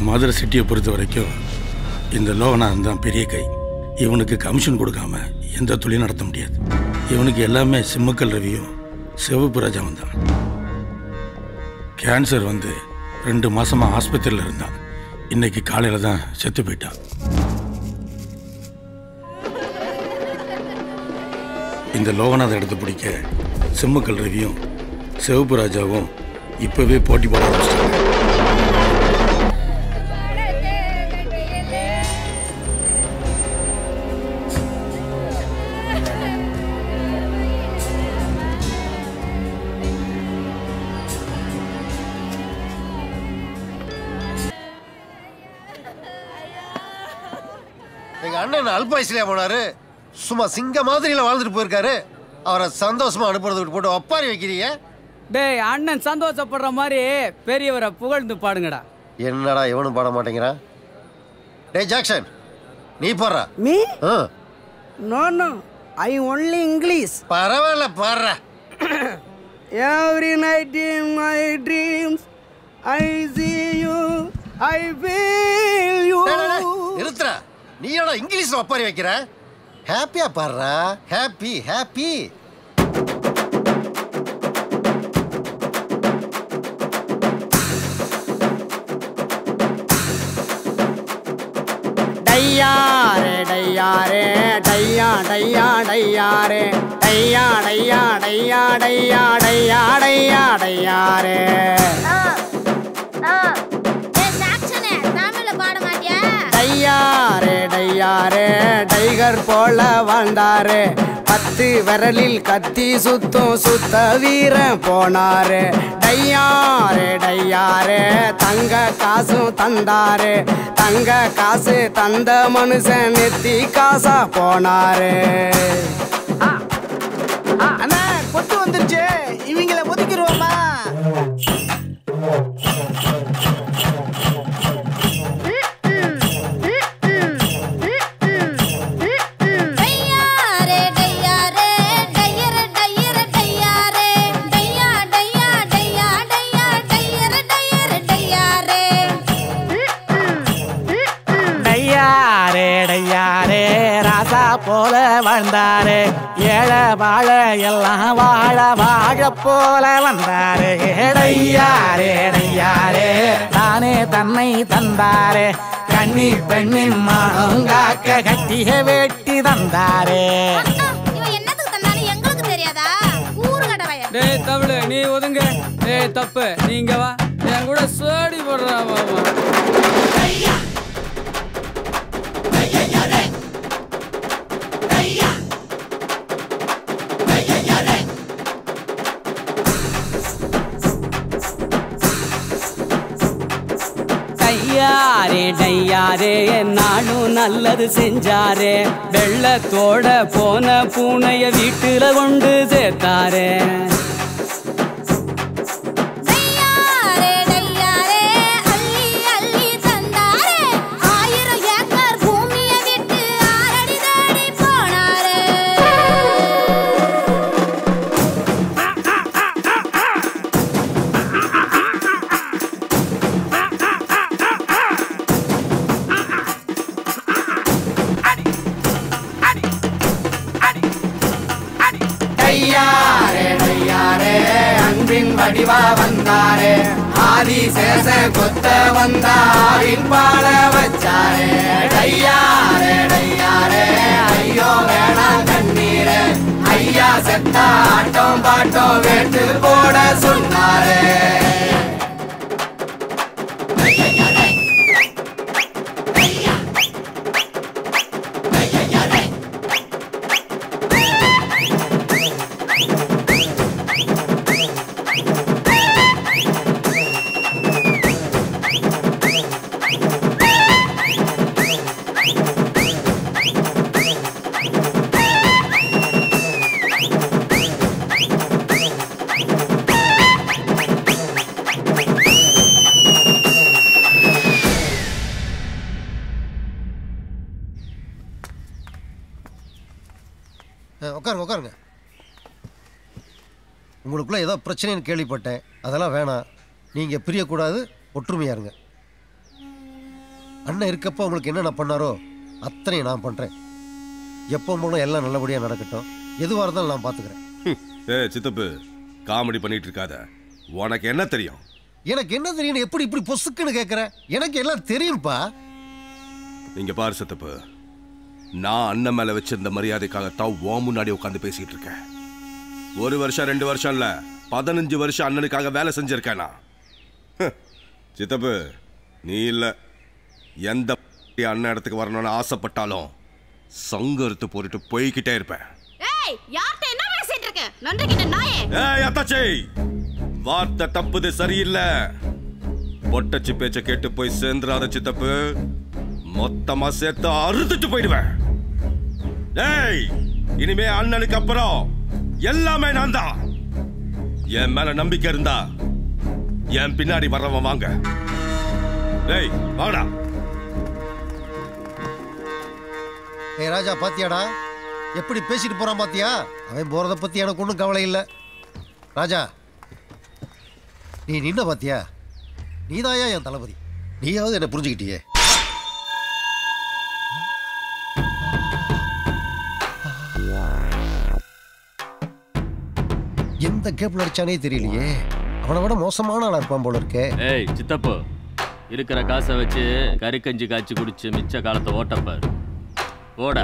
மதுரை சிட்டியை பொறுத்த வரைக்கும் இந்த லோகநாதன் தான் பெரிய கை இவனுக்கு கமிஷன் கொடுக்காம எந்த தொழிலும் நடத்த முடியாது இவனுக்கு எல்லாமே சிம்மக்கல் ரவியும் சிவப்பு ராஜாவும் தான் கேன்சர் வந்து ரெண்டு மாசமா ஆஸ்பத்திரியில் இருந்தான் இன்னைக்கு காலையில தான் செத்து போயிட்டான் இந்த லோகநாத இடத்த பிடிக்க சிம்மக்கல் ரவியும் சிவப்பு ராஜாவும் இப்பவே போட்டி போட ஆரம்பிச்சிட்டாங்க எங்க அண்ணன் அல்ப வயசுலயா போனாரு சும்மா சிங்க மாதிரில வாழ்ந்துட்டு போயிருக்காரு அவரை சந்தோஷமா அனுப்புறது விட்டு போட்டு ஒப்பாரி வைக்கிறீங்க டேய் அண்ணன் சந்தோஷப்படுற மாதிரி பெரியவரை புகழ்ந்து பாடுங்கடா என்னடா இவனும் பாட மாட்டேங்கிறான் டேய் ஜாக்சன் நீ போடுற Me? Ah, No, no. I only English. பரவாயில்ல பாடுற Every night in my dreams, I see you, I feel you. டேய், டேய், டேய், நிறுத்துறா நீ ஏடா இங்கிலீஷ்ல ஒப்பாரி வைக்கிற ஹாப்பியா பாடுறா ஹாப்பி ஹாப்பி டையாரே டையாரே டையா டையா டையாரே டையா டையா டையா டையா டையா டையா டையாரே தமிழ்ல பாட மாட்டியா டையாரே டையாரே டைகர் போல வாழ்ந்தாரே பத்து விரலில் கத்தி சுத்தும் சுத்த வீரன் போனாரு டையாரே டையாரே தங்க காசும் தந்தாரு தங்க காசு தந்த மனுஷன் நெத்தி காசா போனாரு அண்ணா கொத்து வந்துருச்சு இவங்கள ஒதுக்கிடுவோமா டையாரே டையாரே டையர டையர டையாரே டையா டையா டையா டையா டையர டையர டையாரே டையாரே டையாரே ராசா போல வாழ்ந்தாரே ஏழை வாழ எல்லாம் வாழ வாழ போல வந்தாரே டையாரே டையாரே தானே தன்னை தந்தாரே கன்னி பெண்ணின் மானம் காக்க கட்டிய வேட்டி தந்தாரே இவன் என்னத்துக்கு தந்தாலும் எங்களுக்கு தெரியாதா ஊரு கடவைய டேய் தமிழ் நீ ஒதுங்க டேய் தப்பு நீங்க வா என் கூட சோடி போடுறா மாமா டையாரே டையாரே நானும் நல்லது செஞ்சாரே வெள்ளத்தோட போன பூனைய வீட்டுல கொண்டு சேர்த்தாரே டையாரே டையாரே அள்ளி அள்ளி தந்தாரே ஆயிரம் ஏக்கர் பூமியை விட்டு ஆரடி தேடி போனாரே டையாரே டையாரே அன்பின் வடிவா வந்தாரே ஆதி சேச கொத்த வந்தாரின் பாட வச்சாரே டையாரே டையாரே ஐயோ வேணாம் கண்ணீரே ஐயா செத்தா ஆட்டம் பாட்டம் வேட்டு போட சொன்னாரே ஆ, உட்காருங்க உட்காருங்க உங்களுக்குள்ள ஏதோ பிரச்சனைன்னு கேள்விப்பட்டேன் அதெல்லாம் வேணாம் நீங்க பிரியக்கூடாது ஒற்றுமையா இருங்க அண்ணன் இருக்கப்போ உங்களுக்கு என்னென்ன பண்ணாரோ அத்தனையும் நான் பண்றேன் எப்போ மூலம் எல்லாம் நல்லபடியா நடக்கட்டும் எதுவாக இருந்தாலும் நான் பார்த்துக்கிறேன் ஏ சித்தப்பு காமெடி பண்ணிட்டு இருக்காத உனக்கு என்ன தெரியும் எனக்கு என்ன தெரியும் எப்படி இப்படி பொசுக்குன்னு கேட்குற எனக்கு எல்லாம் தெரியும்ப்பா இங்க பாரு சித்தப்பு நான் அண்ணன் மேல வச்சிருந்த மரியாதைக்காகத்தான் ஓ முன்னாடி உட்காந்து பேசிட்டு இருக்கேன் ஒரு வருஷம் ரெண்டு வருஷம் இல்ல பதினஞ்சு வருஷம் அண்ணனுக்காக வேலை செஞ்சிருக்கேன் நான் ஹ், சித்தப்பு நீ இல்ல எந்த அண்ணன் இடத்துக்கு வரணும்னு ஆசைப்பட்டாலும் சங்கருத்து போட்டுட்டு போய்கிட்டே இருப்பேன் ஏய் யார்கிட்ட என்ன பேசிட்டு இருக்க நன்றி கிட்ட நாயே ஏய் அத்தாச்சி வார்த்தை தப்புது சரியில்லை பொட்டச்சி பேச்ச கேட்டு போய் சேர்ந்துராத சித்தப்பு மொத்தமா சேர்த்து அறுத்துட்டு போயிடுவேன் ஏய் இனிமே அண்ணனுக்கு அப்புறம் எல்லாமே நான் தான் என் மேல நம்பிக்கை இருந்தா என் பின்னாடி வர்றவன் வாங்க டேய் வாடா ஏய் ராஜா பாத்தியாடா எப்படி பேசிட்டு போறான் பாத்தியா அவன் போறத பத்தி எனக்கு ஒன்றும் கவலை இல்லை ராஜா நீ நின்ன பாத்தியா நீதாயா என் தளபதி நீயாவது என்ன புரிஞ்சுக்கிட்டியே எந்த கேப்ல அடிச்சானே தெரியலையே அவனை விட மோசமான ஆளா இருப்பான் போல இருக்கே ஏய் சித்தப்பு இருக்கிற காசை வச்சு கறிக்கஞ்சி காய்ச்சி குடிச்சு மிச்ச காலத்தை ஓட்டப்பார் ஓட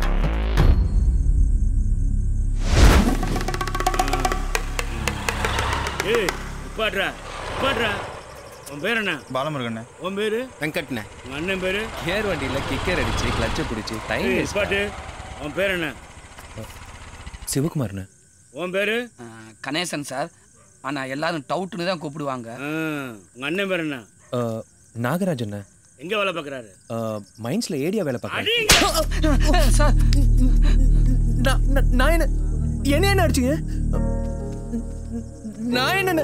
ஏய் உட்காடுறா உட்காடுறா உன் பேர் என்ன பாலமுருகண்ணே உன் பேரு வெங்கட்ண்ணே உங்க அண்ணன் பேரு ஏர் வண்டியில் கிக்கர் அடிச்சு கிளச்சை பிடிச்சி டைம் ஏய் உட்காட்டு உன் பேர் என்ன சிவகுமார்ண்ணே உன் பேரு கணேசன் சார் ஆனா எல்லாரும் டவுட்னு தான் கூப்பிடுவாங்க ஆ, உங்க அண்ணன் பேர் என்ன நாகராஜண்ணே எங்க வேலை பார்க்கறாரு மைன்ஸ்ல ஏடியா வேலை பார்க்குறேன் அடி சார் நான் என்ன என்ன என்ன அடிச்சுங்க நான் என்ன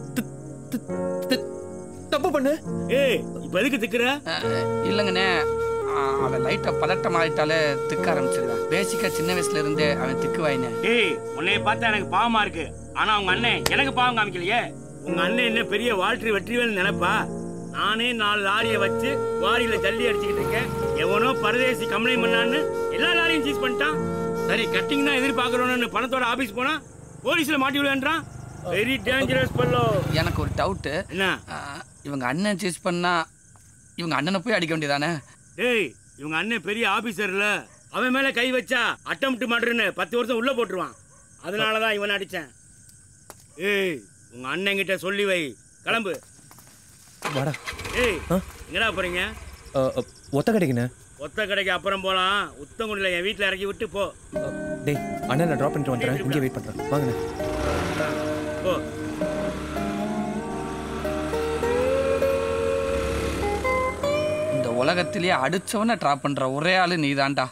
தப்பு பண்ண ஏய் இப்ப எதுக்கு திக்குற இல்லைங்கண்ணே அஹ், அவன் லைட்டா பதட்டம் ஆயிட்டாலே திக்க ஆரம்பிச்சிருக்கான் பேசிக்கா சின்ன வயசுல இருந்தே அவன் திக்கு வாயினே டேய் உன்னைய பார்த்தா எனக்கு பாவமா இருக்கு ஆனா உங்க அண்ணன் எனக்கு பாவம் காமிக்கலையே உங்க அண்ணன் என்ன பெரிய வாழ்க்கை வெற்றிவேல் நினைப்பா நானே நாலு லாரியை வச்சு வாரியில ஜல்லி அடிச்சுக்கிட்டு இருக்கேன் எவனோ பரதேசி கம்ப்ளைண்ட் பண்ணான்னு எல்லா லாரியும் சீஸ் பண்ணிட்டான் சரி கட்டிங் தான் எதிர்பார்க்கணும்னு பணத்தோட ஆபீஸ் போனா போலீஸ்ல மாட்டி விடுவேன்றான் வெரி டேஞ்சரஸ் பல்லோ எனக்கு ஒரு டவுட்டு என்ன இவங்க அண்ணன் சீஸ் பண்ணா இவங்க அண்ணனை போய் அடிக்க வேண்டியதானே டேய் இவங்க அண்ணன் பெரிய ஆபீசர்ல அவன் மேல கை வச்சா அட்டம்ப்ட் மர்டர்னு பத்து வருஷம் உள்ள போட்டுருவான் அதனால தான் இவனை அடிச்சேன் ஏய் உங்க அண்ணன் கிட்ட சொல்லி வை கிளம்பு வாடா ஏய் எங்கடா போறீங்க ஒத்த கடைக்குண்ணே ஒத்த கடைக்கு அப்புறம் போலாம் உத்தங்குடியில் என் வீட்டில் இறக்கி விட்டு போ டேய் அண்ணன் நான் ட்ராப் பண்ணிட்டு வந்துடுறேன் இங்கே வெயிட் பண்ணுறேன் வாங்கண்ணே போ இந்த உலகத்திலேயே அடிச்சவனை ட்ராப் பண்ற ஒரே ஆளு நீதான்டா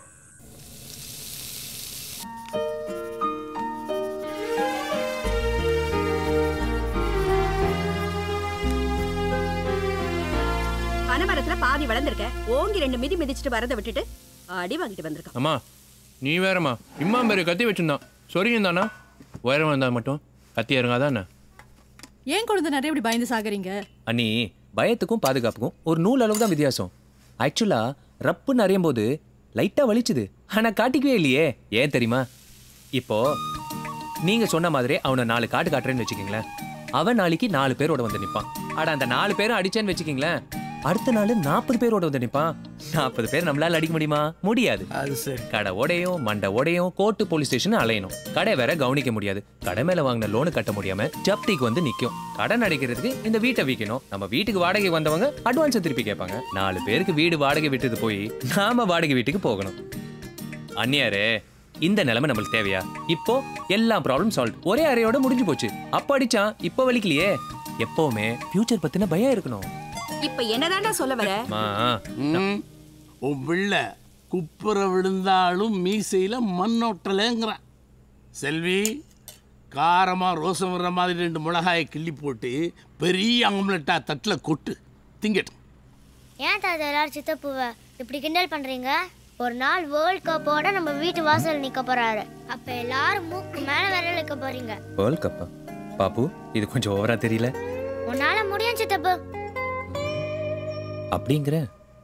பனைமரத்துல பாதி வளர்ந்துருக்க ஓங்கி ரெண்டு மிதி மிதிச்சிட்டு வரதை விட்டுட்டு அடி வாங்கிட்டு வந்திருக்கான் அம்மா நீ வேறம்மா இம்மா பேரு கத்தி வச்சிருந்தான் சொரியும் தானா உயரம் இருந்தால் மட்டும் கத்தி இறங்காதானே ஏன் குழந்தை நிறைய இப்படி பயந்து சாகுறீங்க அண்ணி பயத்துக்கும் பாதுகாப்புக்கும் ஒரு நூல் அளவு தான் வித்தியாசம் ஆக்சுவலா ரப்புன்னு அறியும் போது லைட்டா வலிச்சுது ஆனா காட்டிக்கவே இல்லையே ஏன் தெரியுமா இப்போ நீங்க சொன்ன மாதிரி அவனை நாலு காட்டு காட்டுறேன்னு வச்சுக்கீங்களேன் அவன் நாளைக்கு நாலு பேரோட வந்து நிப்பான் அட அந்த நாலு பேரும் அடிச்சேன்னு வச்சுக்கீங்களேன் அடுத்த நாள் நாற்பது பேரோட வந்து நிப்பான் நாற்பது பேர் நம்மளால அடிக்க முடியுமா முடியாது அது சரி கடை உடையும் மண்டை உடையும் கோர்ட்டு போலீஸ் ஸ்டேஷன் அலையணும் கடை வேற கவனிக்க முடியாது கடை மேல வாங்கின லோனு கட்ட முடியாம ஜப்திக்கு வந்து நிக்கும் கடன் அடைக்கிறதுக்கு இந்த வீட்டை விற்கணும் நம்ம வீட்டுக்கு வாடகை வந்தவங்க அட்வான்ஸ் திருப்பி கேட்பாங்க நாலு பேருக்கு வீடு வாடகை விட்டது போய் நாம வாடகை வீட்டுக்கு போகணும் அந்நியாரே இந்த நிலைமை நம்மளுக்கு தேவையா இப்போ எல்லா ப்ராப்ளம் சால்வ் ஒரே அறையோட முடிஞ்சு போச்சு அப்ப அடிச்சான் இப்போ வலிக்கலையே எப்பவுமே ஃபியூச்சர் பத்தின பயம் இருக்கணும் இப்ப என்னதான்டா சொல்ல வர அம்மா, உன் பிள்ளை குப்புற விழுந்தாலும் மீசையில் மண்ணொட்டலைங்கிறான் செல்வி காரமாக ரோசம் வர்ற மாதிரி ரெண்டு மிளகாயை கிள்ளி போட்டு பெரிய ஆம்லெட்டா தட்டில் கொட்டு திங்கட்டும் ஏன் தாத்தா எல்லாரும் சித்தப்புவ இப்படி கிண்டல் பண்றீங்க ஒரு நாள் வேர்ல்ட் கப்போட நம்ம வீட்டு வாசல் நிக்க போறாரு அப்ப எல்லாரும் மூக்கு மேல விரல் வைக்க போறீங்க வேர்ல்ட் கப்பா பாப்பு இது கொஞ்சம் ஓவரா தெரியல உன்னால முடியும் சித்தப்பு அப்படிங்கிற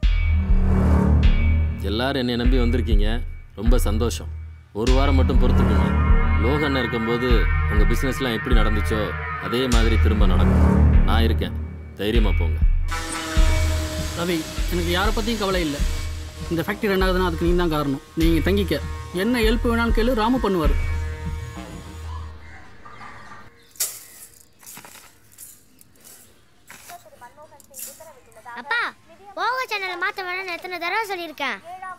எல்லாரும் என்னை நம்பி வந்திருக்கீங்க ரொம்ப சந்தோஷம் ஒரு வாரம் மட்டும் பொறுத்துக்குங்க லோகண்ணன் இருக்கும்போது உங்கள் பிஸ்னஸ்லாம் எப்படி நடந்துச்சோ அதே மாதிரி திரும்ப நடக்கும் நான் இருக்கேன் தைரியமாக போங்க ரவி எனக்கு யாரை பற்றியும் கவலை இல்லை இந்த ஃபேக்ட்ரி ரன் ஆகுதுன்னா அதுக்கு நீ தான் காரணம் நீங்கள் தங்கிக்க என்ன ஹெல்ப் வேணாலும் கேளு ராமு பண்ணுவார் அப்பா போக சேனலை மாற்ற வேணாம்னு எத்தனை தடவை சொல்லியிருக்கேன்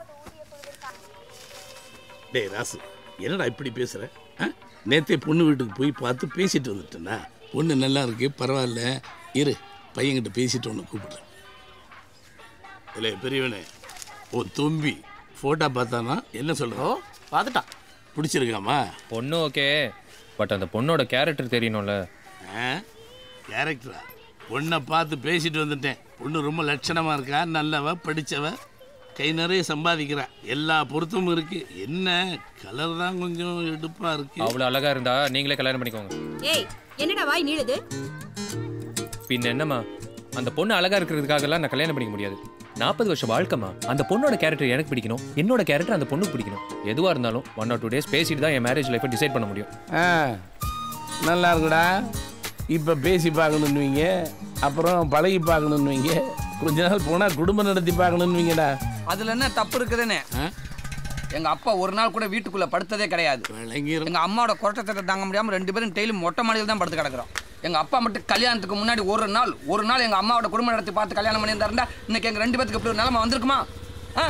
டேய் ராசு என்னடா இப்படி பேசுற ஆ? நேத்தே பொண்ணு வீட்டுக்கு போய் பார்த்து பேசிட்டு வந்துட்டேன்னா பொண்ணு நல்லா இருக்கு பரவாயில்ல இரு பையன்கிட்ட பேசிட்டு ஒன்று கூப்பிடுறேன் இல்லை பெரியவனே ஓ தும்பி ஃபோட்டோ பார்த்தானா என்ன சொல்கிறோம் பார்த்துட்டான் பிடிச்சிருக்காமா பொண்ணு ஓகே பட் அந்த பொண்ணோட கேரக்டர் தெரியணும்ல ஆ கேரக்டரா பொண்ணை பார்த்து பேசிட்டு வந்துட்டேன் பொண்ணு ரொம்ப லட்சணமாக இருக்கா நல்லவ படித்தவ கை நிறைய சம்பாதிக்கிறா எல்லா பொருத்தமும் இருக்கு என்ன கலர் தான் கொஞ்சம் எடுப்பாக இருக்கு அவ்வளோ அழகா இருந்தா நீங்களே கல்யாணம் பண்ணிக்கோங்க ஏய் என்னடா வாய் நீளுது பின்ன என்னம்மா அந்த பொண்ணு அழகா இருக்கிறதுக்காகலாம் நான் கல்யாணம் பண்ணிக்க முடியாது நாற்பது வருஷம் வாழ்க்கைமா அந்த பொண்ணோட கேரக்டர் எனக்கு பிடிக்கணும் என்னோட கேரக்டர் அந்த பொண்ணுக்கு பிடிக்கணும் எதுவா இருந்தாலும் ஒன் ஆர் டூ டேஸ் பேசிட்டு தான் என் மேரேஜ் லைஃப்பை டிசைட் பண்ண முடியும் ஆ நல்லா இருக்குடா இப்போ பேசி பார்க்கணுன்னுவீங்க அப்புறம் பழகி பார்க்கணுன்னுவீங்க கொஞ்ச நாள் போனால் குடும்பம் நடத்தி பார்க்கணுன்னுவீங்கடா அதுல என்ன தப்பு இருக்குதுன்னு எங்க அப்பா ஒரு நாள் கூட வீட்டுக்குள்ள படுத்ததே கிடையாது எங்க அம்மாவோட குரட்டத்தை தாங்க முடியாம ரெண்டு பேரும் டெய்லி மொட்டை மாடியில் தான் படுத்து கிடக்குறோம் எங்க அப்பா மட்டும் கல்யாணத்துக்கு முன்னாடி ஒரு நாள் ஒரு நாள் எங்க அம்மாவோட குடும்பம் நடத்தி பார்த்து கல்யாணம் பண்ணியிருந்தாருந்தா இன்னைக்கு எங்க ரெண்டு பேத்துக்கு இப்படி ஒரு நிலைமை வந்திருக்குமா ஆ?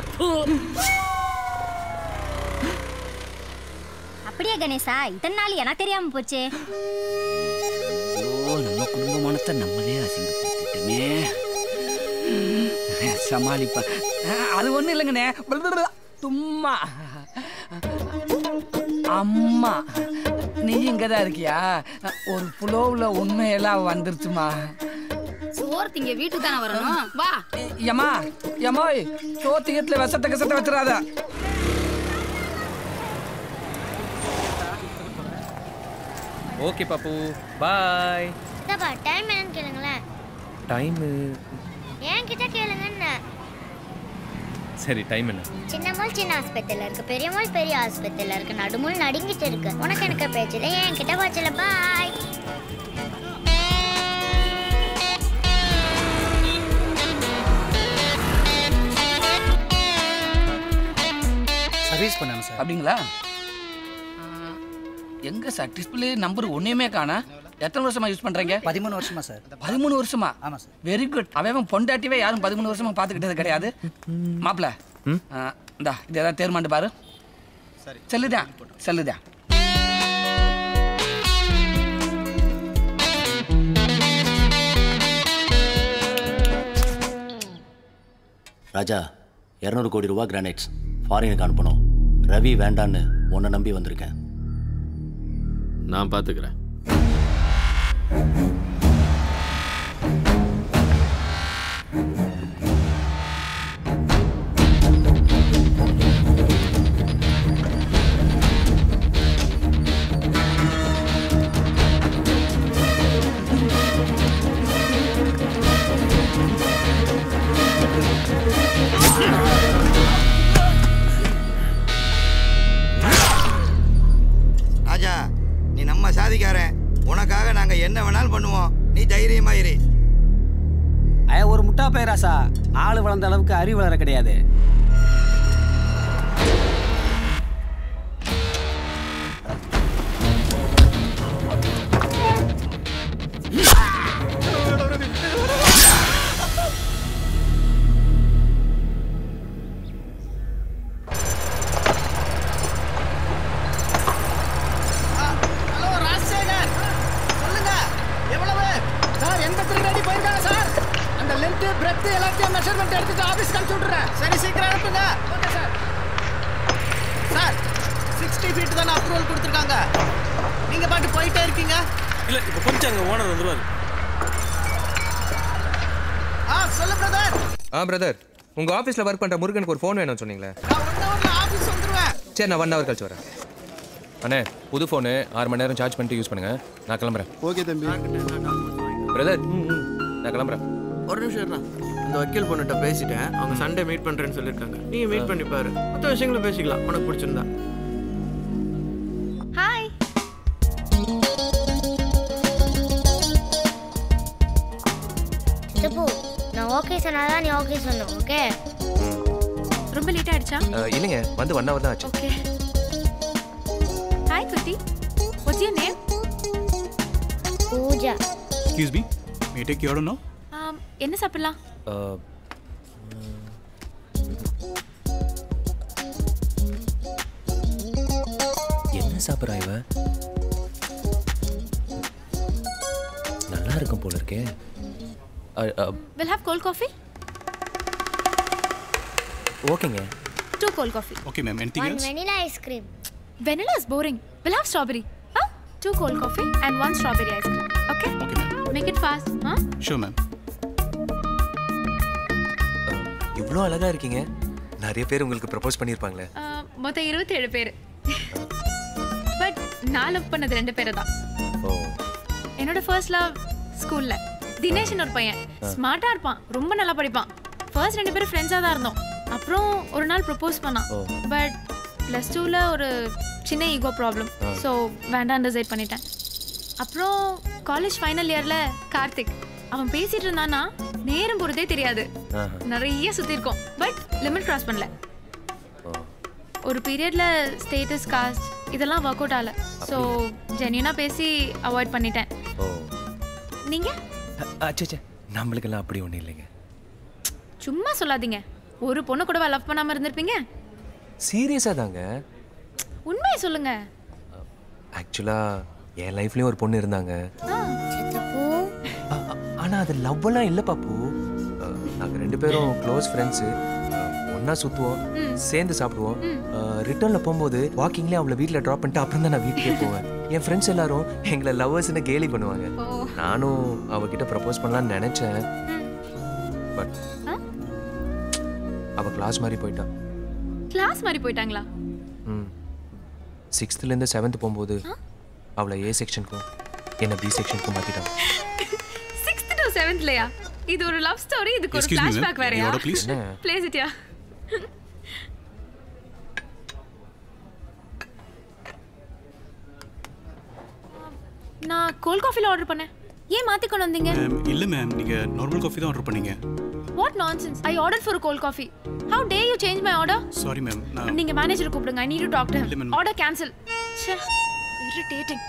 அப்படியே கணேசா இத்தனை நாள் எனக்கு தெரியாம போச்சே ஓ நம்ம குடும்பமானத்தை நம்மளே அசிங்கப்படுத்திட்டோமே சமாளிப்பா அது ஒண்ணும் இல்லைங்கண்ணே பிளபிளபிள. சும்மா அம்மா நீ இங்க தான் இருக்கியா ஒரு புலோவில் உண்மையெல்லாம் வந்துருச்சுமா சோறு திங்க வீட்டுக்கு தானே வரணும் வா ஏமா ஏமோய் சோத்தியத்தில் விஷத்தை கசத்தை வச்சிடாத ஓகே பாப்பு பாய் இதாப்பா டைம் என்னன்னு கேளுங்களேன் டைமு என்கிட்ட கேளுங்கன்னு சரி டைம் என்ன சின்ன மால் சின்ன ஆஸ்பத்திரியில் இருக்கு பெரிய மால் பெரிய ஆஸ்பத்திரியில் இருக்கு நடுமுள் நடுங்கிட்டு இருக்கு உனக்கு எனக்கு பேச்சுல என்கிட்ட பேச்சுல பாய் சர்வீஸ் பண்ணாங்க சார் அப்படிங்களா ஆ, எங்க சார் டிஸ்பிளே நம்பர் ஒன்றையுமே காணா எத்தனை வருஷமா யூஸ் பண்றீங்க பதிமூணு வருஷமா சார் பதிமூணு வருஷமா ஆமா சார் வெரி குட் அவன் பொண்டாட்டிவே யாரும் பதிமூணு வருஷமா பார்த்துக்கிட்டது கிடையாது மாப்பிள இந்தா இது ஏதாவது தேர்மாண்டு பாரு சரி செல்லுதான் செல்லுதான் ராஜா இரநூறு கோடி ரூபா கிரானைட்ஸ் ஃபாரினுக்கு அனுப்பணும் ரவி வேண்டான்னு உன்னை நம்பி வந்திருக்கேன் நான் பார்த்துக்கிறேன் ராஜா நீ நம்ம சாதிக்காரன் உனக்காக நாங்க என்ன வேணாலும் பண்ணுவோம் நீ தைரியமா இரு ஐயா ஒரு முட்டா பையராசா ஆள் வளர்ந்த அளவுக்கு அறிவு வளர கிடையாது ஹலோ ராஜசேகர் சொல்லுங்க எவ்வளவு சார் எண்பத்தி ரெண்டு அடி போயிருக்காங்க சார் அந்த லென்த் பிரெத் எல்லாத்தையும் மெஷர்மெண்ட் எடுத்துட்டு ஆஃபீஸ்க்கு அனுப்பிச்சு விட்டுறேன் சரி சீக்கிரம் அனுப்புங்க okay sir sir sixty feet தானே அப்ரூவல் கொடுத்துருக்காங்க நீங்க பாட்டு போயிட்டே இருக்கீங்க இல்ல இப்ப கொஞ்சம் அங்க ஓனர் வந்துருவாரு ஆ சொல்லு பிரதர் ஆ பிரதர் உங்க ஆஃபீஸ்ல ஒர்க் பண்ற முருகனுக்கு ஒரு ஃபோன் வேணும்னு சொன்னீங்களே ஆஃபீஸ் வந்துருவேன் சரி நான் ஒன் ஹவர் கழிச்சு வரேன் அண்ணே புது ஃபோனு ஆறு மணி நேரம் சார்ஜ் பண்ணிட்டு யூஸ் பண்ணுங்க நான் கிளம்புறேன் ஓகே தம்பி பிரதர் நான் கிளம்புறேன் ஒரு நிமிஷம் இருடா. அந்த வக்கீல் பொண்ணுகிட்ட பேசிட்டேன் அவங்க சண்டே மீட் பண்றேன்னு சொல்லியிருக்காங்க நீங்க மீட் பண்ணி பாரு மற்ற விஷயங்களை பேசிக்கலாம் உனக்கு பிடிச்சிருந்தா ஹாய் சித்தப்பு நான் ஓகே சொன்னாதான் நீ ஓகே சொல்லணும் ஓகே ரொம்ப லேட் ஆயிடுச்சா அஹ், இல்லைங்க வந்து ஒன் ஹவர் தான் ஆச்சு ஓகே ஹாய் குட்டி what's your name Pooja excuse me may take you no என்ன சாப்பிடலாம் அஹ், என்ன சாப்பிட்றா இவன் நல்லா இருக்கும் போல இருக்கே ah, ah, will have cold coffee ஓகேங்க two cold coffee okay ma'am anything one else vanilla ice cream Vanilla is boring. We'll have strawberry. Huh? Two cold coffee and one strawberry ice cream. Okay? Okay, ma'am. Make it fast. Huh? Sure ma'am இவ்வளோ அழகா இருக்கீங்க நிறைய பேர் உங்களுக்கு propose பண்ணியிருப்பாங்களே Uh, மொத்தம் இருபத்தி ஏழு பேர் பட் நான் லவ் பண்ணது ரெண்டு பேரை தான் ஓ என்னோட ஃபர்ஸ்ட் லவ் ஸ்கூல்ல தினேஷ்னு ஒரு பையன் ஸ்மார்ட்டா இருப்பான் ரொம்ப நல்லா படிப்பான் ஃபர்ஸ்ட் ரெண்டு பேரும் ஃப்ரெண்ட்ஸாக தான் இருந்தோம் அப்புறம் ஒரு நாள் ப்ரப்போஸ் பண்ணான் ஓ. பட் ப்ளஸ் டூவில் ஒரு சின்ன ஈகோ ப்ராப்ளம் ஆ. ஸோ வேண்டாம் டிசைட் பண்ணிட்டேன் அப்புறம் காலேஜ் ஃபைனல் இயரில் கார்த்திக் அவன் பேசிட்டு இருந்தானா நேரம் போகிறதே தெரியாது ஆஹா. நிறைய சுற்றி இருக்கோம் பட் லிமிட் கிராஸ் பண்ணல ஒரு பீரியட்ல ஸ்டேட்டஸ் காஸ்ட் இதெல்லாம் ஒர்க் அவுட் ஆகல ஸோ ஜென்யூனாக பேசி அவாய்ட் பண்ணிட்டேன் ஓ நீங்கள் அச்சே நம்மளுக்கெல்லாம் அப்படி ஒன்றும் இல்லைங்க சும்மா சொல்லாதீங்க ஒரு பொண்ணு கூட லவ் பண்ணாம இருந்திருப்பீங்க சீரியஸாக தாங்க உண்மையை சொல்லுங்க ஆக்சுவலாக என் லைஃப்லேயும் ஒரு பொண்ணு இருந்தாங்க ஆ. ஆனால் அது லவ்வெல்லாம் இல்லை பாப்பு நாங்கள் ரெண்டு பேரும் க்ளோஸ் ஃப்ரெண்ட்ஸு ஒன்றா சுற்றுவோம் சேர்ந்து சாப்பிடுவோம் ரிட்டர்னில் போகும்போது வாக்கிங்லேயே அவளை வீட்டில் ட்ராப் பண்ணிட்டு அப்புறம் தான் நான் வீட்டுக்கே போவேன் என் ஃப்ரெண்ட்ஸ் எல்லாரும் எங்களை லவ்வர்ஸ்னு கேலி பண்ணுவாங்க நானும் அவகிட்ட ப்ரப்போஸ் பண்ணலாம்னு நினச்சேன் பட் அவள் கிளாஸ் மாதிரி போயிட்டா கிளாஸ் மாதிரி போயிட்டாங்களா ம் சிக்ஸ்த்துலேருந்து செவன்த் போகும்போது அவளை ஏ செக்ஷனுக்கும் என்னை பி செக்ஷனுக்கும் மாற்றிட்டாங்க சிக்ஸ்த் டு செவன்த்லயா இது ஒரு லவ் ஸ்டோரி இதுக்கு ஒரு Excuse me, ma'am. ஃபிளாஷ்பேக் வேறயா என்னோட please. என்ன? ப்ளேஸ் இட்யா நான் கோல்ட் காஃபில ஆர்டர் பண்ணேன் ஏன் மாத்தி கொண்டு வந்தீங்க மேம் இல்லை மேம் நீங்கள் நார்மல் காஃபி தான் ஆர்டர் பண்ணீங்க what nonsense I order for cold coffee how dare you change my order sorry ma'am நான் நீங்க மேனேஜர் கூப்பிடுங்க I need to talk to இல்ல, ஹிம் madam. ஆர்டர் கேன்சல் ச்சே இரிட்டேட்டிங்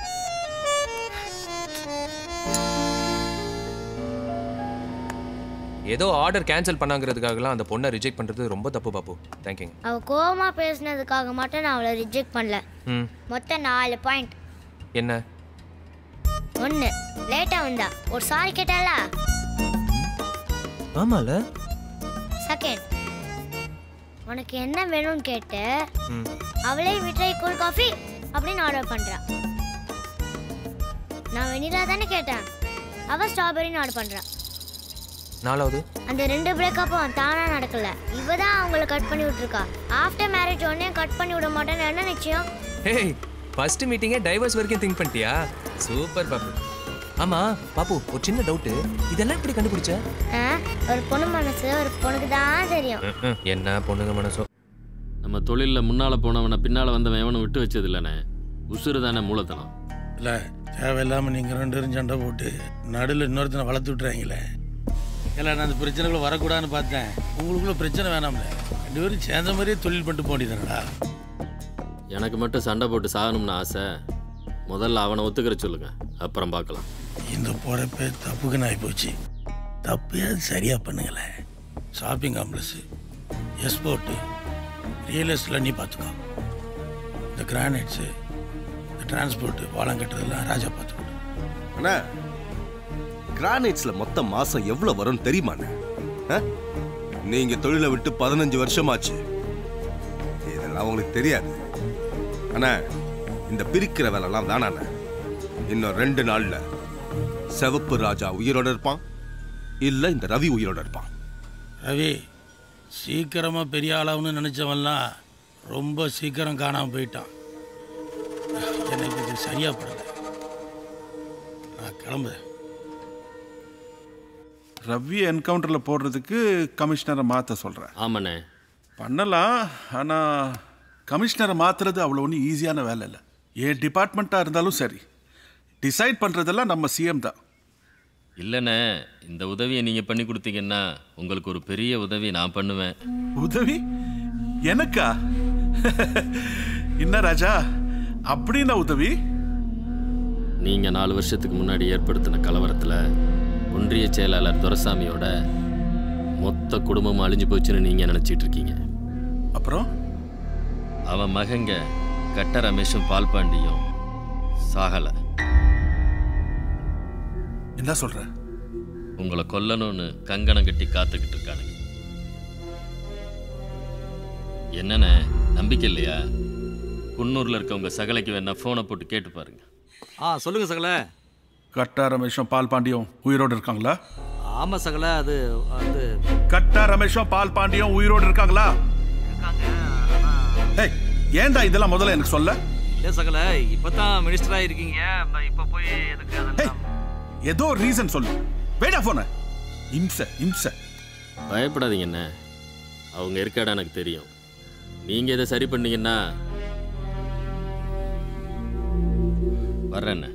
ஏதோ ஆர்டர் கேன்சல் பண்ணாங்கிறதுக்காகலாம் அந்த பொண்ணை ரிஜெக்ட் பண்ணுறது ரொம்ப தப்பு பாப்பு தேங்க்யூங்க அவ கோவமா பேசுனதுக்காக மட்டும் நான் அவளை ரிஜெக்ட் பண்ணல ம் மொத்தம் நாலு பாயிண்ட் என்ன ஒன்று லேட்டாக வந்தா ஒரு சாரி கேட்டால ஆமால செகண்ட் உனக்கு என்ன வேணும்னு கேட்டு ம் அவளே விட்ரை கூல் காஃபி அப்படின்னு ஆர்டர் பண்றா நான் வெனிலா தானே கேட்டேன் அவ ஸ்ட்ராபெரின்னு ஆர்டர் பண்றா நாலாவது அந்த ரெண்டு பிரேக்கப்பும் தானா நடக்கல இவ தான் அவங்கள கட் பண்ணி விட்டுருக்கா ஆஃப்டர் மேரேஜ் உடனே கட் பண்ணி விட மாட்டேன்னு என்ன நிச்சயம் ஹேய் ஃபர்ஸ்ட் மீட்டிங்கே டைவர்ஸ் வரைக்கும் திங்க் பண்ணிட்டியா சூப்பர் பாப்பு ஆமா பாப்பு ஒரு சின்ன டவுட்டு இதெல்லாம் எப்படி கண்டுபிடிச்ச ஆ, ஒரு பொண்ணு மனசு ஒரு பொண்ணுக்கு தான் தெரியும் என்ன பொண்ணுங்க மனசோ நம்ம தொழிலில் முன்னால் போனவனை பின்னால் வந்தவன் எவனும் விட்டு வச்சது இல்லைண்ணே உசுறு தானே மூலத்தனம் இல்லை தேவையில்லாமல் நீங்கள் ரெண்டு பேரும் சண்டை போட்டு நடுவில் இன்னொருத்தனை வளர்த்து விட்றாங்களே இல்லை நான் அந்த பிரச்சனைக்குள்ள வரக்கூடாதுன்னு பார்த்தேன் உங்களுக்குள்ள பிரச்சனை வேணாம்ல ரெண்டு பேரும் சேர்ந்த மாதிரியே தொழில் பண்ணிட்டு போண்டிதானடா எனக்கு மட்டும் சண்டை போட்டு சாகணும்னு ஆசை முதல்ல அவனை ஒத்துக்கிற சொல்லுங்க அப்புறம் பார்க்கலாம் இந்த போகிறப்ப தப்புக்குன்னு ஆகிப்போச்சு தப்பையாவது சரியாக பண்ணுங்களேன் shopping complex export real estate நீ பார்த்துக்கோ இந்த கிரானைட்ஸு இந்த டிரான்ஸ்போர்ட்டு பாலம் கட்டுறதெல்லாம் ராஜா பார்த்துக்கோ அண்ணா கிரானைட்ஸ்ல மொத்த மாசம் எவ்வளவு வரும் தெரியுமாண்ணே ஆ? நீங்க தொழிலை விட்டு பதினஞ்சு வருஷமாச்சு இதெல்லாம் உங்களுக்கு தெரியாது அண்ணா இந்த பிரிக்கிற வேலைலாம் வேணாண்ணே இன்னும் ரெண்டு நாள்ல சிவப்பு ராஜா உயிரோட இருப்பான் இல்ல இந்த ரவி உயிரோட இருப்பான் ரவி சீக்கிரமாக பெரிய ஆளாகணும்னு நினச்சவன்லாம் ரொம்ப சீக்கிரம் காணாமல் போயிட்டான் எனக்கு இது சரியாக படல நான் கிளம்புறேன் ரவி என்கவுண்டரில் போடுறதுக்கு கமிஷனரை மாற்ற சொல்கிறேன் ஆமாண்ணே பண்ணலாம் ஆனால் கமிஷனரை மாற்றுறது அவ்வளோ ஒன்றும் ஈஸியான வேலை இல்லை என் டிபார்ட்மெண்ட்டாக இருந்தாலும் சரி டிசைட் பண்ணுறதெல்லாம் நம்ம சிஎம் தான் இல்லைண்ணே இந்த உதவியை நீங்கள் பண்ணி கொடுத்தீங்கன்னா உங்களுக்கு ஒரு பெரிய உதவி நான் பண்ணுவேன் உதவி எனக்கா என்ன ராஜா அப்படின்னா உதவி நீங்கள் நாலு வருஷத்துக்கு முன்னாடி ஏற்படுத்தின கலவரத்தில் ஒன்றிய செயலாளர் துரசாமியோட மொத்த குடும்பமும் அழிஞ்சு போச்சுன்னு நீங்கள் நினச்சிட்டு இருக்கீங்க அப்புறம் அவன் மகங்க கட்ட ரமேஷும் பால்பாண்டியும் சாகலை என்ன சொல்ற உங்களை கொல்லணும்னு கங்கணம் கட்டி காத்துக்கிட்டு இருக்கானுங்க என்னண்ணே நம்பிக்கை இல்லையா குன்னூரில் இருக்க உங்க சகலைக்கு வேணா ஃபோனை போட்டு கேட்டு பாருங்க ஆ சொல்லுங்க சகல கட்டா ரமேஷும் பால் பாண்டியும் உயிரோடு இருக்காங்களா ஆமா சகல அது அது கட்டா ரமேஷும் பால் பாண்டியும் உயிரோடு இருக்காங்களா ஏய் ஏன்டா இதெல்லாம் முதல்ல எனக்கு சொல்ல இல்ல சகல இப்பதான் மினிஸ்டர் ஆயிருக்கீங்க இப்ப போய் எதுக்கு அதெல்லாம் ஏதோ ஒரு ரீசன் சொல்லு வேடா போன இம்ச இம்ச பயப்படாதீங்க என்ன அவங்க இருக்க இடம் எனக்கு தெரியும் நீங்கள் இதை சரி பண்ணீங்கன்னா வர்றேண்ணே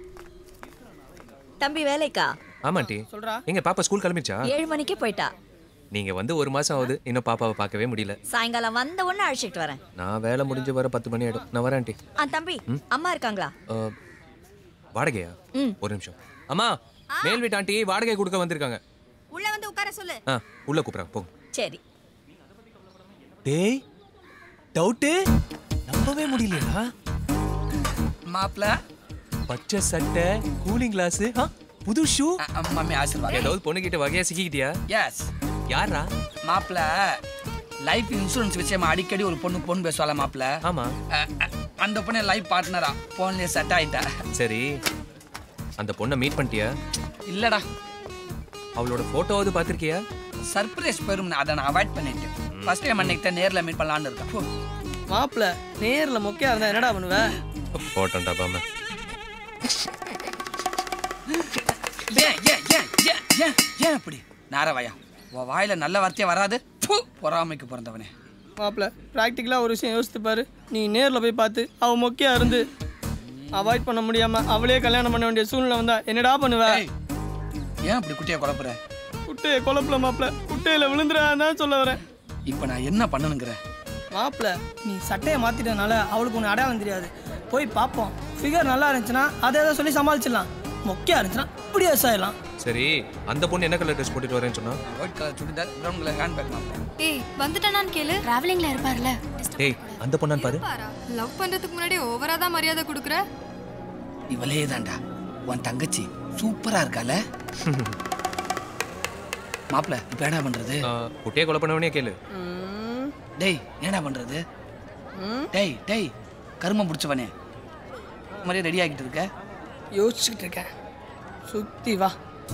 தம்பி வேலைக்கா ஆமாண்டி சொல்றா. எங்க பாப்பா ஸ்கூல் கிளம்பிச்சா ஏழு மணிக்கே போயிட்டா நீங்க வந்து ஒரு மாசம் ஆகுது இன்னும் பாப்பாவை பார்க்கவே முடியல சாயங்காலம் வந்த உடனே அழைச்சிட்டு வரேன் நான் வேலை முடிஞ்சு வர பத்து மணி ஆயிடும் நான் வரேன் ஆண்டி ஆ தம்பி ம்? அம்மா இருக்காங்களா அஹ், வாடகையா ம். ஒரு நிமிஷம் அம்மா மேல் வீட்டு ஆண்டி வாடகை கொடுக்க வந்திருக்காங்க உள்ள வந்து உட்கார சொல்லு ஆ உள்ள கூப்பிடுறாங்க போங்க சரி டேய் டவுட்டு நம்பவே முடியலையா மாப்ள பச்சை சட்டை கூலிங் கிளாஸ் புது ஷூ மம்மி ஆசீர்வாதம் ஏதாவது பொண்ணுகிட்ட வகையா சிக்கிக்கிட்டியா எஸ் யாரா மாப்ள லைஃப் இன்சூரன்ஸ் விஷயமா அடிக்கடி ஒரு பொண்ணு பொண்ணு பேசுவாள மாப்ள ஆமா அந்த பொண்ணு லைஃப் பார்ட்னரா போன்லயே செட் ஆயிட்டா சரி அந்த பொண்ணை மீட் பண்ணிட்டியா இல்லடா அவளோட போட்டோவாவது பார்த்திருக்கியா சர்ப்ரைஸ் பெரும் அதை நான் அவாய்ட் பண்ணிட்டேன் ஃபர்ஸ்ட் டைம் அன்னைக்கு நேர்ல மீட் பண்ணலாம்னு இருக்கேன் போ. மாப்பிள நேர்ல மொக்கையா இருந்தா என்னடா பண்ணுவ போட்டோம்டா பாம ஏன் ஏன் ஏன் ஏன் ஏன் ஏன் அப்படி நாரவாயா உன் வாயில நல்ல வார்த்தையே வராது ப்பு, பொறாமைக்கு பிறந்தவனே மாப்பிள ப்ராக்டிக்கலா ஒரு விஷயம் யோசித்து பாரு நீ நேர்ல போய் பார்த்து அவ மொக்கையா இருந்து அவாய்ட் பண்ண முடியாம அவளே கல்யாணம் பண்ண வேண்டிய சூழ்நிலை வந்தா என்னடா பண்ணுவ ஏன் அப்படி குட்டியை குழப்புற குட்டைய குழப்பல மாப்பிள குட்டையில விழுந்துடாதான் சொல்ல வரேன் இப்போ நான் என்ன பண்ணணுங்கிற மாப்பிள நீ சட்டையை மாத்திட்டனால அவளுக்கு ஒன்று அடையாளம் தெரியாது போய் பார்ப்போம் ஃபிகர் நல்லா இருந்துச்சுன்னா அதை ஏதோ சொல்லி சமாளிச்சிடலாம் மொக்கையா இருந்துச்சுன்னா இப்படியே ஆயிடலாம் சரி அந்த பொண்ணு என்ன கலர் ட்ரெஸ் போட்டுட்டு வரேன்னு சொன்னா white colour churidar brown colour hand bag மாப்பிள ஏய் வந்துட்டானான்னு கேளு டிராவலிங்ல இருப்பார்ல டேய் அந்த பொண்ணான்னு பாரு லவ் பண்றதுக்கு முன்னாடி ஓவரா தான் மரியாதை கொடுக்குற இவளே தான்டா உன் தங்கச்சி சூப்பரா இருக்கால மாப்பிள இப்போ என்ன பண்றது குட்டியை கொலை பண்ணவனே கேளு டேய் என்னடா பண்றது டேய் டேய் கருமம் பிடிச்சவனே மாதிரியே ரெடி ஆகிட்டு இருக்க யோசிச்சுக்கிட்டு இருக்கேன் சுத்தி வா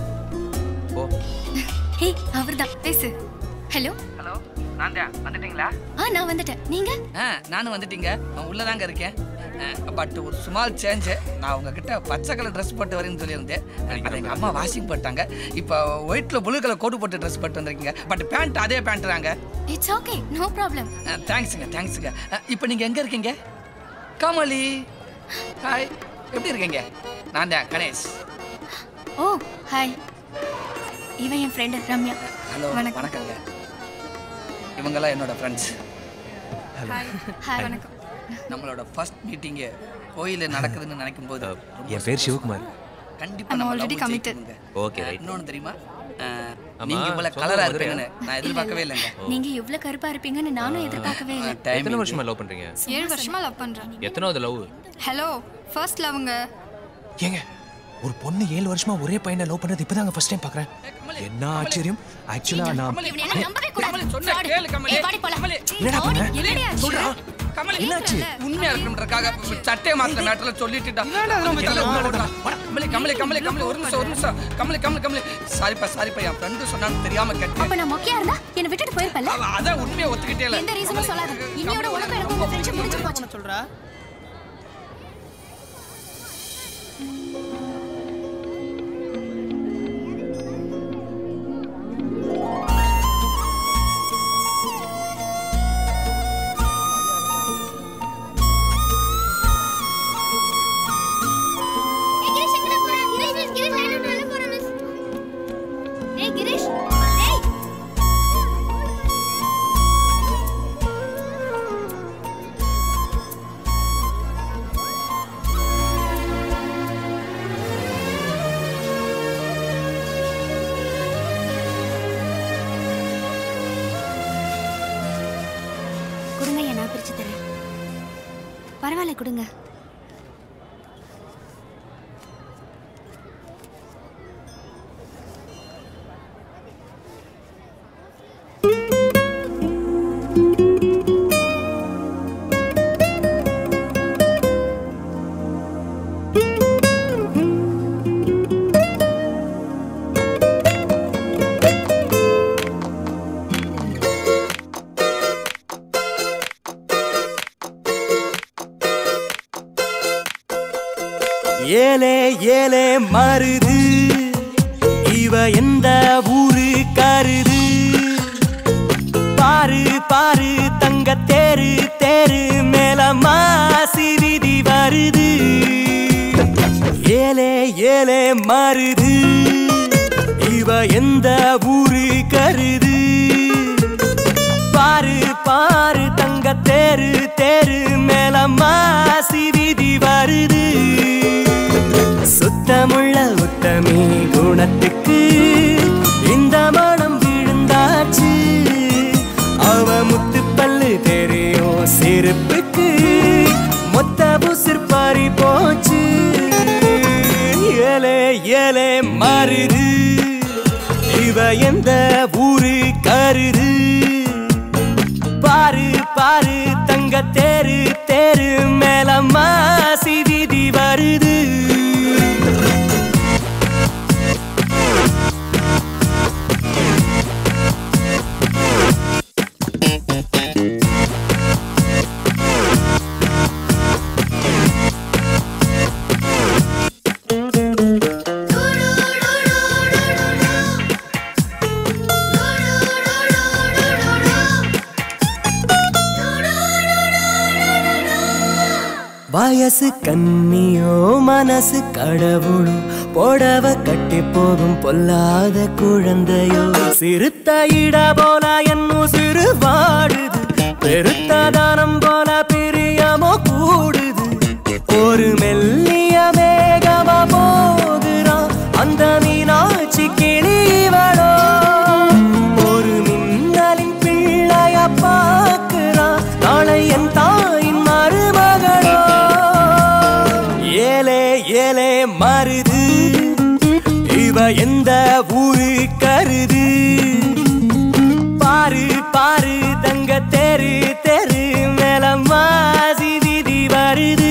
ஹே அவர்தான் பேசு ஹலோ ஹலோ நான் தான் வந்துட்டீங்களா ஆ நான் வந்துட்டேன் நீங்க ஆ நானும் வந்துட்டீங்க நான் உள்ளதாங்க இருக்கேன் பட் ஒரு சுமால் சேஞ்சு நான் உங்ககிட்ட பச்சை கலர் ட்ரெஸ் போட்டு வரேன்னு சொல்லியிருந்தேன் அதை எங்கள் அம்மா வாஷிங் போட்டாங்க இப்போ ஒயிட்டில் ப்ளூ கலர் கோட்டு போட்டு ட்ரெஸ் போட்டு வந்திருக்கீங்க பட் பேண்ட் அதே பேண்ட் தாங்க இட்ஸ் ஓகே நோ ப்ராப்ளம் தேங்க்ஸுங்க தேங்க்ஸுங்க இப்போ நீங்கள் எங்கே இருக்கீங்க கமலி ஹாய் எப்படி இருக்கீங்க நான் தான் கணேஷ் ஓ ஹாய் இவன் என் ஃப்ரெண்டு ரம்யா ஹலோ வணக்கம். வணக்கங்க இவங்கெல்லாம் என்னோட ஃப்ரெண்ட்ஸ் ஹாய் வணக்கம் நம்மளோட ஃபர்ஸ்ட் மீட்டிங்கு கோயிலில் நடக்குதுன்னு நினைக்கும் போது என் பேர் சிவகுமார் கண்டிப்பா I'm நம்ம already love committed. ஜெயிக்குங்க. ஓகே அஹ், ரைட் இன்னொன்னு தெரியுமா அஹ், ஆமா, நீங்க இவ்வளவு சொந்த கலரா மதுரையா? இருப்பீங்கன்னு நான் எதிர்பார்க்கவே இல்லைங்க நீங்க இவ்ளோ கருப்பா இருப்பீங்கன்னு நானும் எதிர்பார்க்கவே இல்லை எத்தனை வருஷமா லவ் பண்றீங்க ஏழு வருஷமா லவ் பண்றேன் எத்தனாவது லவ் ஹலோ ஃபர்ஸ்ட் லவ்ங்க ஏங்க ஒரு பொண்ணு ஏழு வருஷமா ஒரே பையனை லவ் பண்றது இப்பதாங்க ஃபர்ஸ்ட் டைம் பாக்குறேன் என்ன ஆச்சரியம் ஆக்சுவலா நான் இவனை எல்லாம் நம்பவே கூடாது சொன்னா கேளு கமலி ஏய், வாடி போலாம். என்னடா பண்ண? என்னடி ஆச்சு? சொல்றா. கமலி என்னாச்சு? உண்மையா இருக்கணும்ன்றக்காக சட்டையை மாத்திர மேட்டர்ல சொல்லிட்டுடா கமலி கமலி கமலி கமலி ஒரு நிமிஷம் ஒரு நிமிஷம் கமலி கமலி கமலி சாரிப்பா சாரிப்பா என் ஃப்ரெண்டு சொன்னான்னு தெரியாம கேட்டேன் அப்ப நான் மொக்கையா இருந்தா என்னை விட்டுட்டு போயிருப்பல்ல அவ அதான் உண்மையை ஒத்துக்கிட்டே இல்ல எந்த ரீசனும் சொல்லாத இன்னையோட உனக்கு எனக்கு உங்க ஃப்ரெண்ட்ஷிப் முடிஞ்சு போச்சு சொல்றா கிரீஷ் டேய் கொடுங்க ஐயா நான் பிரிச்சு தரேன் பரவாயில்ல கொடுங்க ஏலே ஏலே மருது இவ எந்த ஊரு கருது பாரு பாரு தங்க தேரு தேரு மேல மாசி விதி வருது ஏலே ஏலே மருது இவ எந்த ஊரு கருது பாரு பாரு தங்க தேரு தேரு மேல மாசி விதி வருது சுத்தமுள்ள உத்தமி குணத்துக்கு இந்த மனம் விழுந்தாச்சு அவ முத்து பல்லு தெரியும் செருப்புக்கு மொத்த புசிர் பாரி போச்சு ஏலே ஏலே மாறுது இவ எந்த ஊரு கருது பாரு பாரு தங்க தேரு தேரு மேல மாசி விதி வருது வயசு கன்னியோ மனசு கடவுளோ புடவ கட்டி போகும் பொல்லாத குழந்தையோ சிறுத்த இட போல என்னும் சிறு வாடுது பெருத்த தானம் போல பிரியமோ கூடுது ஒரு மெல்லிய மேகமா போகிறான் அந்த மீனாட்சி கிளிவளோ ஒரு மின்னலின் பிள்ளைய பார்க்கிறான் நாளை என் தாயின் மருமகளோ ஏலே ஏலே மருது இவ எந்த ஊரு கருது பாரு பாரு தங்க தெரு தெரு மேல மாசி விதி வருது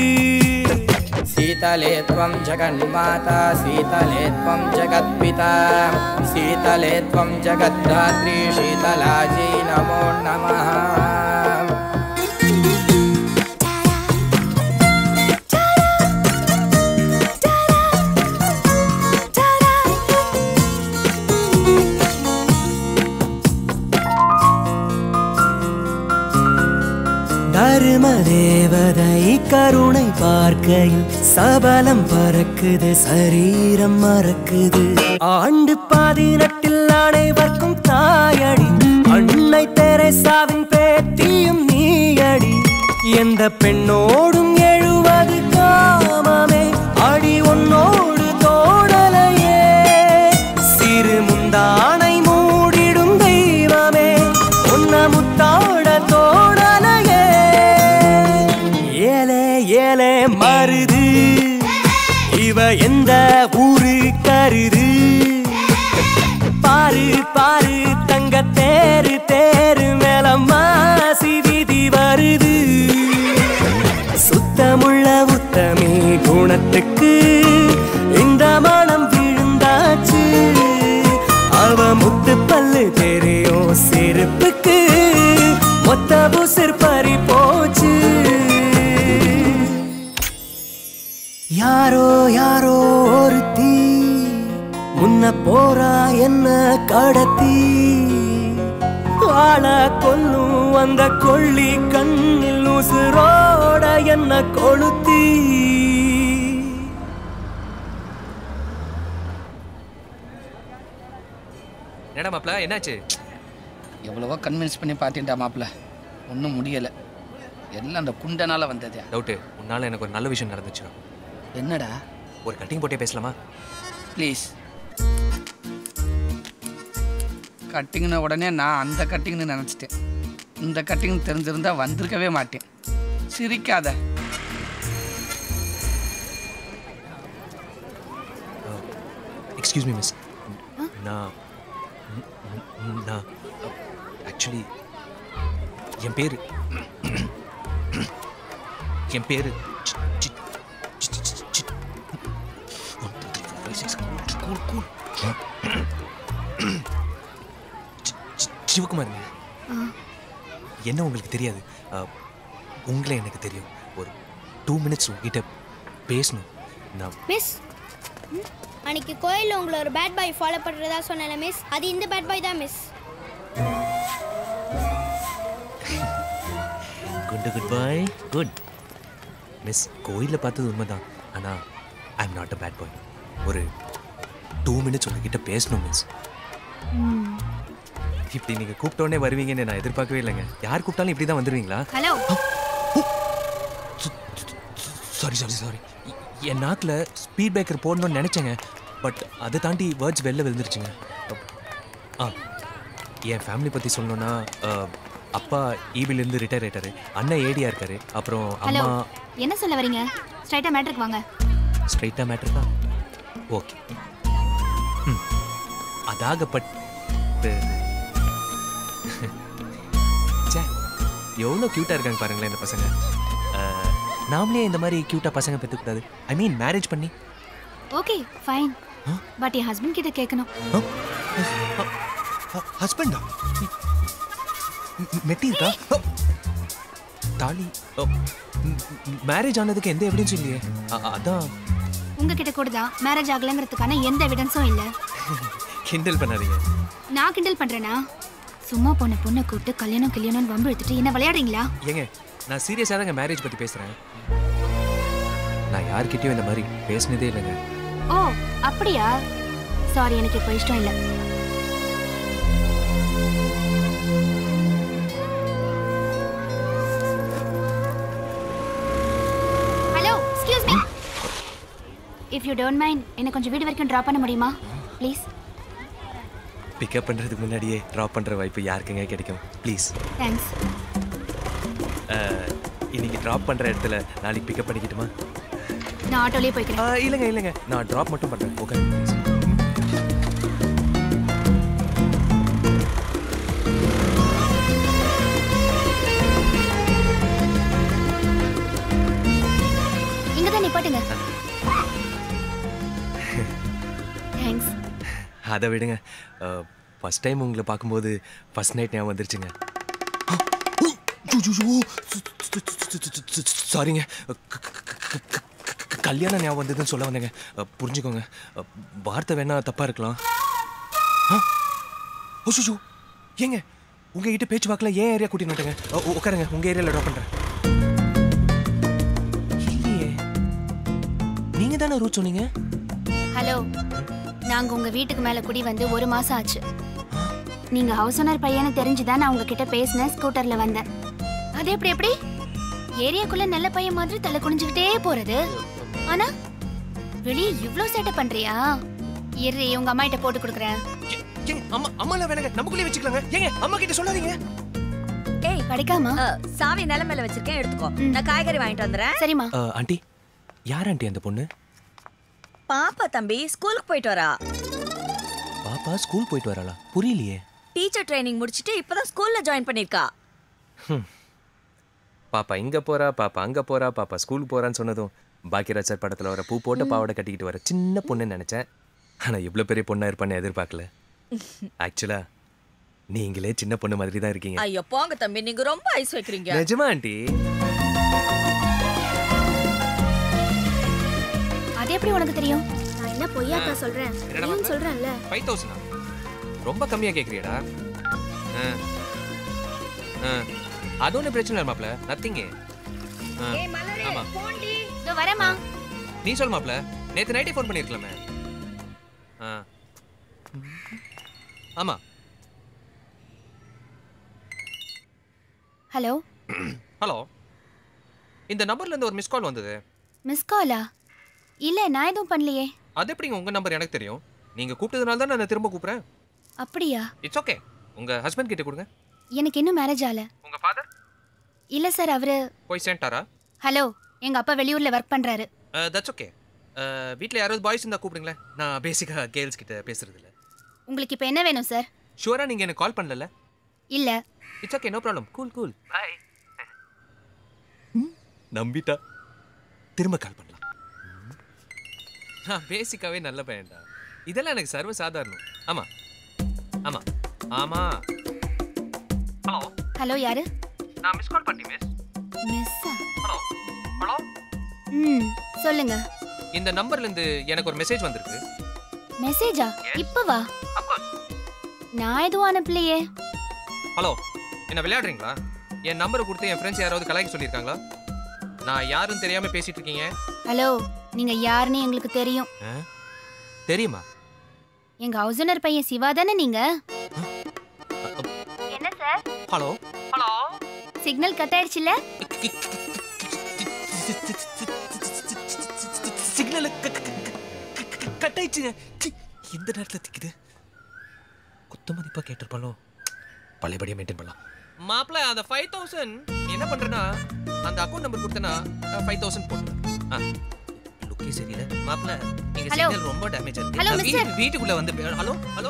शीतले त्वं जगन्माता शीतले त्वं जगत्पिता शीतले त्वं जगद्धात्री शीतलाजी नमो नमः தரும தேவதை கருணை பார்க்கையில் சபலம் பறக்குது சரீரம் மறக்குது ஆண்டு பதினெட்டில் அனைவர்க்கும் தாயடி அன்னை தெரேசாவின் பேத்தியும் நீயடி எந்த பெண்ணோடும் எழுவது காமமே அடி உன்னோடு தோடலையே சிறு முந்தானை மூடிடும் தெய்வமே உன்ன முத்தாட தோடலையே ஏலே ஏலே மருது இவ எந்த ஊரு கருது பாரு பாரு தங்க தேரு தேரு மேல மாசி விதி வருது சுத்தமுள்ள உத்தமி குணத்துக்கு இந்த மனம் விழுந்தாச்சு அவ முத்து பல்லு தெரியும் செருப்புக்கு மொத்த புசிர் பறி போச்சு யாரோ யாரோ ஒருத்தி முன்ன போறா என்ன கடத்தி ஆள கொல்லும் அந்த கொள்ளி கண்ணில் உசுரோட என்ன கொளுத்தி என்னடா மாப்ள என்னாச்சு எவ்வளவோ கன்வின்ஸ் பண்ணி பார்த்துட்டா மாப்பிள்ள ஒன்றும் முடியலை எல்லாம் அந்த குண்டனால வந்தது டவுட்டு உன்னால எனக்கு ஒரு நல்ல விஷயம் நடந்துச்சு என்னடா ஒரு கட்டிங் போட்டே பேசலாமா ப்ளீஸ் கட்டிங்ன உடனே நான் அந்த கட்டிங்னு நினச்சிட்டேன் இந்த கட்டிங் தெரிஞ்சிருந்தா வந்திருக்கவே மாட்டேன் சிரிக்காத எக்ஸ்கியூஸ் மீ மிஸ் நான் ம், ம், நான் ஆக்சுவலி என் பேர் என் பேர் சிவகுமாருங்க என்ன உங்களுக்கு தெரியாது அஹ், உங்களை எனக்கு தெரியும் ஒரு டூ மினிட்ஸ் உங்ககிட்ட பேசணும் நான் மிஸ் அன்னைக்கு கோயிலில் உங்களை ஒரு பேட் பாய் ஃபாலோ பண்ணுறதா சொன்னேன்ல மிஸ் அது இந்த பேட் பாய் தான் miss good good boy good miss கோயிலில் பார்த்தது உண்மைதான் ஆனால் I am not a bad boy ஒரு டூ மினிட்ஸ் உங்ககிட்ட பேசணும் மிஸ் இப்படி நீங்கள் கூப்பிட்டோடனே வருவீங்கன்னு நான் எதிர்பார்க்கவே இல்லைங்க யார் கூப்பிட்டாலும் இப்படி தான் வந்துடுவீங்களா ஹலோ சாரி சாரி சாரி என் நாக்கில் ஸ்பீட் பிரேக்கர் போடணும்னு நினச்சேங்க பட் அதை தாண்டி வேர்ட்ஸ் வெளில விழுந்துருச்சுங்க ஆ என் ஃபேமிலி பற்றி சொல்லணும்னா அஹ், அப்பா ஈபிலேருந்து ரிட்டையர் ஆயிட்டாரு அண்ணன் ஏடியா இருக்காரு அப்புறம் ஹலோ அம்மா என்ன சொல்ல வரீங்க ஸ்ட்ரைட்டா மேட்ருக்கு வாங்க ஸ்ட்ரைட்டாக மேட்டர் தான் ஓகே ம் அதாகப்பட்டு சே எவ்வளோ க்யூட்டாக இருக்காங்க பாருங்களேன் இந்த பசங்க அஹ், நாமளே இந்த மாதிரி க்யூட்டாக பசங்க பெற்றுக்கூடாது ஐ மீன் மேரேஜ் பண்ணி ஓகே ஃபைன் பட் என் ஹஸ்பண்ட் கிட்ட கேட்கணும் ஹஸ்பண்டா மெட்டி இருக்கா தாலி மேரேஜ் ஆனதுக்கு எந்த எவிடன்ஸும் இல்லையே அ- அதான் உங்ககிட்ட கூட தான் மேரேஜ் ஆகலைங்கிறதுக்கான எந்த எவிடன்ஸும் இல்லை கிண்டல் பண்ணாதீங்க நான் கிண்டல் பண்றேனா சும்மா போன பொண்ணை கூப்பிட்டு கல்யாணம் கல்யாணம்னு வம்பு எடுத்துட்டு என்ன விளையாடுறீங்களா ஏங்க நான் சீரியஸாக தாங்க மேரேஜ் பற்றி பேசுகிறேன் நான் யார்கிட்டயும் இந்த மாதிரி பேசினதே இல்லைங்க ஓ அப்படியா சாரி எனக்கு இப்போ இஷ்டம் இல்லை hello excuse me if you don't mind என்னை கொஞ்சம் வீடு வரைக்கும் ட்ராப் பண்ண முடியுமா ப்ளீஸ் பிக்கப் பண்ணுறதுக்கு முன்னாடியே ட்ராப் பண்ணுற வாய்ப்பு யாருக்குங்க கிடைக்கும் ப்ளீஸ் தேங்க்ஸ் இன்னைக்கு ட்ராப் பண்ணுற இடத்துல நாளைக்கு பிக்கப் பண்ணிக்கிட்டுமா நான் ஆட்டோலேயே போய்க்கிறேன் இல்லைங்க இல்லைங்க நான் ட்ராப் மட்டும் பண்ணுறேன் ஓகே இங்கே தான் நிப்பாட்டுங்க தேங்க்ஸ் அதை விடுங்க ஃபஸ்ட் டைம் உங்களை பார்க்கும்போது ஃபர்ஸ்ட் நைட் ஞாபகம் வந்துருச்சுங்க சாரிங்க கல்யாணம் ஞாபகம் வந்ததுன்னு சொல்ல வந்தேங்க அஹ், புரிஞ்சுக்கோங்க அஹ், வார்த்தை வேணா தப்பா இருக்கலாம் ஓஷோ ஏங்க உங்ககிட்ட பேச்சு வாக்கில் ஏன் ஏரியா கூட்டின்னு வந்துட்டேங்க அஹ், உ- உட்காருங்க உங்க ஏரியாவில் ட்ராப் பண்ணுறேன் இல்லையே நீங்க தானே ரூட் சொன்னீங்க ஹலோ நாங்க உங்க வீட்டுக்கு மேல குடி வந்து ஒரு மாசம் ஆச்சு நீங்க ஹவுஸ் ஓனர் பையனை தெரிஞ்சுதான் நான் உங்ககிட்ட பேசினேன் ஸ்கூட்டர்ல வந்தேன் அது எப்படி எப்படி ஏரியாக்குள்ள நல்ல பையன் மாதிரி தலை குனிஞ்சுக்கிட்டே போறது ஆனா வெளியே இவ்ளோ சேட்டை பண்றியா இரு உங்க அம்மா கிட்ட போட்டு கொடுக்குறேன் ஏங்க அம்மா அம்மால வேணாங்க நமக்குள்ளே வச்சுக்கலாங்க ஏங்க அம்மா கிட்ட சொல்லாதீங்க ஏய் கிடைக்காமா சாவி நிலைமையில வச்சிருக்கேன் எடுத்துக்கோ நான் காய்கறி வாங்கிட்டு வந்துடுறேன் சரிம்மா அஹ், ஆண்டி யார் ஆண்டி அந்த பொண்ணு பாப்பா தம்பி ஸ்கூலுக்கு போயிட்டு வரா பாப்பா ஸ்கூல் போயிட்டு வராளா புரியலையே டீச்சர் ட்ரைனிங் முடிச்சிட்டு இப்பதான் ஸ்கூல்ல ஜாயின் பண்ணிருக்கா பாப்பா இங்க போறா பாப்பா அங்க போறா பாப்பா ஸ்கூல் போறான்னு சொன்னதும் பாக்கியராஜ் சார் படத்துல வர பூ போட்ட பாவாடை கட்டிக்கிட்டு வர சின்ன பொண்ணுன்னு நினைச்சேன் ஆனா இவ்வளவு பெரிய பொண்ணா இருப்பான்னு எதிர்பார்க்கல ஆக்சுவலா நீங்களே சின்ன பொண்ணு மாதிரி தான் இருக்கீங்க ஐயோ போங்க தம்பி நீங்க ரொம்ப ஐஸ் வைக்கிறீங்க நிஜமா ஆண்டி அது எப்படி உனக்கு தெரியும் நான் என்ன பொய்யாக்கா சொல்றேன் என்னடா நீயும் சொல்றேன்ல ஃபைவ் தௌசண்டா ரொம்ப கம்மியா கேக்குறியாடா ஆ. ஆ. அது ஒன்றும் பிரச்சனை இல்லை மாப்ள நத்திங்க ஆமா இதோ வரேம்மா நீ சொல் மாப்ள நேத்து நைட்டே ஃபோன் பண்ணிருக்கலாமே ஆ ஆமா ஹலோ ஹலோ இந்த நம்பர்ல இருந்து ஒரு மிஸ் கால் வந்தது மிஸ் காலா இல்ல நான் எதுவும் பண்ணலையே அது எப்படிங்க உங்க நம்பர் எனக்கு தெரியும் நீங்க கூப்பிட்டதுனால தான் நான் திரும்ப கூப்பிடுறேன் அப்படியா இட்ஸ் ஓகே உங்க ஹஸ்பண்ட் கிட்ட கொடுங்க எனக்கு இன்னும் மேரேஜ் ஆகல உங்க ஃபாதர் இல்ல சார் அவரு போய் சேர்ந்துட்டாரா ஹலோ எங்க அப்பா வெளியூர்ல ஒர்க் பண்றாரு தட்ஸ் ஓகே வீட்டில் யாராவது பாய்ஸ் இருந்தால் கூப்பிடுங்களேன் நான் பேசிக்காக கேர்ள்ஸ் கிட்ட பேசுறது இல்ல உங்களுக்கு இப்போ என்ன வேணும் சார் ஷுவரா நீங்க எனக்கு கால் பண்ணல இல்ல it's okay no problem cool cool bye நம்பிட்டா திரும்ப கால் பண்ணலாம் ம். நான் பேசிக்காவே நல்ல பையன்டா இதெல்லாம் எனக்கு சர்வ சாதாரணம் ஆமா ஆமா ஆமா ஹலோ ஹலோ யாரு நான் மிஸ் கால் பண்ணி மிஸ் மிஸ்ஸா ஹலோ ஹலோ ம் சொல்லுங்க இந்த நம்பர்ல இருந்து எனக்கு ஒரு மெசேஜ் வந்திருக்கு மெசேஜா இப்பவா நான் எதுவும் அனுப்பலையே ஹலோ என்ன விளையாடுறீங்களா என் நம்பரை கொடுத்து என் ஃப்ரெண்ட்ஸ் யாராவது கலாய்க்க சொல்லியிருக்காங்களா நான் யாருன்னு தெரியாம பேசிட்டு இருக்கீங்க ஹலோ நீங்க யாருன்னு எங்களுக்கு தெரியும் ஆ? தெரியுமா எங்க ஹவுஸ் ஓனர் பையன் சிவா தானே நீங்க என்ன sir hello hello signal cut ஆயிடுச்சுல சிக்னல் கட் ஆயிடுச்சுங்க சி, இந்த நேரத்தில் திக்குது குத்த மதிப்பா கேட்டிருப்பாலோ பழையபடியாக மெயின்டைன் பண்ணலாம் மாப்பிள்ள அந்த ஃபைவ் தௌசண்ட் என்ன பண்றேன்னா அந்த அக்கௌண்ட் நம்பர் கொடுத்தனா ஃபைவ் தௌசண்ட் போட்டு ஆ லுக்கே சரியில்லை மாப்பிள்ள எங்க Hello. சிக்னல் ரொம்ப டேமேஜ் ஆயிருக்கு Hello, நான் mister. வீட்டு- வீட்டுக்குள்ள வந்து பே- ஹலோ ஹலோ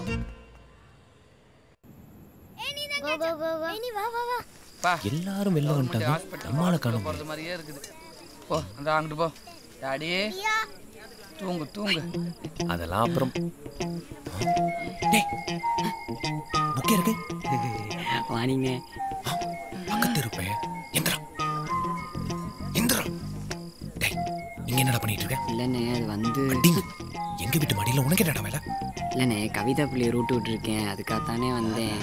கோ கோ கோ கோ நீ வா வா வா பா எல்லாரும் வெளில வந்துட்டாங்க நம்மால காணும் போறது மாதிரியே இருக்குது போ அந்த அங்கிட்டு போ டாடி தூங்கு தூங்கு அதெல்லாம் அப்புறம் டேய் புக்கே இருக்கு வாணிங்க பக்கத்து இருப்பேன் எந்திரம் எந்திரம் டேய் இங்க என்னடா பண்ணிட்டு இருக்க இல்லைண்ணே அது வந்து எங்க வீட்டு மடியில உனக்கு என்னடா வேலை இல்லைண்ணே கவிதா பிள்ளைய ரூட் விட்டுருக்கேன் அதுக்காகத்தானே வந்தேன்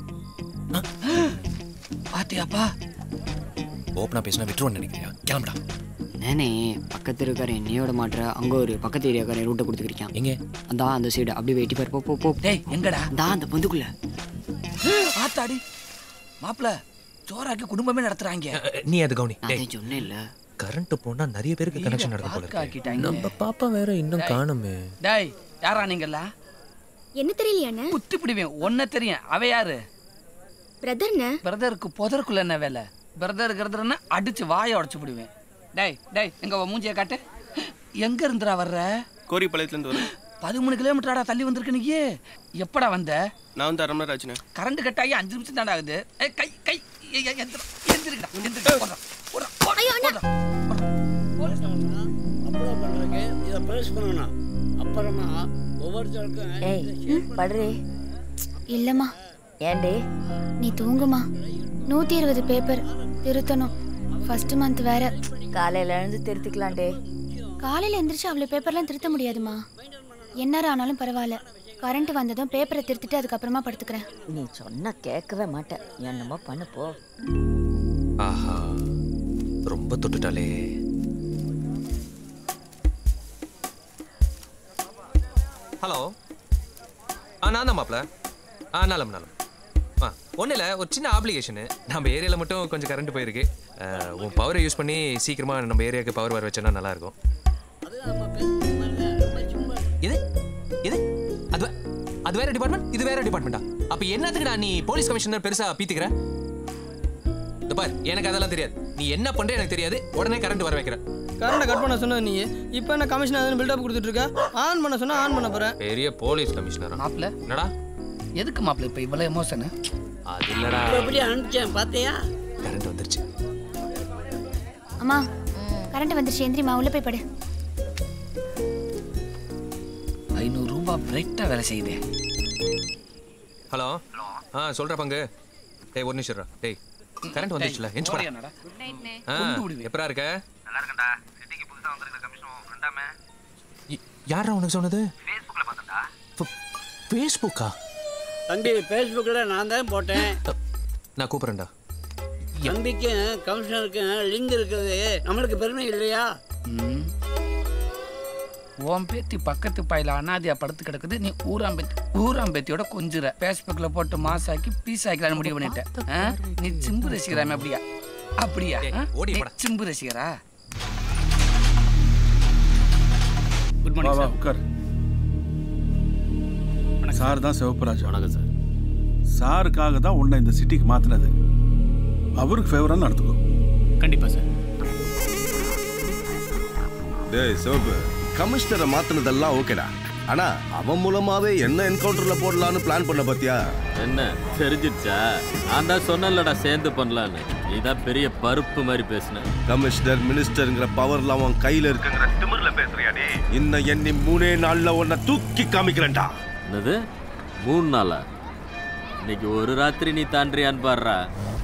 பாத்தியாப்பா ஓப்பனா பேசினா விட்டுருவோன்னு நினைக்கிறியா கிளம்புடா நானே பக்கத்து இருக்கார என்னையோட மாட்டுற அங்க ஒரு பக்கத்து ஏரியாக்காரன் ரூட்டை கொடுத்துருக்கான் எங்க அதான் அந்த சைடு அப்படியே வெட்டி பாரு போ போ போ டேய் எங்கடா தான் அந்த பொந்துக்குள்ள ஆத்தாடி மாப்பிள சோறாக்கி குடும்பமே நடத்துறாங்க நீ அது கவுனி நான் தான் சொன்னேன் இல்ல கரண்ட் போனா நிறைய பேருக்கு கனெக்ஷன் நடக்கும் போல இருக்கு. ஆக்கிட்டாங்க. நம்ம பாப்பா வேற இன்னும் டேய். காணுமே டேய் யாரா நீங்களா என்ன தெரியலையாண்ணே குத்தி பிடிவேன் ஒன்ன தெரியும் அவ யாரு பிரதர்ண்ணே பிரதருக்கு புதருக்குள்ள என்ன வேலை பிரதர் கிரதர்னா அடிச்சு வாயை உடச்சு பிடுவேன் டேய் டேய் எங்க உன் மூஞ்சிய காட்டு எங்க இருந்துடா வர்ற கோரிப்பாளையத்துலேருந்து வரேன் பதிமூணு கிலோமீட்டராடா தள்ளி வந்திருக்க நீ எப்படா வந்த நான் வந்து அரை மணி நேரம் ஆச்சுண்ணே கரண்ட் கட் ஆகி அஞ்சு நிமிஷம் தாண்டா ஆகுது ஏய், கை கை ஏய், ஏய், எந்திரம் எந்திரிக்கடா எந்திரிக்கடா போடுறா போடுறா போடுறா அப்ளை பண்ணுறதுக்கு இதை ப்ரெஸ் பண்ணணும் அப்புறமா ஒவ்வொருத்தருக்கும் ஏய் படுறி இல்லம்மா ஏண்டி நீ தூங்குமா நூத்தி இருபது பேப்பர் திருத்தணும் ஃபர்ஸ்ட் மந்த் வேற காலையில எழுந்து திருத்திக்கலாம்டே காலையில எந்திரிச்சு அவ்வளவு பேப்பர்லாம் திருத்த முடியாதுமா எந்நேரம் ஆனாலும் பரவாயில்ல கரண்ட் வந்ததும் பேப்பரை திருத்திட்டு அதுக்கப்புறமா படுத்துக்கிறேன் நீ சொன்னா கேட்கவே மாட்டேன் என்னமோ பண்ணு போ ஆஹா ரொம்ப தொட்டுட்டாலே ஹலோ ஆ நான் தான் மாப்பிள ஆ நலம் நலம் ஆ ஒன்றும் இல்லை ஒரு சின்ன ஆப்ளிகேஷனு நம்ம ஏரியாவில் மட்டும் கொஞ்சம் கரண்ட் போயிருக்கு அஹ், உன் பவரை யூஸ் பண்ணி சீக்கிரமாக நம்ம ஏரியாவுக்கு பவர் வர வச்சோன்னா நல்லாயிருக்கும் இது இது அது வே- அது வேற டிபார்ட்மெண்ட் இது வேற டிபார்ட்மெண்ட்டா அப்போ என்னத்துக்குடா நீ போலீஸ் கமிஷனர் பெருசா பீத்துக்கிற இந்த பார் எனக்கு அதெல்லாம் தெரியாது நீ என்ன பண்ற எனக்கு தெரியாது உடனே கரண்ட் வர வைக்கிற கரண்ட்டை கட் பண்ண சொன்னது நீ இப்போ என்ன கமிஷன் அதுன்னு பில்டப் கொடுத்துட்டு இருக்க ஆன் பண்ண சொன்னா ஆன் பண்ண போறேன் பெரிய போலீஸ் கமிஷனரா மாப்பிள என்னடா எதுக்கு மாப்பிள இப்ப இவ்வளவு எமோஷனு அது இல்லடா இப்போ எப்படி அனுப்பிச்சேன் பார்த்தியா கரண்ட் வந்துருச்சு அம்மா கரண்ட் வந்துருச்சு எந்திரிமா உள்ள போய் படு ஐநூறு ரூபாய் பிரைட்டா வேலை செய்யுது ஹலோ ஆ சொல்ற பங்கு டேய் ஒரு நிமிஷம் இருடா. டேய் கரண்ட் வந்துருச்சுல எஞ்சி போடா ஓடியானடா? ஆ கொண்டு விடுவேன். எப்பரா இருக்க நல்லா இருக்கேன்டா சிட்டிக்கு புதுசா வந்திருக்கிற கமிஷன் ஃப்ரெண்டாமே யாரா உனக்கு சொன்னது ஃபேஸ்புக்ல பார்த்தேன்டா ஃபேஸ்புக்கா தம்பி ஃபேஸ்புக்கில் நான் தான் போட்டேன் நான் கூப்பிடுறேன்டா தம்பிக்கும் கமிஷனருக்கும் லிங்க் இருக்குது நம்மளுக்கு பெருமை இல்லையா உன் பேத்தி பக்கத்து பாயில அனாதியா படுத்து கிடக்குது நீ ஊராம்பேத்தி ஊராம்பேத்தியோட கொஞ்சுற ஃபேஸ்புக்கில் போட்டு மாசாக்கி பீஸ் ஆக்கலான்னு முடிவு பண்ணிட்டேன் ஆ? நீ சிம்பு ரசிகராமே அப்படியா அப்படியா ஆ? நீ சிம்பு ரசிகரா குட் மார்னிங் சார் உட்கார் சார் தான் சிவப்பராஜ் வணக்கம் சார் சாருக்காக தான் உன்னை இந்த சிட்டிக்கு மாத்தினது அவருக்கு ஃபேவராக நடத்துக்கோ கண்டிப்பா சார் டேய் சிவப்பு கமிஷனரை மாத்தினதெல்லாம் ஓகேடா ஆனா அவன் மூலமாவே என்ன என்கவுண்டர்ல போடலாம்னு பிளான் பண்ண பாத்தியா என்ன தெரிஞ்சிடுச்சா நான் தான் சொன்னேன்லடா சேர்ந்து பண்ணலான்னு நீதான் பெரிய பருப்பு மாதிரி பேசுன கமிஷனர் மினிஸ்டருங்கிற பவர்ல அவன் கையில இருக்குங்கிற திமிர்ல பேசுறியாடி இன்னும் எண்ணி மூணே நாள்ல உன்னை தூக்கி காமிக்கிறேன்டா என்னது மூணு நாளா இன்னைக்கு ஒரு ராத்திரி நீ தாண்டியான்னு பாடுறா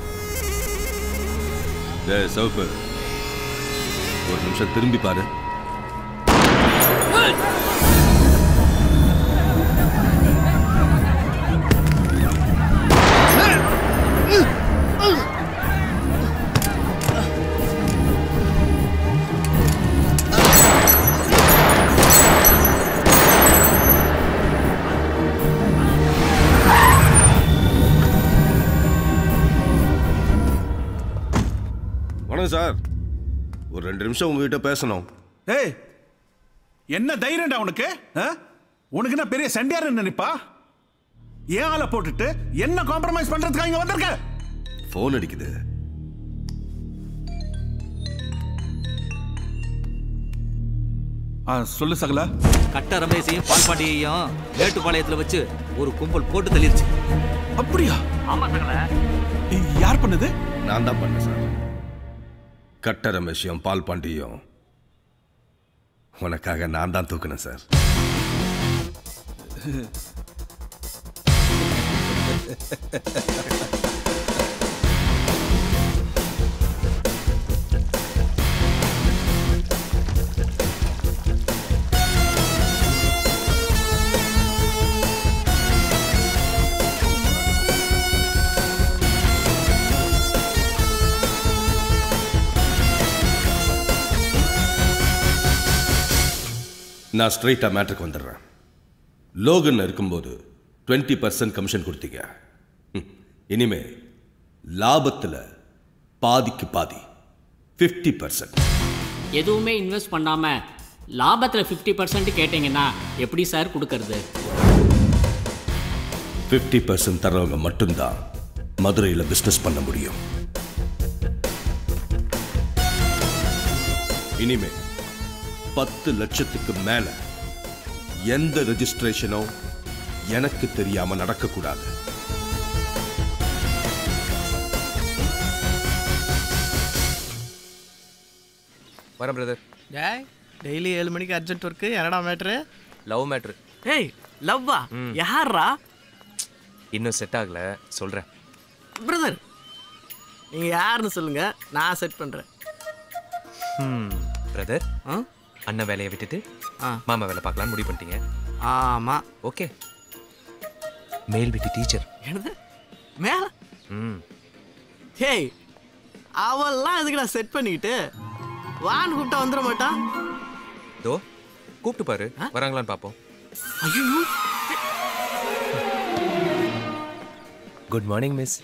டேய் சிவப்பு ஒரு நிமிஷம் திரும்பி பாரு வணக்கம் சார் ஒரு ரெண்டு நிமிஷம் உங்ககிட்ட பேசணும் ஏய் என்ன தைரியம்டா உனக்கு ஆ? உனக்கு என்ன பெரிய சண்டியார் நினைப்பா ஏன் ஆளை போட்டுட்டு என்ன காம்ப்ரமைஸ் பண்றதுக்காக இங்க வந்திருக்க ஃபோன் அடிக்குது ஆ சொல்லு சகலா கட்ட ரமேஷையும் பால்பாண்டியையும் மேட்டுப்பாளையத்துல வச்சு ஒரு கும்பல் போட்டு தள்ளிருச்சு அப்படியா ஆமா சகல யார் பண்ணது நான் தான் பண்ணேன் சார் கட்ட ரமேஷையும் பால் பாண்டியும் உனக்காக நான் தான் தூக்கினேன் சார் நான் ஸ்ட்ரைட்டாக மேட்ருக்கு வந்துடுறேன் லோகன் இருக்கும்போது டுவெண்ட்டி பர்சன்ட் கமிஷன் கொடுத்தீங்க ம், இனிமே லாபத்தில் பாதிக்கு பாதி ஃபிஃப்டி பர்சன்ட் எதுவுமே இன்வெஸ்ட் பண்ணாம லாபத்தில் ஃபிஃப்டி பர்சன்ட் கேட்டிங்கன்னா எப்படி சார் கொடுக்கறது ஃபிஃப்டி பர்சன்ட் தர்றவங்க மட்டும்தான் மதுரையில் பிஸ்னஸ் பண்ண முடியும் இனிமே பத்து லட்சத்துக்கு மேல எந்த ரெஜிஸ்ட்ரேஷனும் எனக்கு தெரியாம நடக்கக்கூடாது வரேன் பிரதர் டேய் டெய்லி ஏழு மணிக்கு அர்ஜென்ட் ஒர்க்கு என்னடா மேட்ரு லவ் மேட்ரு ஏய் லவ்வா யாரா இன்னும் செட் ஆகல சொல்கிறேன் பிரதர் நீங்க யாருன்னு சொல்லுங்க நான் செட் பண்றேன் ம் பிரதர் அண்ணன் வேலையை விட்டுட்டு மாமா வேலை பார்க்கலான்னு முடிவு பண்ணிட்டீங்க ஆமா ஓகே மேல் வீட்டு டீச்சர் என்னது மேல ம் ஹேய் அவெல்லாம் எதுக்கு நான் செட் பண்ணிக்கிட்டு வான்னு கூப்பிட்டா வந்துட மாட்டான் தோ கூப்பிட்டு பாரு வராங்களான்னு பார்ப்போம் ஐயோ good morning miss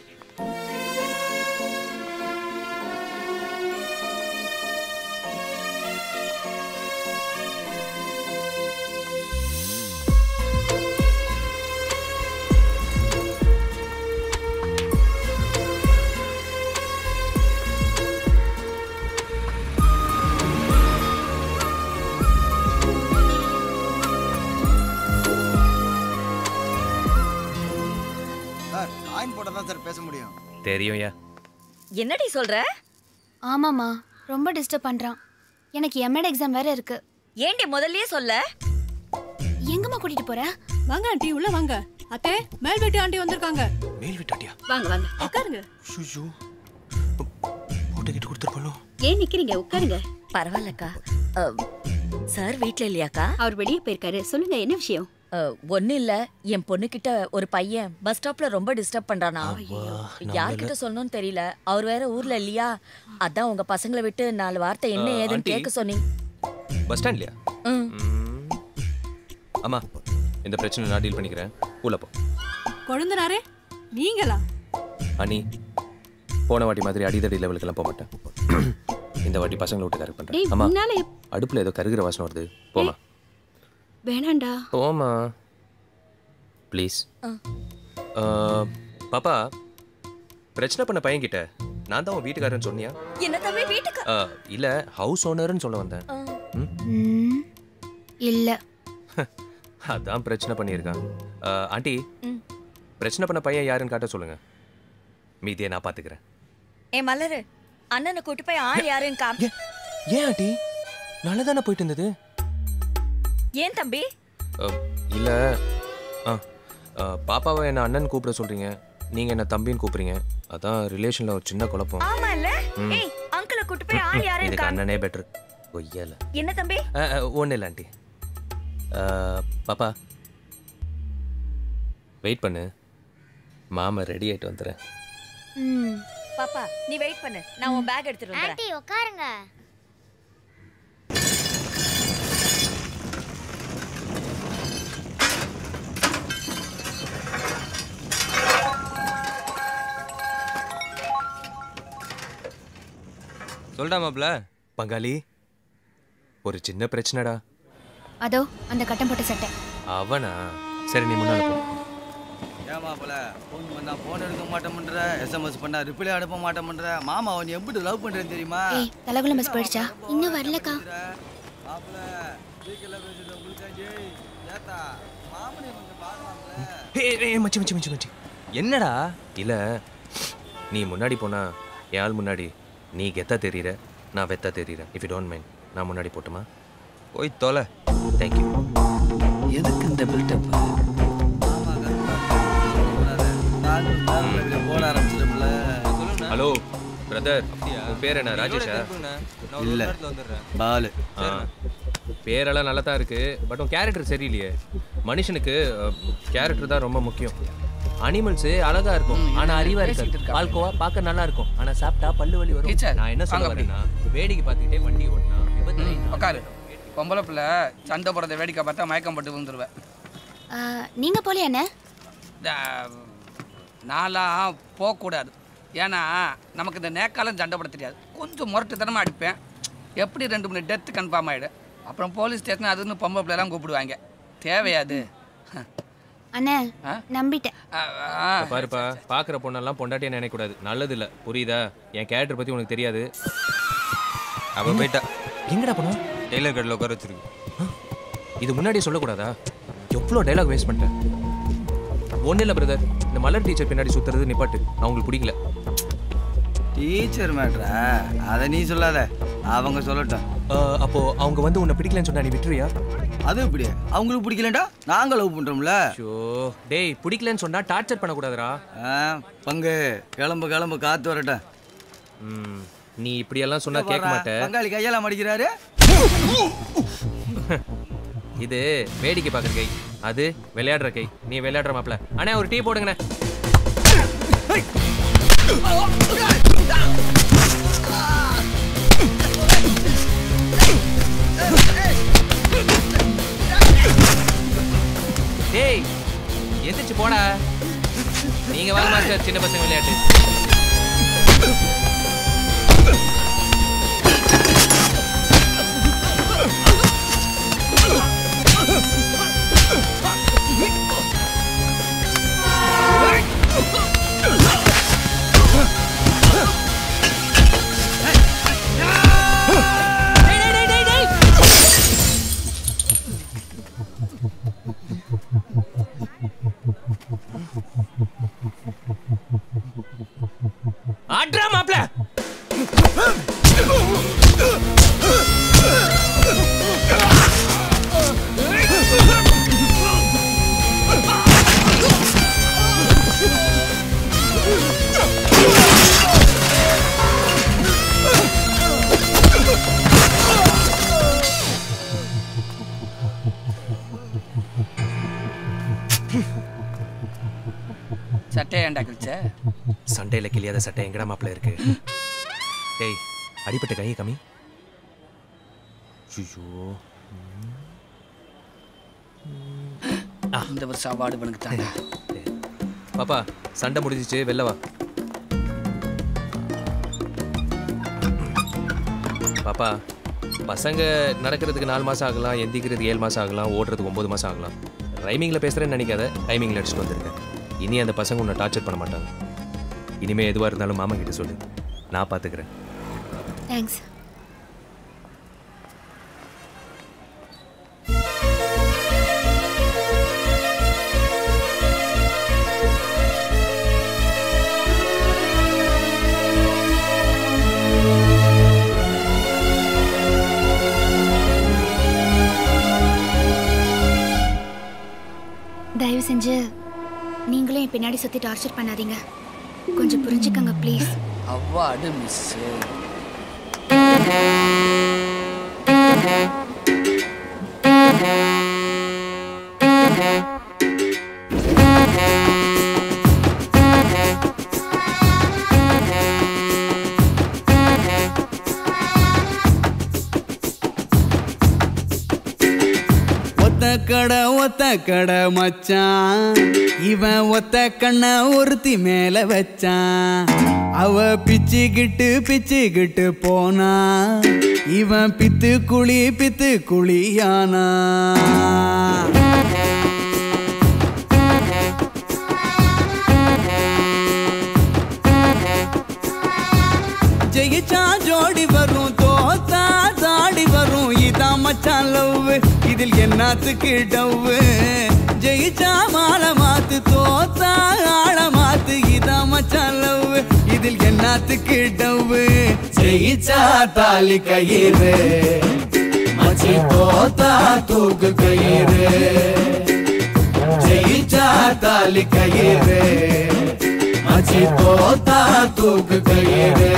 sir coin போட்டால் தான் சார் பேச முடியும் தெரியும்யா என்னடி சொல்ற ஆமாம்மா ரொம்ப டிஸ்டர்ப் பண்றான் எனக்கு எம்எட் எக்ஸாம் வேற இருக்கு ஏண்டி முதல்லயே சொல்ல எங்கம்மா கூட்டிட்டு போற வாங்க ஆண்டி உள்ள வாங்க அத்தே மேல் வீட்டு ஆண்டி வந்திருக்காங்க மேல் வீட்டாட்டியா வாங்க வாங்க உட்காருங்க ஷூ போட்டுக்கிட்டு கொடுத்துருப்பாளோ ஏன் நிக்கிறீங்க உட்காருங்க பரவாயில்லக்கா சார் வீட்ல இல்லையாக்கா அவர் வெளியே போயிருக்காரு சொல்லுங்க என்ன விஷயம் ஒன்னும் இல்ல என் பொண்ணுகிட்ட ஒரு பையன் பஸ் ஸ்டாப்ல ரொம்ப டிஸ்டர்ப் பண்றானா யார்கிட்ட சொல்லணும்னு தெரியல அவர் வேற ஊர்ல இல்லையா அதான் உங்க பசங்களை விட்டு நாலு வார்த்தை என்ன ஏதுன்னு ஆண்டி. கேட்க சொன்னீங்க பஸ் ஸ்டாண்ட்லையா ம். அம்மா இந்த பிரச்சனை நான் டீல் பண்ணிக்கிறேன் உள்ள போ கொழுந்தனாரே நீங்களா அனி போன வாட்டி மாதிரி அடிதடி லெவலுக்கெல்லாம் போக மாட்டேன் இந்த வாட்டி பசங்களை விட்டு கரெக்ட் டேய், பண்றேன் அம்மா முன்னால எப்- அடுப்புல ஏதோ கருகிற வாசனை வருது போமா வேணாண்டா போமா ப்ளீஸ் பாப்பா பிரச்சனை பண்ண பையன்கிட்ட நான் தான் உன் வீட்டுக்காரன்னு சொன்னியா என்ன தம்பி வீட்டுக்கு ஆ, இல்ல ஹவுஸ் ஓனர்னு சொல்ல வந்தேன் ம், இல்ல அதான் பிரச்சனை பண்ணியிருக்கான் ஆ, ஆண்டி ம். பிரச்சனை பண்ண பையன் யாருன்னு காட்ட சொல்லுங்க மீதியை நான் பாத்துக்கிறேன் ஏ மலரு அண்ணனை கூட்டு போய் ஆள் யாருன்னு காம் ஏன் ஆண்டி நல்லா தானே போயிட்டு இருந்தது ஏன் தம்பி ஆ, இல்ல ஆ ஆ, பாப்பாவை என்ன அண்ணன் கூப்பிட சொல்றீங்க நீங்க என்ன தம்பின்னு கூப்பிடுறீங்க அதான் ரிலேஷன்ல ஒரு சின்ன குழப்பம் ஆமா இல்ல ம். ஏய் அங்கிளை கூட்டு போய் ஆள் யாருன்னு இதுக்கு காம் அண்ணனே பெட்டர் ஒய்யல என்ன தம்பி ஒன்றும் இல்லை ஆண்டி ஆ, பாப்பா வெயிட் பண்ணு மாமா ரெடி ஆயிட்டு வந்துடுறேன் ம் பாப்பா நீ வெயிட் பண்ணு நான் உன் பேக் எடுத்துட்டு வந்துறேன் ஆண்டி உட்காருங்க சொல்டா மாப்ள பங்காளி ஒரு சின்ன பிரச்சனைடா அதோ அந்த கட்டம் போட்ட சட்டை அவனா சரி நீ முன்னால போ ஏமா போல ஃபோன் பண்ணா ஃபோன் எடுக்க மாட்டேன்ற எஸ்எம்எஸ் பண்ணா ரிப்ளை அனுப்ப மாட்டேன்ற மாமா அவன் எப்படி லவ் பண்றேன்னு தெரியுமா ஏய் தலகுல பஸ் போயிடுச்சா இன்னும் வரலக்கா மாப்பிள வீக்கெல்லாம் பேசுறது உங்களுக்காண்டி ஏத்தா மாமனை கொஞ்சம் பார்க்கலாம்ல ஏய் ஏய் மச்சி மச்சி மச்சி மச்சி என்னடா இல்ல நீ முன்னாடி போனா என் ஆள் முன்னாடி நீ கெத்தா தெரியுற நான் வெத்தா தெரியுறேன் இஃப் யூ டோன்ட் மைண்ட் நான் முன்னாடி போட்டுமா போய் தொலை தேங்க்யூ எதுக்கு இந்த பில்டப் போட ஆரம்பிச்சிடும்ல ஹலோ பிரதர் உன் பேர் என்ன ராஜேஷா இல்ல பாலு ஆ பேரெல்லாம் நல்லா தான் இருக்கு பட் உன் கேரக்டர் சரியில்லையே மனுஷனுக்கு கேரக்டர் தான் ரொம்ப முக்கியம் அனிமல்ஸ் அழகா இருக்கும் ஆனா அறிவா இருக்காது பால்கோவா பார்க்க நல்லா இருக்கும் ஆனா சாப்பிட்டா பல்லு வலி வரும் டீச்சர், நான் என்ன சொல்ல வாங்க அப்படி. வரேன்னா வேடிக்கை பார்த்துக்கிட்டே வண்டி ஓட்டினா விபத்து உட்காரு பொம்பளை பிள்ளை சண்டை போடுறத வேடிக்கை பார்த்தா மயக்கம் போட்டு விழுந்துருவேன் ஆ, நீங்க போலியா அண்ணே நான்லாம் போகக்கூடாது ஏன்னா நமக்கு இந்த நேக்காலம் சண்டை போட தெரியாது கொஞ்சம் முரட்டுத்தனமாக அடிப்பேன் எப்படி ரெண்டு மூணு டெத்து கன்ஃபார்ம் ஆகிடும் அப்புறம் போலீஸ் ஸ்டேஷன் அதுன்னு பொம்பளை பிள்ளைலாம் கூப்பிடுவாங்க தேவையாது அண்ணே நம்பிட்டேன் இப்ப பாருப்பா பாக்குற பொண்ணெல்லாம் பொண்டாட்டியை நினைக்க கூடாது நல்லது இல்ல புரியுதா என் கேரக்டர் பத்தி உனக்கு தெரியாது அவ போயிட்டா எங்கடா போனா டெய்லர் கடையில் உட்கார வச்சிருக்கு இது முன்னாடியே சொல்லக்கூடாதா எவ்வளோ டைலாக் வேஸ்ட் பண்ணிட்டேன் ஒன்றும் இல்லை பிரதர் இந்த மலர் டீச்சர் பின்னாடி சுத்துறது நிப்பாட்டு நான் உங்களுக்கு பிடிக்கல டீச்சர் மேட்ரா அதை நீ சொல்லாத அவங்க சொல்லட்டும் அஹ், அப்போ அவங்க வந்து உன்னை பிடிக்கலன்னு சொன்னா நீ விட்டுருவியா அது எப்படி அவங்களுக்கு பிடிக்கலடா நாங்க லவ் பண்றோம்ல ஷோ டேய் பிடிக்கலன்னு சொன்னா டார்ச்சர் பண்ணக்கூடாதுடா ஆ, பங்கு கிளம்பு கிளம்பு காத்து வரட்டும் ம் நீ இப்படியெல்லாம் சொன்னா கேட்க மாட்டேன் பங்காளி கையெல்லாம் அடிக்கிறாரு இது வேடிக்கை பார்க்குற கை அது விளையாடுற கை நீ விளையாடுற மாப்ள அண்ணா ஒரு டீ போடுங்கண்ணே டேய் எந்திரிச்சு போடா நீங்க வாங்க மாஸ்டர் சின்ன பசங்க விளையாட்டு ஆட்ரா மாப்ள சட்டையை ஏன்டா கிழிச்ச சண்டையில கிளியாத சட்டை எங்கடா மாப்ள இருக்கு டேய் அடிபட்ட கையை கம்மி ஐயோ இந்த வருஷம் அவார்டு இவனுக்கு தாண்டா பாப்பா சண்டை முடிஞ்சிச்சு வெளில வா பாப்பா பசங்க நடக்கிறதுக்கு நாலு மாதம் ஆகலாம் எந்திக்கிறதுக்கு ஏழு மாதம் ஆகலாம் ஓடுறதுக்கு ஒம்பது மாதம் ஆகலாம் ரைமிங்கில் பேசுகிறேன்னு நினைக்காத டைமிங்கில் அடிச்சுட்டு வந்திருக்கேன் இனி அந்த பசங்க உன்னை டார்ச்சர் பண்ண மாட்டாங்க இனிமேல் எதுவாக இருந்தாலும் மாமா கிட்ட சொல்லு நான் பார்த்துக்கிறேன் தேங்க்ஸ் தயவு செஞ்சு நீங்களும் என் பின்னாடி சுத்தி டார்ச்சர் பண்ணாதீங்க கொஞ்சம் புரிஞ்சுக்கங்க ப்ளீஸ் அவார்டு மிஸ் ஒத்த கடை ஒத்த கடை மச்சான் இவன் ஒத்த கண்ண ஒருத்தி மேல வச்சான் அவ பிச்சுக்கிட்டு பிச்சுக்கிட்டு போனா இவன் பித்து குழி பித்து குழியானா ஜெயிச்சா ஜோடி வரும் தோத்தா தாடி வரும் இதான் மச்சான் லவ் இதில் என்னத்துக்கு டவ் ஜெயிச்சா மாலை மாத்து தோத்தா ஆள மாத்து இதான் மச்சான் லவ் இதில் என்னத்துக்கு டவ் ஜெயிச்சா தாலி கயிறு மச்சி தோத்தா தூக்கு கயிறு ஜெயிச்சா தாலி கயிறு மச்சி தோத்தா தூக்கு கயிறு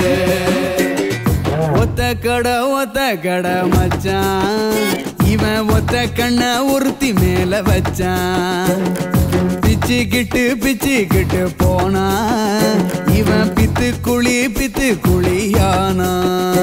ஒத்த கடை ஒத்த கடை மச்சான் இவன் ஒத்த கண்ண ஒருத்தி மேல வச்சான் பிச்சுக்கிட்டு பிச்சுக்கிட்டு போனா இவன் பித்து குழி பித்து குழியானா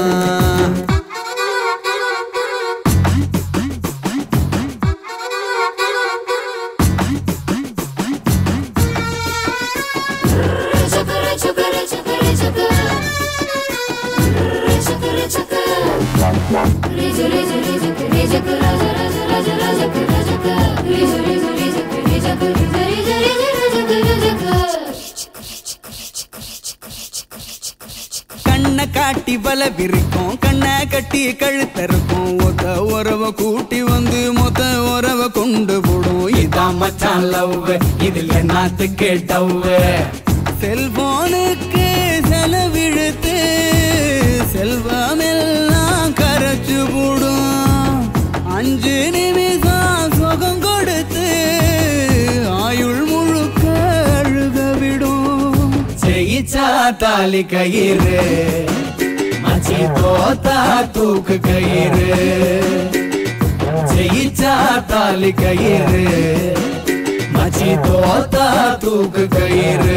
கண்ணை காட்டி வல விரிக்கும் கண்ணை கட்டி கழுத்தருக்கும் ஒத்த உறவ கூட்டி வந்து மொத்த உறவ கொண்டு போடும் இதான் மச்சான் லவ் இதில் என்னத்துக்கு டவ் செல்போனுக்கு செலவிழுத்து செல்வமெல்லாம் கரைச்சு போடும் அஞ்சு நிமிஷம் சுகம் கொடுத்து ஆயுள் முழுக்க அழுக விடும் ஜெயிச்சா தாலி கயிறு மச்சி தோத்தா தூக்கு கயிறு ஜெயிச்சா தாலி கயிறு மச்சி தோத்தா தூக்கு கயிறு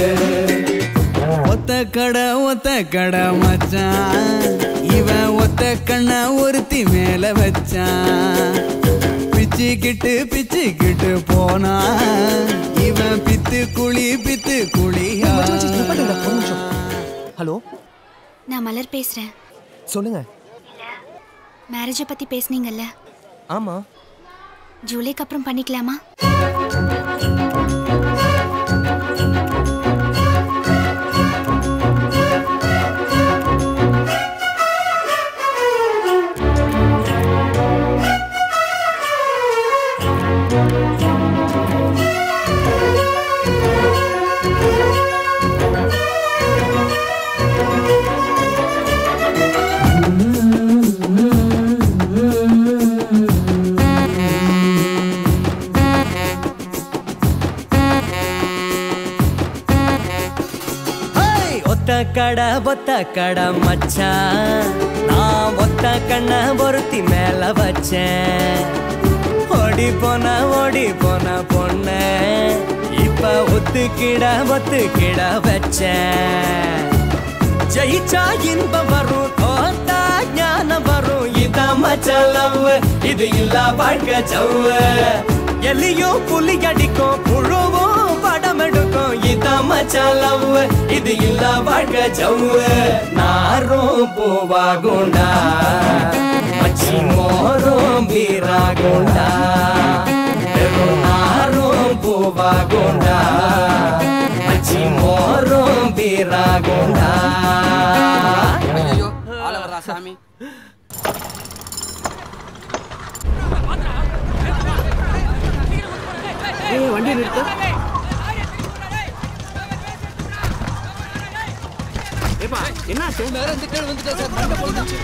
ஒத்த கடை ஒத்த கடை மச்சான் இவன் ஒத்த கண்ண ஒருத்தி மேல வச்சான் பிச்சுக்கிட்டு பிச்சுக்கிட்டு போனா இவன் பித்து குழி பித்து குழியா ஹலோ நான் மலர் பேசுறேன் சொல்லுங்க மேரேஜை பத்தி பேசுனீங்கல்ல ஆமா ஜூலைக்கு அப்புறம் பண்ணிக்கலாமா ஹேய்! ஒத்த கடை பொத்த கடை மச்சான் நான் ஒத்த கண்ண பொருத்தி மேல வச்சேன் ஓடி போன ஓடி போன பொண்ண இப்ப ஒத்துக்கிட ஒத்துக்கிட வச்சேன் ஜெயிச்சா இன்பம் வரும் தோத்தா ஞானம் வரும் இதான் மச்ச லவ் இது இல்ல வாழ்க்கை சவ்வு எலியும் புலி அடிக்கும் புழுவும் படம் எடுக்கும் இதான் மச்சான் லவ் இது இல்ல வாழ்க்கை ஜவ்வு நாரும் பூவாகுண்டா மச்சி மோரும் பீராகுண்டா வெறும் நாரும் பூவாகுண்டா மச்சி மோரும் பீராகுண்டா ஐயோ ஆள வர்றா சாமி ஏய் வண்டி நிறுத்து ஏப்பா என்னாச்சு வேற இந்த கேள் வந்துட்டா சார் மண்டை போடுச்சு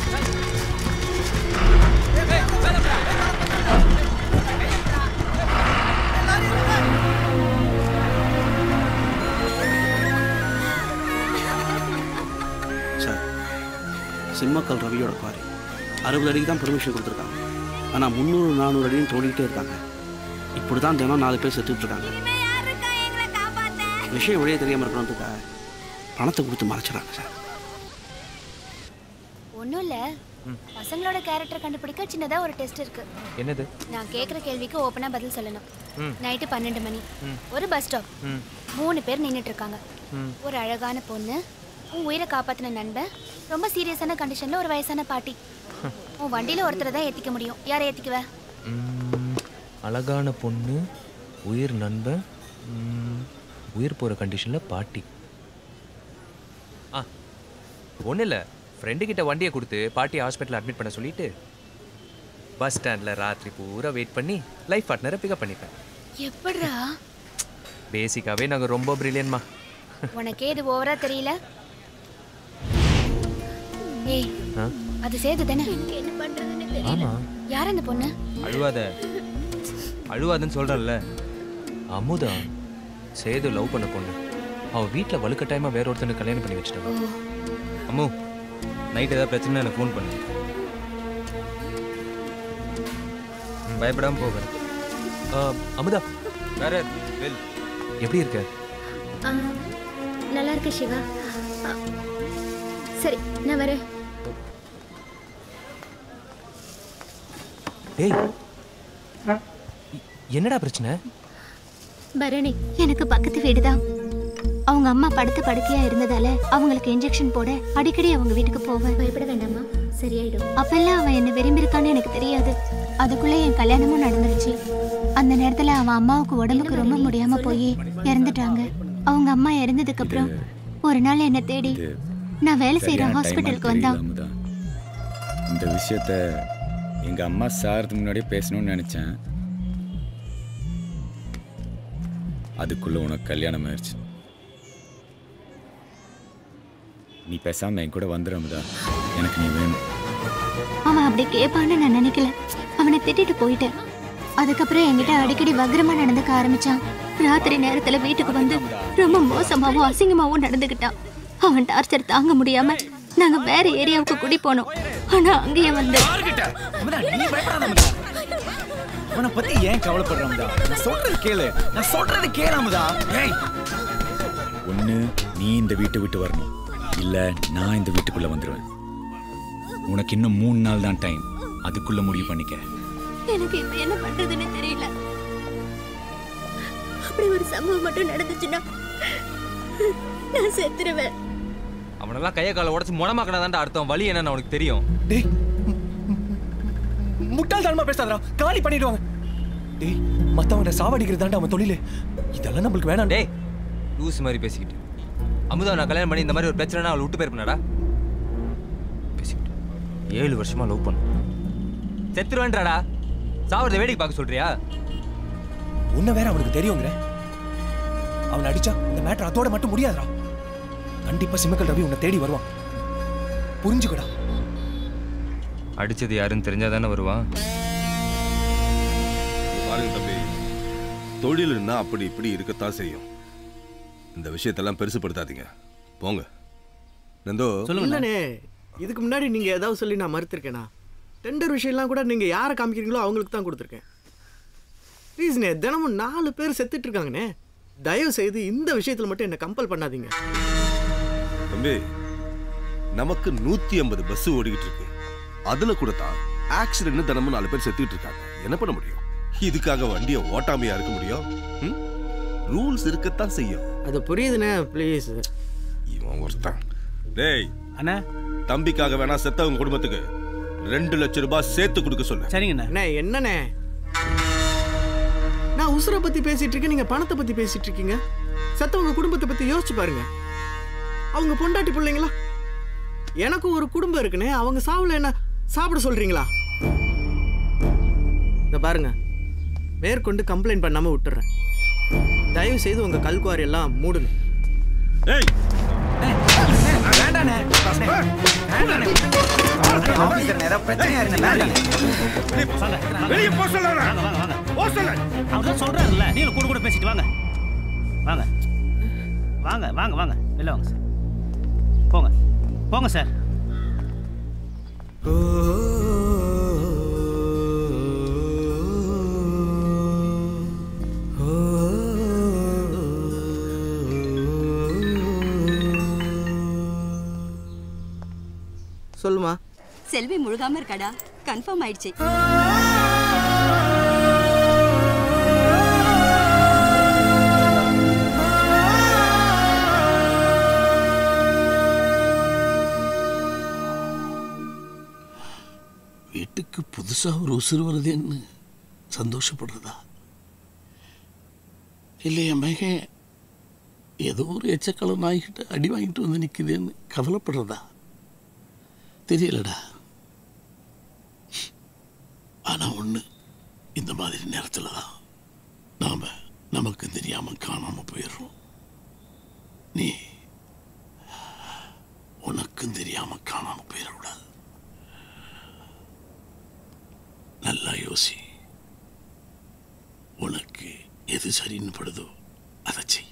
சார் சிம்மக்கல் ரவியோட குவாரி அறுபது அடிக்கு தான் பெர்மிஷன் கொடுத்துருக்காங்க ஆனால் முந்நூறு நானூறு அடின்னு தோண்டிக்கிட்டே இருக்காங்க இப்படி தான் தினம் நாலு பேர் செத்துட்டு இருக்காங்க விஷயம் வெளியே தெரியாமல் இருக்கணுன்றதுக்காக பணத்தை கொடுத்து மறைச்சிடறாங்க சார் ஒன்றும் இல்லை பசங்களோட கேரக்டர் கண்டுபிடிக்க சின்னதா ஒரு டெஸ்ட் இருக்கு என்னது நான் கேட்குற கேள்விக்கு ஓப்பனா பதில் சொல்லணும் ம். நைட்டு பன்னெண்டு மணி ம். ஒரு பஸ் ஸ்டாப் ம் மூணு பேர் நின்றுட்டு இருக்காங்க ம் ஒரு அழகான பொண்ணு உன் உயிரை காப்பாத்தின நண்பன் ரொம்ப சீரியஸான கண்டிஷன்ல ஒரு வயசான பாட்டி உன் வண்டியில ஒருத்தரை தான் ஏத்திக்க முடியும் யாரை ஏத்திக்குவ ம், அழகான பொண்ணு உயிர் நண்பன் ம், உயிர் போகிற கண்டிஷனில் பாட்டி ஆ ஒன்றும் இல்லை ஃப்ரெண்டு கிட்ட வண்டியை கொடுத்து பாட்டி ஹாஸ்பிட்டல் அட்மிட் பண்ண சொல்லிட்டு பஸ் ஸ்டாண்டில் ராத்திரி பூரா வெயிட் பண்ணி லைஃப் பார்ட்னரை பிக்கப் பண்ணிப்பேன் எப்படிடா பேசிக்காகவே நாங்கள் ரொம்ப பிரில்லியன்மா உனக்கே இது ஓவரா தெரியல ஏய் ஆ அது சேது தானே என்ன பண்றதுன்னு ஆமாம் யார் அந்த பொண்ணு அழுவாத அழுவாதன்னு சொல்கிறல்ல அமுதா சேது லவ் பண்ண பொண்ணு அவள் வீட்டில் வலுக்கட்டாயமாக வேற ஒருத்தனுக்கு கல்யாணம் பண்ணி வச்சுட்டாங்க அம்மு நைட் ஏதாவது பிரச்சனை எனக்கு ஃபோன் பண்ணு ம், பயப்படாம போகிறேன் அமுதா வேற வெல் எப்படி இருக்க ஆ, நல்லா இருக்கு சிவா ஆ, சரி நான் வரேன் டேய் இ- என்னடா பிரச்சனை பரணி எனக்கு பக்கத்து வீடு தான் அவங்க அம்மா படுத்த படுக்கையா இருந்ததால அவங்களுக்கு இன்ஜெக்ஷன் போட அடிக்கடி அவங்க வீட்டுக்கு போவேன் பயப்பட வேண்டாமா சரியாயிடும் அப்பெல்லாம் அவன் என்ன விரும்பியிருக்கான்னு எனக்கு தெரியாது அதுக்குள்ள என் கல்யாணமும் நடந்துருச்சு அந்த நேரத்துல அவன் அம்மாவுக்கு உடம்புக்கு ரொம்ப முடியாம போய் இறந்துட்டாங்க அவங்க அம்மா இறந்ததுக்கு அப்புறம் ஒரு நாள் என்ன தேடி நான் வேலை செய்யற சரியான ஹாஸ்பிட்டலுக்கு டைமா வந்தான் தெரியல அமுதா. இந்த விஷயத்த எங்க அம்மா சாரதுக்கு முன்னாடியே பேசணும்னு நினைச்சேன் அதுக்குள்ள உனக்கு கல்யாணம் ஆயிடுச்சு நீ பேசாம என் கூட வந்துடு அமுதா எனக்கு நீ வேணும் அவன் அப்படி கேட்பான்னு நான் நினைக்கல அவனை திட்டிட்டு போயிட்டேன் அதுக்கப்புறம் என்கிட்ட அடிக்கடி வக்ரமா நடந்துக்க ஆரம்பிச்சான் ராத்திரி நேரத்துல வீட்டுக்கு வந்து ரொம்ப மோசமாவும் அசிங்கமாவும் நடந்துக்கிட்டான் அவன் டார்ச்சர் தாங்க முடியாம நாங்க வேற ஏரியாவுக்கு குடி போனோம் ஆனா அங்கேயே வந்து அமுதா, நீ பயப்படாத அமுதா. அவனை பத்தி ஏன் கவலைப்படுற அமுதா நான் சொல்றது கேளு நான் சொல்றது கேளு அமுதா ஏய் ஒன்று நீ இந்த வீட்டை விட்டு வரணும் இல்லை நான் இந்த வீட்டுக்குள்ள வந்துடுவேன் உனக்கு இன்னும் மூணு நாள் தான் டைம் அதுக்குள்ள முடிவு பண்ணிக்க எனக்கு இப்ப என்ன பண்றதுன்னு தெரியல அப்படி ஒரு சம்பவம் மட்டும் நடந்துச்சுன்னா நான் செத்துருவேன் அவனெல்லாம் கையை காலை உடச்சு முனமாக்கினாதான்டா அர்த்தம் வழி என்னன்னு அவனுக்கு தெரியும் டேய் முட்டாள்தனமா பேசாதடா காலி பண்ணிடுவாங்க டேய் மத்தவங்க சாவடிக்கிறது தான்டா அவன் தொழிலு இதெல்லாம் நம்மளுக்கு வேணாம் டேய் லூஸ் மாதிரி பேசிக்கிட்டு அமுதா நான் கல்யாணம் பண்ணி இந்த மாதிரி ஒரு பிரச்சனைனா அவளை விட்டு போயிருப்பேனடா பேசிக்கிட்டு ஏழு வருஷமா லவ் பண்ண செத்துருவேன்றாடா சாவறத வேடிக்கை பார்க்க சொல்றியா உன்னை வேற அவனுக்கு தெரியுங்கிற அவன் அடிச்சா இந்த மேட்டர் அதோட மட்டும் முடியாதுடா கண்டிப்பா சிம்மக்கல் ரவி உன்னை தேடி வருவான் புரிஞ்சுக்கடா அடிச்சது யாருன்னு தெரிஞ்சாதானே வருவான் பாருங்க தம்பி தொழிலுன்னா அப்படி இப்படி இருக்கத்தான் செய்யும் இந்த விஷயத்தெல்லாம் பெருசுப்படுத்தாதீங்க போங்க நந்தோ இல்லண்ணே இதுக்கு முன்னாடி நீங்க ஏதாவது சொல்லி நான் மறுத்திருக்கேனா டெண்டர் விஷயம்லாம் கூட நீங்க யாரை காமிக்கிறீங்களோ அவங்களுக்கு தான் கொடுத்துருக்கேன் ப்ளீஸ்ண்ணே தினமும் நாலு பேர் செத்துட்டு இருக்காங்கண்ணே தயவு செய்து இந்த விஷயத்துல மட்டும் என்ன கம்பல் பண்ணாதீங்க தம்பி நமக்கு நூத்தி ஐம்பது பஸ் ஓடிக்கிட்டு இருக்கு அதுல கூட தான் ஆக்சிடென்ட் தினமும் நாலு பேர் செத்துக்கிட்டு இருக்காங்க என்ன பண்ண முடியும் இதுக்காக வண்டியை ஓட்டாமையா இருக்க முடியும் ரூல்ஸ் இருக்கத்தான் செய்யும் அது புரியுதுண்ணே ப்ளீஸ் இவன் ஒருத்தன் டேய் அண்ணா தம்பிக்காக வேணா செத்தவங்க குடும்பத்துக்கு ரெண்டு லட்சம் ரூபாய் சேர்த்து கொடுக்க சொல்லு சரிங்கண்ணே அண்ணே என்னண்ணே நான் உசுரை பத்தி பேசிட்டு இருக்கேன் நீங்க பணத்தை பத்தி பேசிட்டு இருக்கீங்க செத்தவங்க குடும்பத்தை பத்தி யோசிச்சு பாருங்க அவங்க பொண்டாட்டி பிள்ளைங்களா எனக்கும் ஒரு குடும்பம் இருக்குண்ணே அவங்க சாவுல என்ன சாப்பிட சொல்றீங்களா இந்த பாருங்க மேற்கொண்டு கம்ப்ளைண்ட் பண்ணாம விட்டுறேன் தயவு செய்து உங்க கல்குவாரி எல்லாம் மூடுங்க ஏய் வேண்டாண்ணே வேண்டாண்ணே ஆபீசர் ஏதாவது பிரச்சனையா இருந்தா வெளியே போ சொல்லுறேன் போ சொல்ல அவர் தான் சொல்றாருல்ல நீங்க கூட கூட பேசிட்டு வாங்க வாங்க வாங்க வாங்க வாங்க வெளில வாங்க சார் போங்க போங்க சார் சொல்லுமா செல்வி முழுகாம இருக்காடா கன்ஃபார்ம் ஆயிடுச்சு வீட்டுக்கு புதுசாக ஒரு உசுறு வருதுன்னு சந்தோஷப்படுறதா இல்லை என் மகன் ஏதோ ஒரு எச்சக்கல நாய்கிட்ட அடி வாங்கிட்டு வந்து நிற்குதுன்னு கவலைப்படுறதா தெரியலடா ஆனால் ஒன்று இந்த மாதிரி நேரத்தில் தான் நாம் நமக்கு தெரியாமல் காணாமல் போயிடுறோம் நீ உனக்கும் தெரியாமல் காணாமல் போயிடக்கூடாது நல்லா யோசி உனக்கு எது சரின்னு படுதோ அதை செய்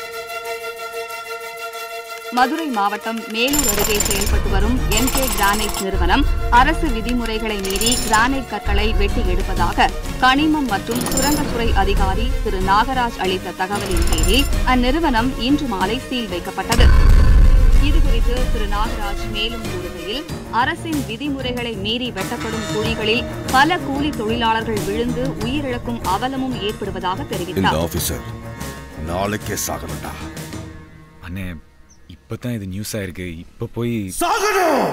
மதுரை மாவட்டம் மேலூர் அருகே செயல்பட்டு வரும் என்கே கிரானைட் நிறுவனம் அரசு விதிமுறைகளை மீறி கிரானைட் கற்களை வெட்டி எடுப்பதாக கனிமம் மற்றும் சுரங்கத்துறை அதிகாரி திரு நாகராஜ் அளித்த தகவலின் பேரில் அந்நிறுவனம் இன்று மாலை சீல் வைக்கப்பட்டது இதுகுறித்து திரு நாகராஜ் மேலும் கூறுகையில் அரசின் விதிமுறைகளை மீறி வெட்டப்படும் குழிகளில் பல கூலி தொழிலாளர்கள் விழுந்து உயிரிழக்கும் அவலமும் ஏற்படுவதாக இந்த தெரிவித்தார் ஆபீசர் நாளைக்கே சாகணும்டா அண்ணே இப்பதான் இது நியூஸ் ஆயிருக்கு இப்ப போய் சாகணும்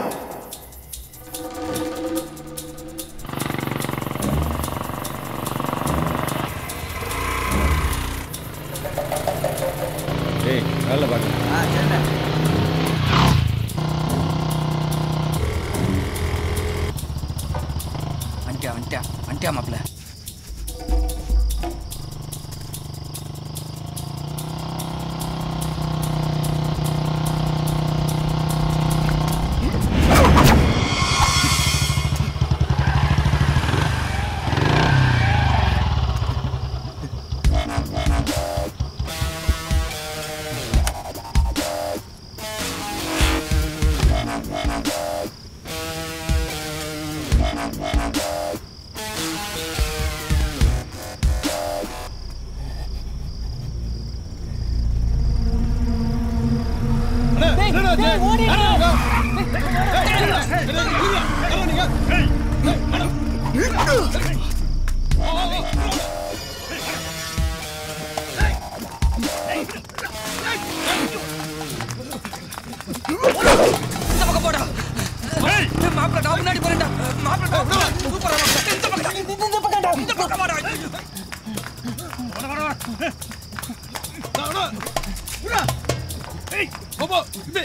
ஏய் வேலை பார்க்க வந்துட்டியா வந்துட்டியா வந்துட்டியா மாப்பிள்ள இந்த பக்கம் போடா மாப்பிள்ள நான் முன்னாடி போறேன்டா மாப்பிள்ள சூப்பரா இந்த பக்கம் இந்த பக்கம் இந்த பக்கம் வாடா ஏய் பாபா இது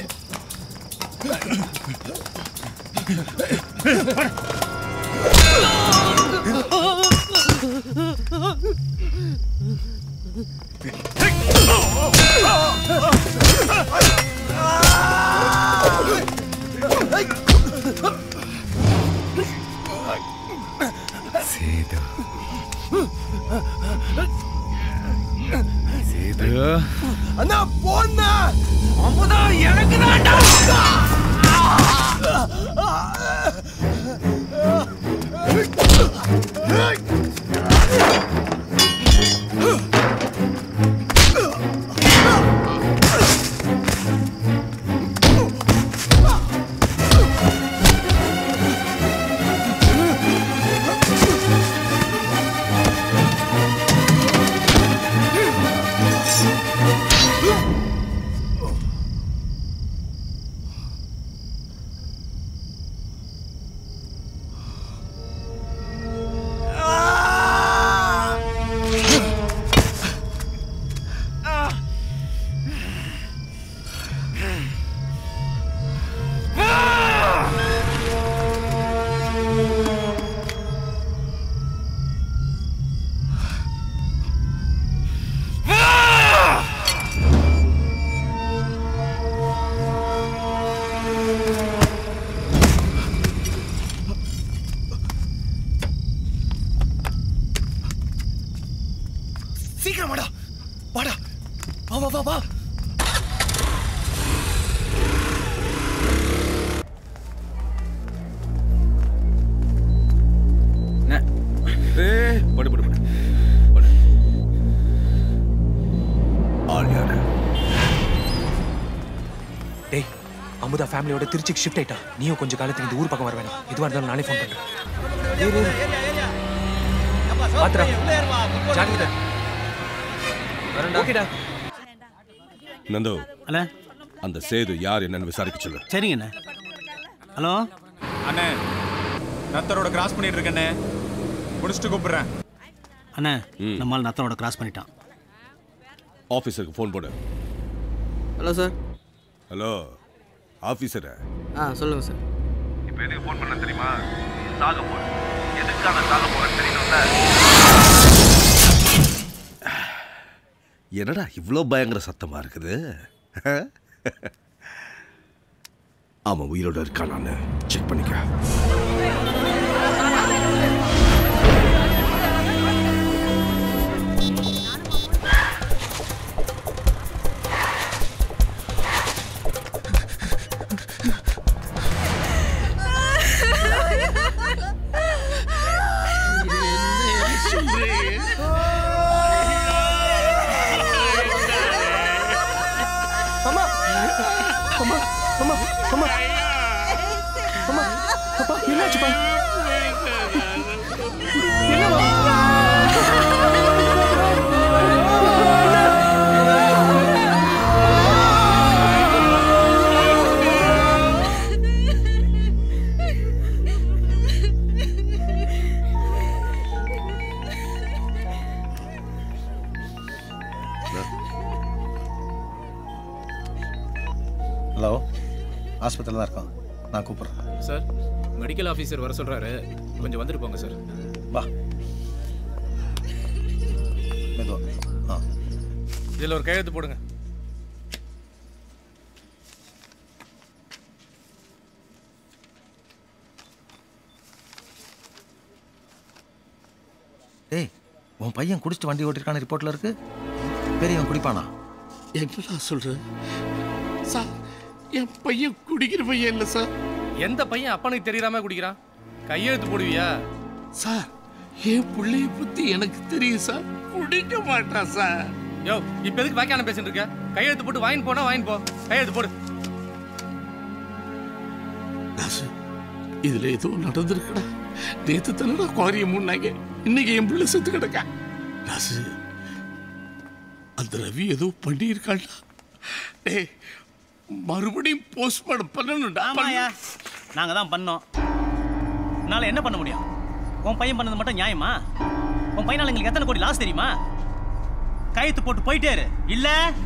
சேது சேது அண்ணா போண்ணா அம்பதான் எனக்கு தான்டா ஆ டேய் அமுதா ஃபேமிலியோட திருச்சிக்கு ஷிஃப்ட் ஆயிட்டா நீயும் கொஞ்சம் காலத்துக்கு இந்த ஊர் பக்கம் வர வேணாம் எதுவாக இருந்தாலும் நானே ஃபோன் பண்றேன் ஏறு, ஏறு. பாத்துடா. ஜாக்கிரதை. ஓகேடா நந்து அண்ணே அந்த சேது யார் என்னன்னு விசாரிக்க சொல்லு சரிங்க அண்ணே ஹலோ அண்ணே நத்தரோட கிராஸ் பண்ணிட்டு இருக்கண்ணே முடிச்சுட்டு கூப்பிடுறேன் அண்ணே நம்மால் நத்தனோட கிராஸ் பண்ணிட்டான் ஆஃபீஸருக்கு ஃபோன் போடு ஹலோ சார் ஹலோ ஆஃபீஸரா ஆ சொல்லுங்கள் சார் இப்போ எதுக்கு ஃபோன் பண்ண தெரியுமா சாக போறேன் எதுக்காக சாக போறேன்னு தெரியணும்ல என்னடா இவ்வளோ பயங்கர சத்தமா இருக்குது அவன் உயிரோட இருக்கானான்னு செக் பண்ணிக்க அம்மா அம்மா அம்மா அம்மா அம்மா அப்பா என்னாச்சுப்பா ஹலோ ஆஸ்பத்திரியில் தான் இருக்கான் நான் கூப்பிட்றேன் சார் மெடிக்கல் ஆஃபீஸர் வர சொல்றாரு கொஞ்சம் வந்துட்டு போங்க சார் வா மெதுவா ஆ இதில் ஒரு கையெழுத்து போடுங்க டேய் உன் பையன் குடிச்சிட்டு வண்டி ஓட்டிருக்கான ரிப்போர்ட்டில் இருக்கு பெரியவன் குடிப்பானா என்னடா சொல்ற சார் என் பையன் குடிக்கிற பையன் இல்லை சார் எந்த பையன் அப்பனுக்கு தெரியாம குடிக்கிறான் கையெழுத்து போடுவியா சார் என் பிள்ளைய பத்தி எனக்கு தெரியும் சார் குடிக்க மாட்டான் சார் யோ இப்ப எதுக்கு வாக்கியான பேசிட்டு இருக்க கையெழுத்து போட்டு வாங்கி போனா வாங்கி போ கையெழுத்து போடு தாசு இதுல ஏதோ நடந்திருக்குடா நேத்து தானடா குவாரியம் முன்னாங்க இன்னைக்கு என் பிள்ளை செத்து கிடக்கா தாசு அந்த ரவி ஏதோ பண்ணியிருக்காண்டா டேய் மறுபடியும் போஸ்ட்மார்ட்டம் பண்ணணும்டா ஆமாயா நாங்கள் தான் பண்ணோம் என்னால் என்ன பண்ண முடியும் உன் பையன் பண்ணது மட்டும் நியாயமா உன் பையனால் எங்களுக்கு எத்தனை கோடி லாஸ் தெரியுமா கையெழுத்து போட்டு போயிட்டே இரு இல்ல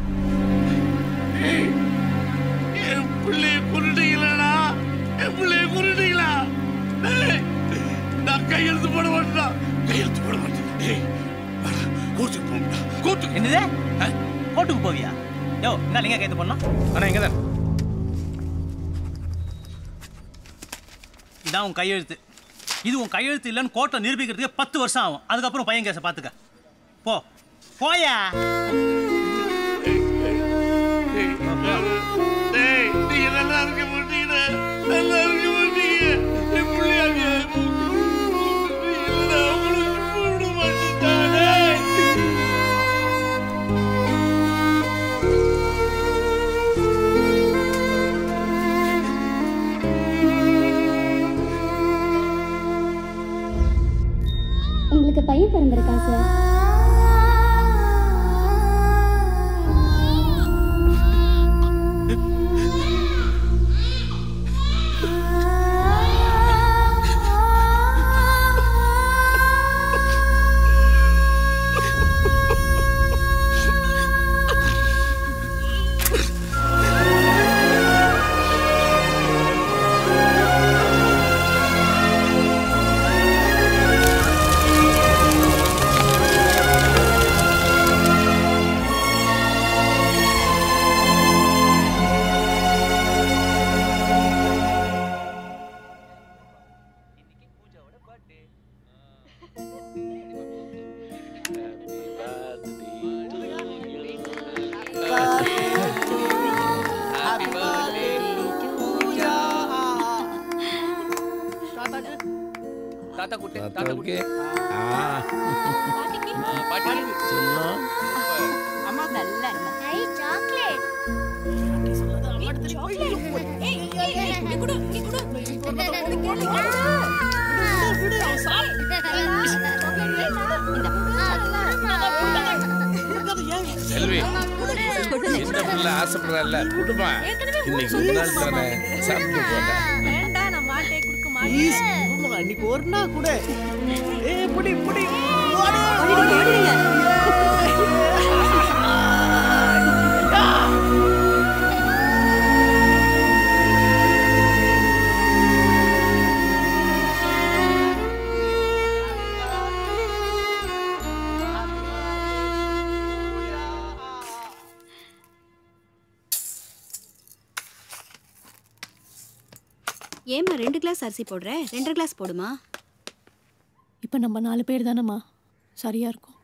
என் பிள்ளைய குருட்டீங்களா என் பிள்ளைய குருட்டீங்களா டேய், நான் கையெழுத்து போட மாட்டேன் கையெழுத்து போட மாட்டேன் டேய், வாடா, கோர்ட்டுக்கு போகணும்டா கோர்ட்டுக்கு என்னது கோர்ட்டுக்கு போவியா யோ என்ன எங்க கையெழுத்து பண்ணோம் அண்ணா இங்க தான் இதான் உன் கையெழுத்து இது உன் கையெழுத்து இல்லைன்னு கோர்ட்டை நிரூபிக்கிறதுக்கு பத்து வருஷம் ஆகும் அதுக்கப்புறம் பையன் கேஸை பார்த்துக்க போ போயா டேய், நீங்க நல்லா இருக்க மாட்டீங்க நல்லா இருக்க மாட்டீங்க என் பிள்ளையாங்க விட மாட்டேன் உங்களுக்கு பையன் பிறந்திருக்கா சார் தாத்தா கூட்டு தாத்தாவுக்கு? பாட்டி அம்மா நல்ல ஐ சாக்லேட் செல்வி சின்ன பிள்ளை ஆசைப்படுறல்ல குடுமா இன்னைக்கு ஒரு நாள் தானே சாப்பிட்டு போங்க ப்ளீஸ் அன்னைக்கு ஒரு நாள் கூட ஏ புடி புடி ஏம்மா ரெண்டு கிளாஸ் அரிசி போடுற ரெண்டரை கிளாஸ் போடுமா இப்போ நம்ம நாலு பேர் தானேம்மா சரியா இருக்கும்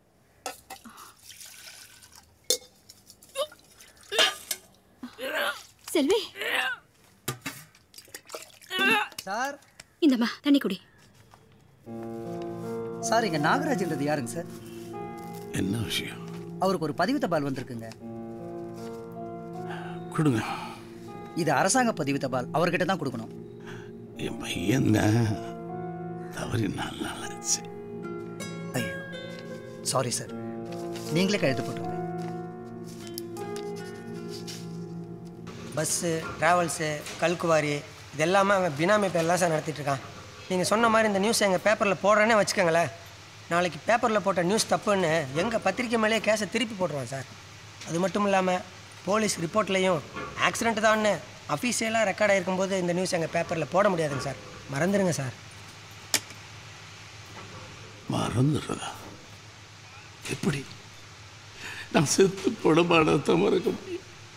செல்வி சார் இந்தம்மா தண்ணி குடி சார் இங்க நாகராஜ்ன்றது யாருங்க சார் என்ன விஷயம் அவருக்கு ஒரு பதிவு தபால் வந்திருக்குங்க கொடுங்க இது அரசாங்க பதிவு தபால் அவர்கிட்ட தான் கொடுக்கணும் என் பையன் தவறி நாலு நாள் ஆச்சு ஐயோ சாரி சார் நீங்களே கழுத்து போட்டுருங்க பஸ்ஸு ட்ராவல்ஸு கல்குவாரி இது எல்லாமே அவன் பினாமி பேர்லாம் சார் நடத்திட்டு இருக்கான் நீங்கள் சொன்ன மாதிரி இந்த நியூஸ் எங்கள் பேப்பரில் போடுறேன்னே வச்சுக்கோங்களேன் நாளைக்கு பேப்பரில் போட்ட நியூஸ் தப்புன்னு எங்கள் பத்திரிக்கை மேலேயே கேஸை திருப்பி போட்டுருவான் சார் அது மட்டும் இல்லாமல் போலீஸ் ரிப்போர்ட்லேயும் ஆக்சிடென்ட் தான்னு அஃபீஷியலாக ரெக்கார்ட் ஆகிருக்கும்போது இந்த நியூஸ் எங்கள் பேப்பரில் போட முடியாதுங்க சார் மறந்துடுங்க சார் மறந்துடுறதா எப்படி நான் செத்து படமானத்தை மறக்க முடியும்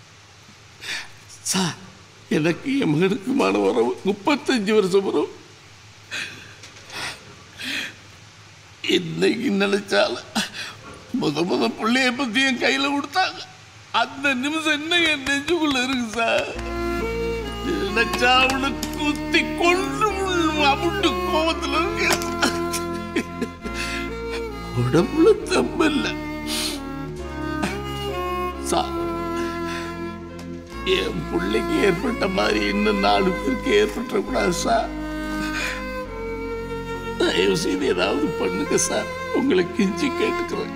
சார் எனக்கு என் மகனுக்குமான உறவு முப்பத்தஞ்சு வருஷம் உறவு இன்னைக்கு நினைச்சாலும் முத முத பிள்ளைய பத்தி என் கையில கொடுத்தாங்க அந்த நிமிஷம் என்ன என் நெஞ்சுக்குள்ள இருக்கு சார் நினைச்சா அவனை குத்தி கொண்டு அமுட்டு கோபத்துல இருக்கு உடம்புல தம்பில்ல சார் என் பிள்ளைக்கு ஏற்பட்ட மாதிரி இன்னும் நாலு பேருக்கு ஏற்பட்டக்கூடாது சார் தயவு செய்து ஏதாவது பண்ணுங்க சார் உங்களை கிஞ்சி கேட்டுக்கிறேன்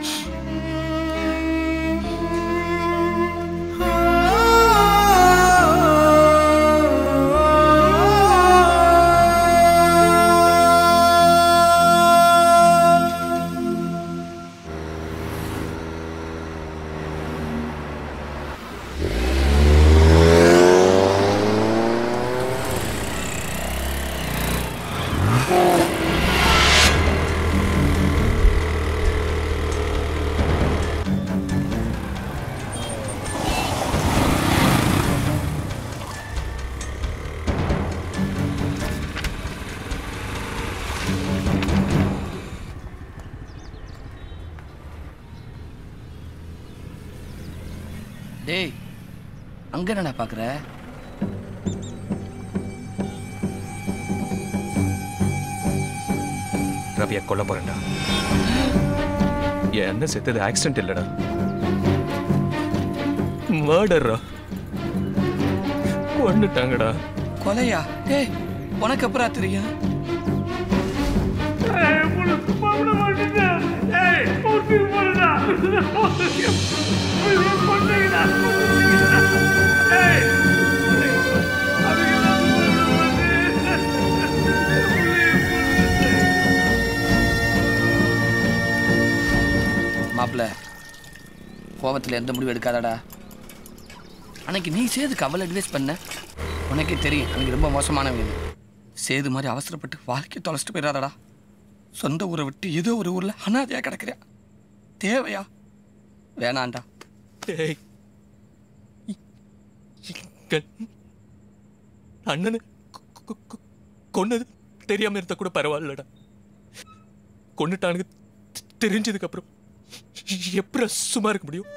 டேய் அங்க என்னடா பாக்குற ரவியா கொல்ல போறேன்டா என் அண்ணன் செத்தது ஆக்சிடென்ட் இல்லடா மர்டர்ரா கொண்டுட்டாங்கடா கொலையா டேய் உனக்கு அப்புறம் தெரியும் மாப்பிள்ள கோவத்தில் எந்த முடிவு எடுக்காதடா அன்னைக்கு நீ சேதுக்கு அவள் அட்வைஸ் பண்ண உனக்கே தெரியும் அன்னைக்கு ரொம்ப மோசமானவங்க சேது மாதிரி அவசரப்பட்டு வாழ்க்கையை தொலைச்சிட்டு போயிடாதடா சொந்த ஊரை விட்டு ஏதோ ஒரு ஊர்ல அனாதையா கிடக்குறியா தேவையா வேணாண்டா டேய் கண் அண்ணனு கொ- கொ- கொ- கொன்னது தெரியாம இருந்தா கூட பரவாயில்லடா கொன்னுட்டானுங்க தெ- தெரிஞ்சதுக்கு அப்புறம் எப்படி சும்மா இருக்க முடியும்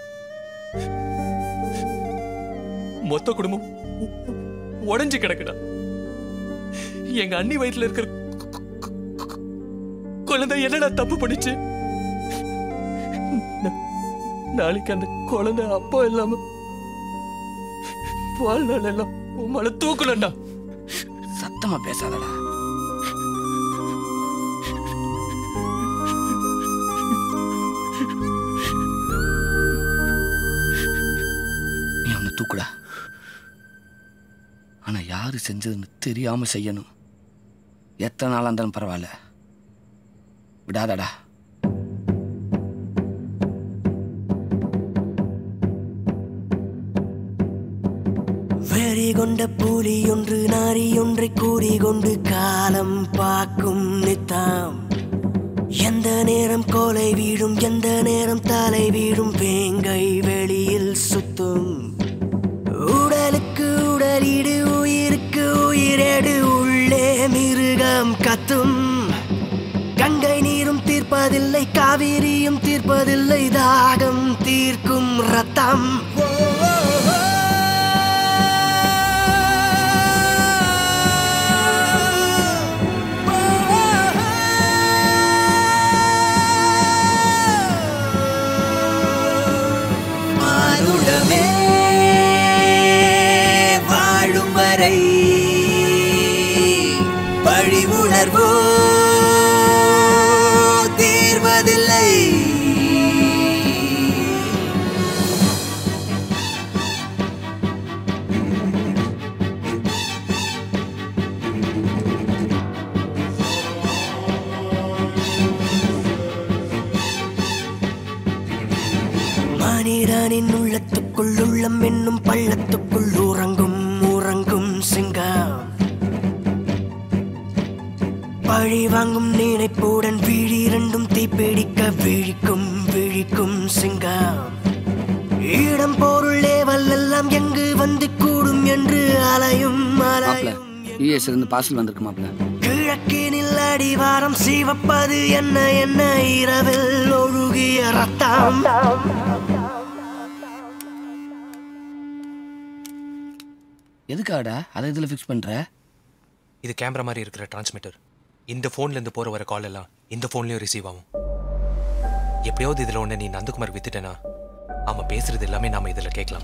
மொத்த குடும்பம் உ- உ- உடைஞ்சு கிடக்குடா எங்க அண்ணி வயித்துல இருக்கிற கு- கு- கு- குழந்தை என்னடா தப்பு பண்ணிச்சு நா- நாளைக்கு அந்த குழந்தை அப்பா இல்லாம வாழ்நாள் எல்லாம் உன் மேல தூக்கலண்டா சத்தமா பேசாதடா நீ அவனை தூக்குடா ஆனா யாரு செஞ்சதுன்னு தெரியாம செய்யணும் எத்தனை நாளா இருந்தாலும் பரவாயில்ல விடாதடா வெறி கொண்ட புலி ஒன்று நாரி ஒன்றை கூடி கொண்டு காலம் பார்க்கும் நித்தாம் எந்த நேரம் கோலை வீழும் எந்த நேரம் தலை வீழும் வேங்கை வெளியில் சுத்தும் உடலுக்கு உடலீடு உயிருக்கு உயிரேடு உள்ளே மிருகம் கத்தும் கங்கை நீரும் தீர்ப்பதில்லை காவிரியும் தீர்ப்பதில்லை தாகம் தீர்க்கும் ரத்தம் மானுடமே வாழும் வரை பழி உணர்வோ தீர்வதில்லை மனிதனின் உள்ளத்துக்குள் உள்ளம் என்னும் பள்ளத்துக்குள் உறங்கும் உறங்கும் சிங்கம் பழி வாங்கும் நினைப்புடன் விழி இரண்டும் தீப்பிடிக்க விழிக்கும் விழிக்கும் சிங்கம் இடம் பொருள் ஏவல் எல்லாம் எங்கு வந்து கூடும் என்று அலையும் மாப்பிள அலையும் யூஎஸ்ல இருந்து பார்சல் வந்திருக்கு மாப்பிள கிழக்கினில் அடிவாரம் சிவப்பது என்ன என்ன இரவில் ஒழுகிய ரத்தம் எதுக்காடா அதை இதுல ஃபிக்ஸ் பண்ற இது கேமரா மாதிரி இருக்கிற டிரான்ஸ்மிட்டர் இந்த ஃபோன்ல இருந்து போற வர கால் எல்லாம் இந்த ஃபோன்லயும் ரிசீவ் ஆகும் எப்படியாவது இதுல ஒண்ணு நீ நந்தகுமார் வித்துட்டேனா அவன் பேசுறது எல்லாமே நாம இதுல கேட்கலாம்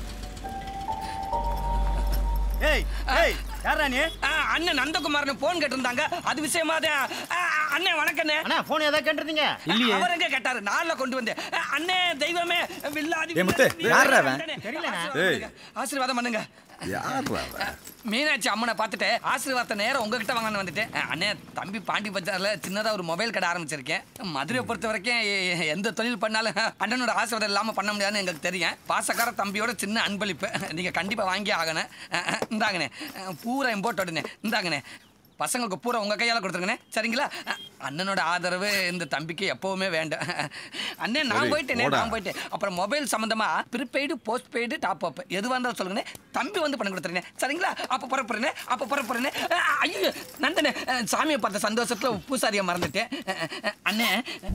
ஏய் ஏய் யாரா நீ அண்ணன் நந்தகுமார்னு போன் கேட்டிருந்தாங்க அது விஷயமா தான் ஆ, அண்ணன் வணக்கண்ணே அண்ணா போன் ஏதாவது கேட்டிருந்தீங்க அவர் எங்க கேட்டாரு நாள்ல கொண்டு வந்தேன் ஆ, அண்ணே தெய்வமே வில்லாதி ஏய் முத்து, வில்லாதி, யார்றா அவன்? அண்ணே, ஏய். ஆசீர்வாதம் ஆசீர்வாதம் பண்ணுங்க மீனாட்சி அம்மனை பார்த்துட்டு ஆசீர்வாதத்தை நேரம் உங்ககிட்ட வாங்கன்னு வந்துட்டேன் அஹ், அண்ணே தம்பி பாண்டி பஜார்ல சின்னதா ஒரு மொபைல் கடை ஆரம்பிச்சிருக்கேன் மதுரையை பொறுத்த வரைக்கும் எ- எ- எந்த தொழில் பண்ணாலும் அண்ணனோட ஆசீர்வாதம் இல்லாம பண்ண முடியாதுன்னு எங்களுக்கு தெரியும் பாசக்கார தம்பியோட சின்ன அன்பளிப்பு நீங்க கண்டிப்பா வாங்கி ஆகணும் அஹ், அஹ், இந்தாங்கண்ணே அஹ், பூரா இம்போர்ட் உடனே இந்தாங்கண்ணே பசங்களுக்கு பூரா உங்க கையால கொடுத்துருங்கண்ணே சரிங்களா அஹ், அண்ணனோட ஆதரவு இந்த தம்பிக்கு எப்பவுமே வேண்டும் அண்ணே நான் சரி, போயிட்டேனே போடா. நான் போயிட்டேன் அப்புறம் மொபைல் சம்பந்தமா prepaid postpaid top up எதுவாக இருந்தாலும் சொல்லுங்கண்ணே தம்பி வந்து பண்ணி கொடுத்துருங்க சரிங்களா அப்போ புறப்புறேனே அப்போ புறப்புறேனே ஐயோ நந்தனே அஹ், சாமியை பார்த்த சந்தோஷத்துல பூசாரியை மறந்துட்டேன் அஹ், அஹ், அஹ், அண்ணே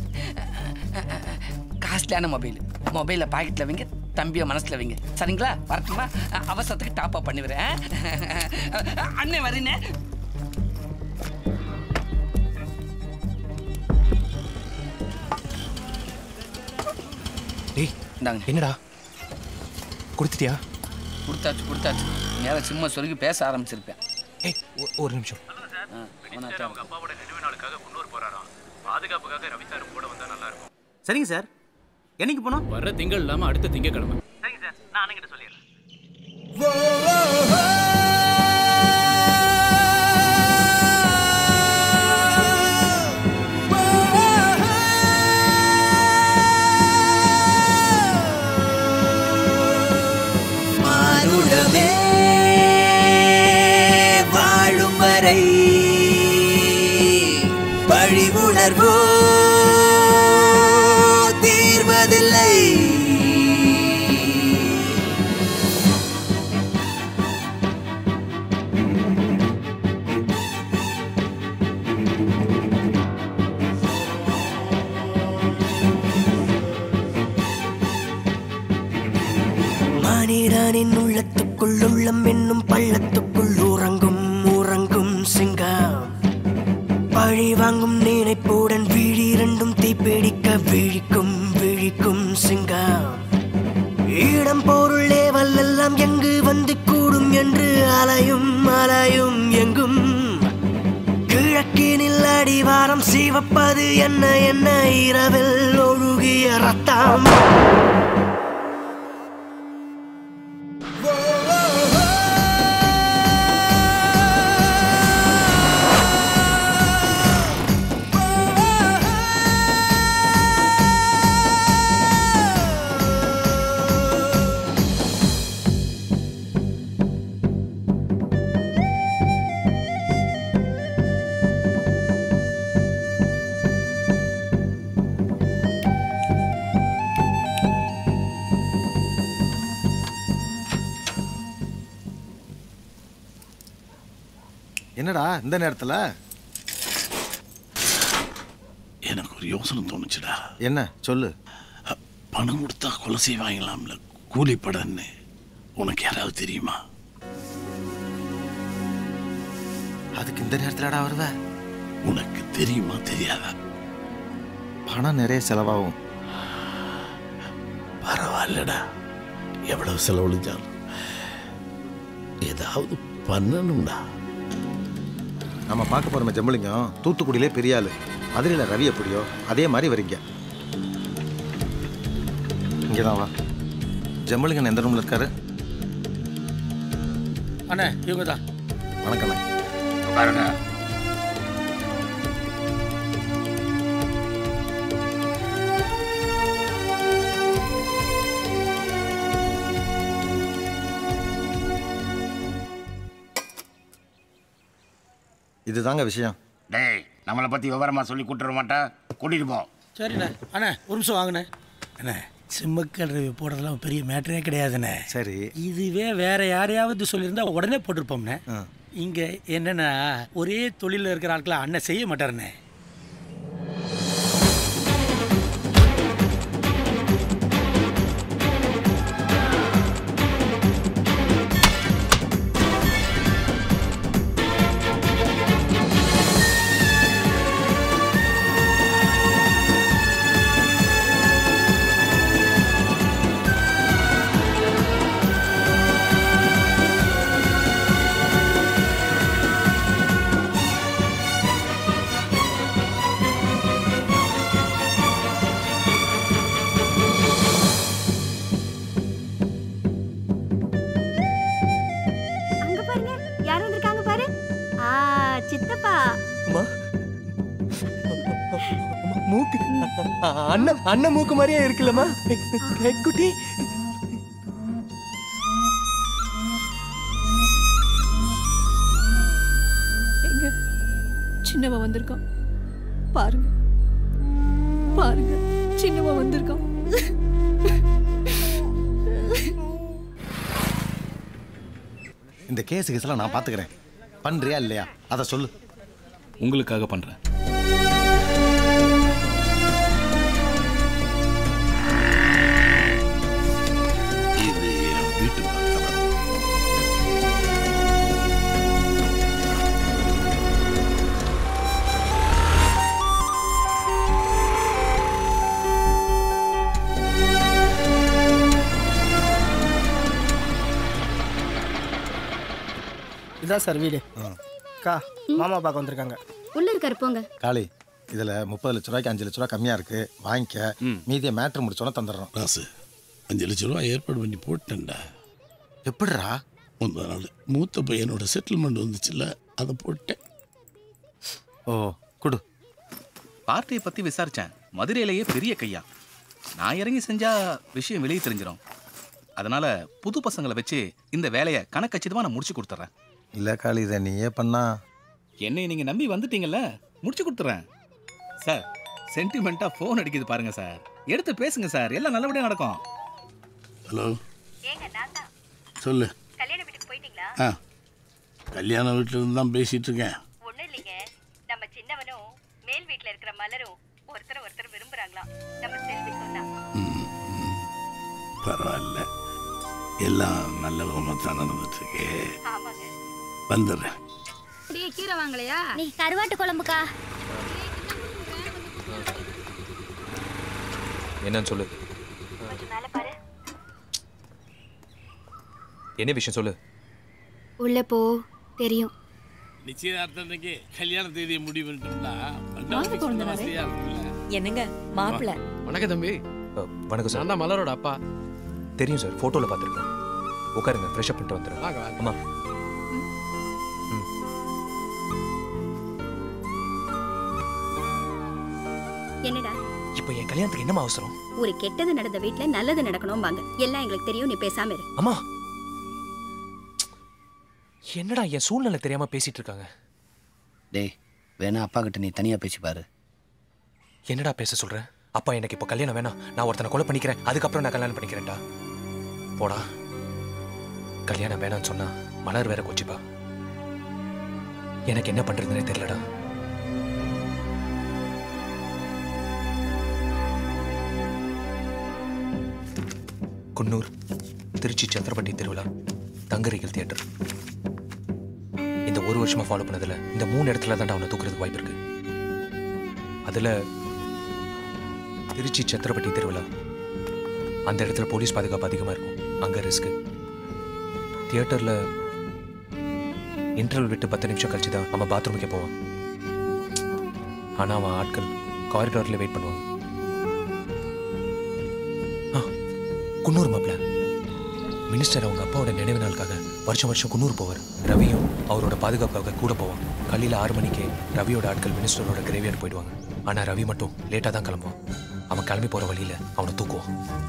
காஸ்ட்லியான மொபைல் மொபைலை பாக்கெட்டில் வைங்க தம்பியை மனசில் வைங்க சரிங்களா வரட்டுமா அஹ், அவசரத்துக்கு டாப் அப் பண்ணிவிடுறேன் அஹ், அண்ணே வரீனே டேய் இந்தாங்க என்னடா கொடுத்துட்டியா கொடுத்தாச்சு கொடுத்தாச்சு நேரம் சும்மா சொல்லி பேச ஆரம்பிச்சிருப்பேன் ஏய் ஒ- ஒரு நிமிஷம் அவங்க அப்பாவோட நினைவு நாளுக்காக குன்னூர் போறாராம் பாதுகாப்புக்காக ரவி சாரும் கூட வந்தா நல்லா இருக்கும் சரிங்க சார் என்னைக்கு போனோம் வர திங்கள் இல்லாம அடுத்த திங்கக்கிழமை சரிங்க சார் நான் அண்ணங்கிட்ட சொல்லிடுறேன் மானுடமே வாழும் வரை பழி உணர்வோ தீர்வதில்லை மனிதனின் உள்ளத்துக்குள் உள்ளம் என்னும் பள்ளத்துக்குள் உறங்கும் உறங்கும் சிங்கம் பழி வாங்கும் நினைப்புடன் விழி இரண்டும் தீப்பிடிக்க விழிக்கும் விழிக்கும் சிங்கம் இடம் பொருள் ஏவல் எல்லாம் எங்கு வந்து அடிவாரம் சீவப்பது என்ன என்ன இரவில் ஒழுகிய ரத்தம் என்னடா இந்த நேரத்துல எனக்கு ஒரு யோசனை தோணுச்சுடா என்ன சொல்லு பணம் கொடுத்தா கொலை செய்வாங்களாம்ல கூலிப்படன்னு உனக்கு யாராவது தெரியுமா அதுக்கு இந்த நேரத்துலடா வருவ உனக்கு தெரியுமா தெரியாதா பணம் நிறைய செலவாகும் பரவாயில்லடா எவ்வளவு செலவழிஞ்சாலும் ஏதாவது பண்ணணும்டா நம்ம பார்க்க போறோமே ஜம்பளிங்கம் தூத்துக்குடியிலே பெரிய ஆளு மதுரையில் ரவி எப்படியோ அதே மாதிரி வரீங்க இங்கே தான் வா ஜம்பளிங்கன் எந்த ரூமில் இருக்காரு அண்ணே இவங்க தான் வணக்கண்ணே பாருங்க இதுதாங்க விஷயம் டேய் நம்மளை பத்தி விவரமா சொல்லி கூட்டுற மாட்டேன் கூட்டிட்டு போ சரிண்ணே அண்ணே ஒரு நிமிஷம் வாங்கண்ணே அண்ணே சிம்மக்கல் ரிவ்யூ போடுறதுலாம் பெரிய மேட்டரே கிடையாதுண்ணே சரி இதுவே வேற யாரையாவது சொல்லியிருந்தா உடனே போட்டிருப்போம்ண்ணே இங்க என்னன்னா ஒரே தொழிலில் இருக்கிற ஆட்களை அண்ணன் செய்ய மாட்டாருண்ணே அங்க பாருங்க யார் வந்திருக்காங்க பாரு ஆ சித்தப்பா மூக்கு அண்ணன் அண்ணன் மூக்கு மாதிரியே இருக்குல்லம்மா குட்டி எங்க சின்னவன் வந்திருக்கான் பாருங்க பாருங்க சின்னவன் வந்திருக்கான் இந்த கேஸ் கேஸ்லாம் நான் பார்த்துக்கிறேன் பண்றியா இல்லையா அதை சொல்லு உங்களுக்காக பண்றேன் இது என் வீட்டு பத்திரம் இதான் சார் வீடு அக்கா மாமா பார்க்க வந்திருக்காங்க உள்ள இருக்காரு போங்க காளி இதில் முப்பது லட்ச ரூபாய்க்கு அஞ்சு லட்ச ரூபா கம்மியாக இருக்கு வாங்கிக்க மீதியை மேட்ரு முடிச்சோன்னே தந்துடுறோம் ராசு அஞ்சு லட்ச ரூபா ஏற்பாடு பண்ணி போட்டேன்டா எப்படிரா முந்தா நாள் மூத்த பையனோட செட்டில்மெண்ட் வந்துச்சுல்ல அதை போட்டேன் ஓ குடு பார்ட்டியை பத்தி விசாரிச்சேன் மதுரையிலேயே பெரிய கையா நான் இறங்கி செஞ்சா விஷயம் வெளியே தெரிஞ்சிடும் அதனால புது பசங்களை வச்சு இந்த வேலையை கணக்கச்சிதமா நான் முடிச்சு கொடுத்துட்றேன் இல்லை காளி இதை நீயே பண்ணா என்னை நீங்க நம்பி வந்துட்டீங்கல்ல முடிச்சு கொடுத்துறேன் சார் சென்டிமெண்ட்டா ஃபோன் அடிக்குது பாருங்க சார் எடுத்து பேசுங்க சார் எல்லாம் நல்லபடியா நடக்கும் ஹலோ சொல்லு கல்யாண வீட்டுக்கு போயிட்டீங்களா ஆ கல்யாண வீட்டில் இருந்து தான் பேசிட்டு இருக்கேன் ஒண்ணும் இல்லைங்க நம்ம சின்னவனும் மேல் வீட்ல இருக்கிற மலரும் ஒருத்தர் ஒருத்தர் விரும்புறாங்களாம் நம்ம செல்வி சொன்னா பரவாயில்ல எல்லாம் நல்ல விதமாக தான் நடந்துட்டு இருக்கே ஆமாங்க வந்துடுறேன் அப்படியே கீரை வாங்கலையா நீ கருவாட்டு குழம்புக்கா என்னன்னு சொல்லு கொஞ்சம் மேல பாரு என்ன விஷயம் சொல்லு உள்ள போ தெரியும் நிச்சயதார்த்தம் அன்னைக்கு கல்யாண தேதியை முடிவு பண்ணிட்டோம்னா மண்டபம் வாங்க, fix பண்ண கொழுந்தனாரே. வசதியா இருக்கும்ல என்னங்க மாப்பிள்ள வணக்கம் தம்பி வணக்கம் சார் நான் தான் மலரோட அப்பா தெரியும் சார் ஃபோட்டோவில் பார்த்துருக்கேன் உட்காருங்க ஃப்ரெஷ் அப் பண்ணிட்டு வந்துடுறேன் வாங்க, வாங்க. அம்மா என்னடா இப்போ என் கல்யாணத்துக்கு என்னம்மா அவசரம் ஒரு கெட்டது நடந்த வீட்ல நல்லது நடக்கணும் வாங்க எல்லாம் எங்களுக்கு தெரியும் நீ பேசாம இரு அம்மா என்னடா என் சூழ்நிலை தெரியாம பேசிட்டு இருக்காங்க டேய் வேணா அப்பா கிட்ட நீ தனியா பேசி பாரு என்னடா பேச சொல்ற அப்பா எனக்கு இப்போ கல்யாணம் வேணாம் நான் ஒருத்தனை கொலை பண்ணிக்கிறேன் அதுக்கப்புறம் நான் கல்யாணம் பண்ணிக்கிறேன்டா போடா கல்யாணம் வேணாம்னு சொன்னா மலர் வேற கொச்சிப்பா எனக்கு என்ன பண்றதுன்னே தெரியலடா குன்னூர் திருச்சி சத்திரப்பட்டி திருவிழா தங்கரிகள் தியேட்டர் இந்த ஒரு வருஷமா ஃபாலோ பண்ணதுல இந்த மூணு இடத்துல தான் அவனை தூக்குறதுக்கு வாய்ப்பு இருக்கு அதுல திருச்சி சத்திரப்பட்டி திருவிழா அந்த இடத்துல போலீஸ் பாதுகாப்பு அதிகமாக இருக்கும் அங்கே ரிஸ்க்கு தியேட்டரில் இன்டர்வல் விட்டு பத்து நிமிஷம் கழிச்சு தான் அவன் பாத்ரூமுக்கே போவான் ஆனால் அவன் ஆட்கள் காரிடாரில் வெயிட் பண்ணுவாங்க ஆ குன்னூர் மாப்பிள்ள மினிஸ்டர் அவங்க அப்பாவோட நினைவு நாளுக்காக வருஷம் வருஷம் குன்னூர் போவார் ரவியும் அவரோட பாதுகாப்புக்காக கூட போவான் காலையில் ஆறு மணிக்கே ரவியோட ஆட்கள் மினிஸ்டரோட கிரேவியார்டு போயிடுவாங்க ஆனால் ரவி மட்டும் லேட்டாக தான் கிளம்புவான் அவன் கிளம்பி போகிற வழியில் அவனை தூக்குவான்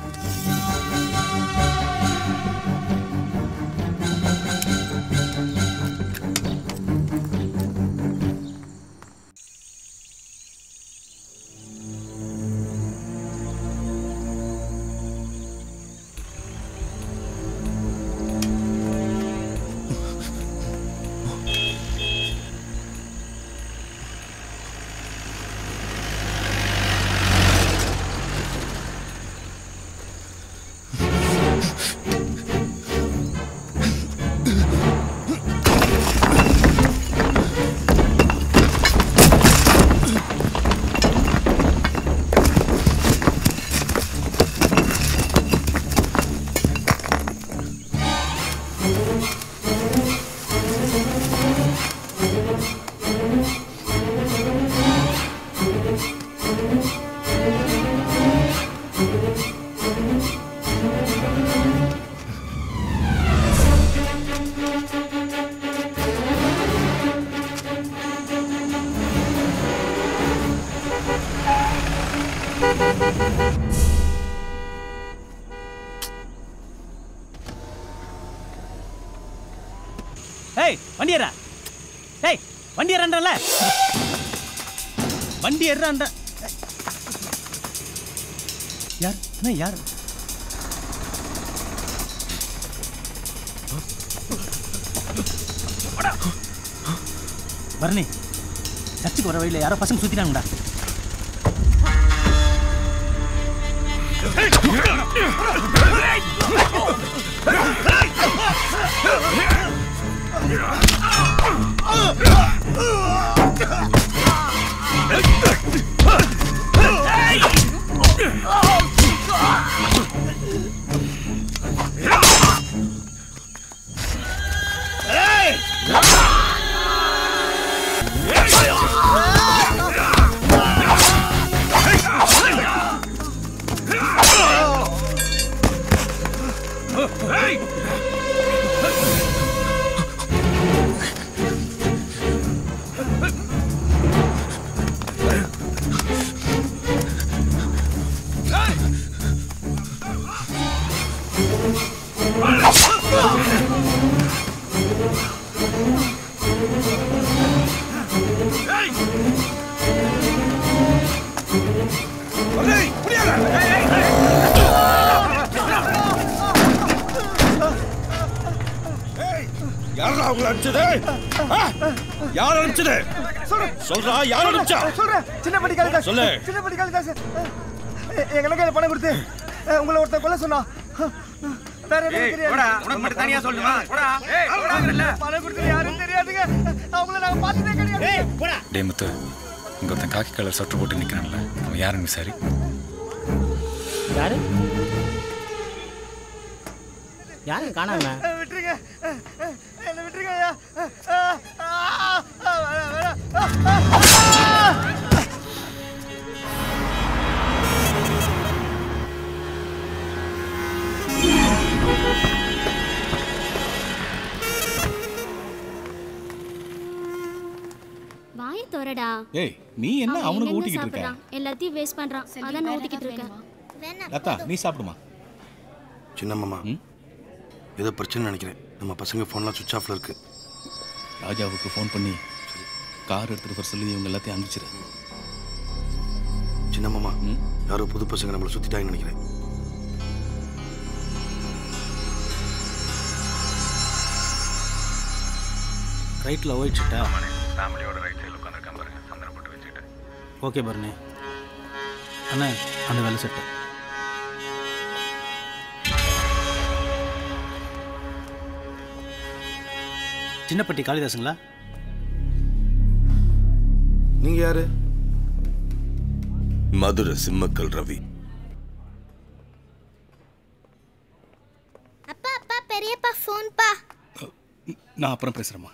ஏய் வண்டி ஏறா ஏய் வண்டி ஏறான்றல வண்டி ஏறான்ற யார் அண்ணா யார் பரணி சர்ச்சுக்கு வர வழியில் யாரோ பசங்க சுத்திட்டாங்கடா யாரா உங்களை அனுப்பிச்சது ஆ? யார் அனுப்பிச்சது சொல்றா யார் அனுப்பிச்சா சொல்றேன் சின்ன படி காளிதாஸ் சொல்லு. சின்ன படி காளிதாஸ் எ- எங்க கையில பணம் கொடுத்து அஹ், உங்களை ஒருத்தன் கொல்ல சொன்னா வேற எதுவும் தெரியாது உனக்கு மட்டும் தனியா சொல்லுமா பணம் கொடுத்து யாரும் தெரியாதுங்க அவங்கள நாங்க பார்த்ததே கிடையாது டே முத்து இங்க ஒருத்தன் காக்கி கலர் சொட்டு போட்டு நிக்கிறான்ல அவன் யாருன்னு விசாரி யாரு யாரும் காணாம அஹ், விட்டுருங்க அஹ், அஹ், என்னை விட்டுருங்க ஐயா அஹ், அஹ், அஹ், தோறடா ஏய் நீ என்ன அவன் அவனுக்கு எங்கெங்க ஊட்டிக்கிட்டு இருக்க சாப்பிடுறான்? எல்லாத்தையும் வேஸ்ட் பண்றான் அதான் நான் ஊட்டிக்கிட்டு இருக்கேன் லதா நீ சாப்பிடுமா சின்ன மாமா ஏதோ பிரச்சனை நினைக்கிறேன் நம்ம பசங்க ஃபோன்லாம் சுவிச் ஆஃப்ல இருக்கு ராஜாவுக்கு ஃபோன் பண்ணி கார் எடுத்துட்டு வர சொல்லி இவங்க எல்லாத்தையும் அனுப்பிச்சிரு சின்ன மாமா யாரோ புது பசங்க நம்மளை சுத்திட்டாங்கன்னு நினைக்கிறேன் ரைட்டில் ஓயிடுச்சுட்டா ஃபேமிலியோட ரைட் சைடில் உட்காந்துருக்கேன் பாருங்க சந்தனம் போட்டு வச்சுக்கிட்டு ஓகே பரணி அண்ணா அந்த வேலை செட்டு சின்னப்பட்டி காளிதாசுங்களா நீங்க யாரு மதுரை சிம்மக்கல் ரவி அப்பா அப்பா பெரியப்பா ஃபோன்பா நான் அப்புறம் பேசுறேம்மா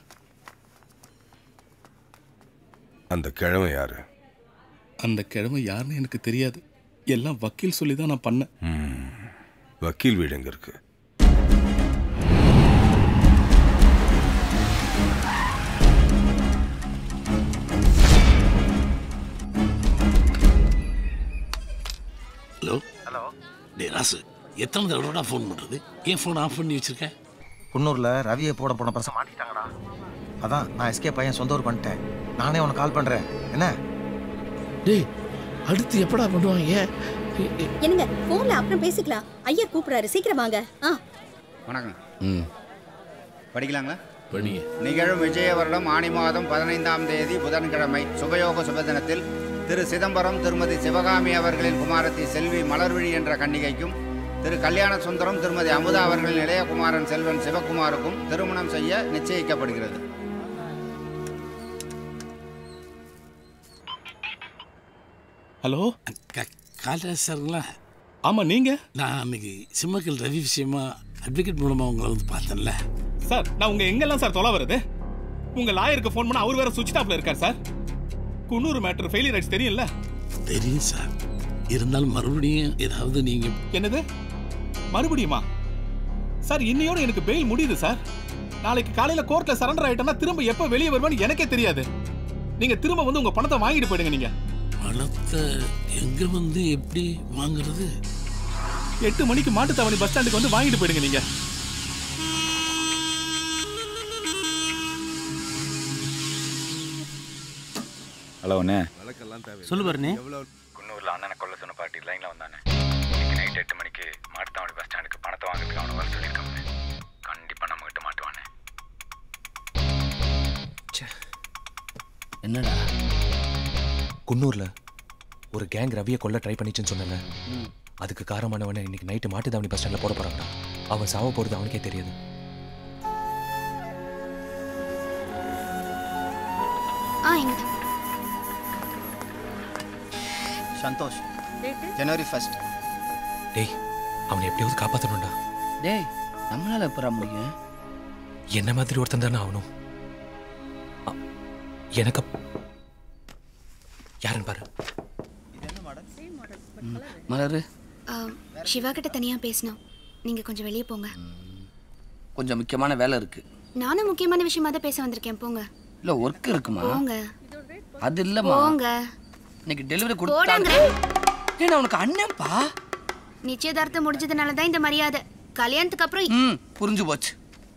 அந்த கிழமை யாரு அந்த கிழமை யாருன்னு எனக்கு தெரியாது எல்லாம் வக்கீல் சொல்லி தான் நான் பண்ணேன் வக்கீல் வீடு எங்க இருக்கு ஹலோ ஹலோ டே ராசு எத்தனை தடவை ஃபோன் பண்ணுறது ஏன் ஃபோன் ஆஃப் பண்ணி வச்சிருக்கேன் குன்னூரில் ரவியை போட போன பர்சன் மாட்டிட்டாங்கடா அதான் நான் எஸ்கே பையன் சொந்த ஊர் பண்ணிட்டேன் நானே உனக்கு கால் பண்ணுறேன் என்ன டேய் அடுத்து எப்படா பண்ணுவாங்க என்னங்க போன்ல அப்புறம் பேசிக்கலாம் ஐயா கூப்பிடுறாரு சீக்கிரம் வாங்க ஆ வணக்கம் ம் படிக்கலாங்களா படிங்க நிகழும் விஜய வருடம் ஆணி மாதம் பதினைந்தாம் தேதி புதன்கிழமை சுபயோக சுபதினத்தில் திரு சிதம்பரம் திருமதி சிவகாமி அவர்களின் குமாரத்தி செல்வி மலர்விழி என்ற கன்னிகைக்கும் திரு கல்யாண சுந்தரம் திருமதி அமுதா அவர்களின் இளையகுமாரன் செல்வன் சிவகுமாருக்கும் திருமணம் செய்ய நிச்சயிக்கப்படுகிறது ஹலோ காளிதாஸ் சாருங்களா ஆமா நீங்க நான் அன்னைக்கு சிம்மக்கல் ரவி விஷயமா அட்வொகேட் மூலமா உங்களை வந்து பார்த்தேன்ல சார் நான் உங்க எங்கெல்லாம் சார் தொலை வருது உங்க லாயருக்கு ஃபோன் பண்ண அவர் வேற சுவிட்ச் ஆஃப்ல இருக்கார் சார் குன்னூர் மேட்டர் ஃபெயிலியர் ஆயிடுச்சு தெரியும்ல தெரியும் சார் இருந்தாலும் மறுபடியும் ஏதாவது நீங்க என்னது மறுபடியுமா சார் இன்னையோட எனக்கு பெயில் முடியுது சார் நாளைக்கு காலையில கோர்ட்ல சரண்டர் ஆயிட்டேன்னா திரும்ப எப்ப வெளியே வருவேன்னு எனக்கே தெரியாது நீங்க திரும்ப வந்து உங்க பணத்தை வாங்கிட்டு போயிடுங்க நீங்க பணத்தை எங்க வந்து எப்படி வாங்குறது எட்டு மணிக்கு மாட்டுத்தாவணி பஸ் ஸ்டாண்டுக்கு வந்து வாங்கிட்டு போயிடுங்க நீங்க ஹலோ அண்ணே சொல்லு பரணி குன்னூரில் அண்ணனை கொல்ல சொன்ன பார்ட்டி லைனில் வந்தானே இன்னைக்கு நைட் எட்டு மணிக்கு மாட்டுத்தாவணி பஸ் ஸ்டாண்டுக்கு பணத்தை வாங்குறதுக்கு அவனை வர சொல்லியிருக்காங்க கண்டிப்பாக நம்ம கிட்ட மாட்டுவானே என்னடா குன்னூர்ல ஒரு கேங் ரவியை கொல்ல ட்ரை பண்ணிச்சுன்னு சொன்னல அதுக்கு காரணமானவனை இன்னைக்கு நைட்டு மாட்டுத்தாவணி பஸ் ஸ்டாண்ட்ல போட போறாங்கடா அவன் சாவ போறது அவனுக்கே தெரியாது ஆ இங்க சந்தோஷ் ஜனவரி ஃபர்ஸ்ட் டேய் அவனை எப்படியாவது காப்பாத்தணும்டா டேய் நம்மளால எப்படா முடியும் என்ன மாதிரி ஒருத்தன் தானே ஆகணும் அ- எனக்கு அப்- யாருன்னு பாரு மலரு ஆ, சிவா கிட்ட தனியா பேசணும் நீங்க கொஞ்சம் வெளியே போங்க கொஞ்சம் முக்கியமான வேலை இருக்கு நானும் முக்கியமான விஷயமா தான் பேச வந்திருக்கேன் போங்க இல்ல ஒர்க் இருக்குமா போங்க அது இல்லம்மா போங்க இன்னைக்கு டெலிவரி போடாங்க கொடுத்தாங்க ஏன்னா உனக்கு அண்ணன்ப்பா நிச்சயதார்த்தம் முடிஞ்சதுனால தான் இந்த மரியாதை கல்யாணத்துக்கு அப்புறம் ம் புரிஞ்சு போச்சு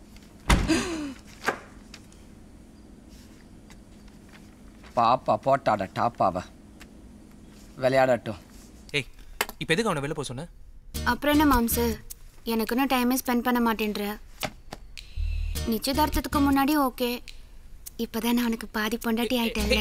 பாப்பா போட்டாட டாப்பாவ விளையாடட்டும் ஏய் இப்போ எதுக்கு அவனை வெளில போக சொன்ன அப்புறம் என்ன மாம்சு எனக்குன்னு டைமே ஸ்பெண்ட் பண்ண மாட்டேன்ற நிச்சயதார்த்தத்துக்கு முன்னாடி ஓகே இப்பதான் நான் உனக்கு பாதி பொண்டாட்டி ஆயிட்டேன்ல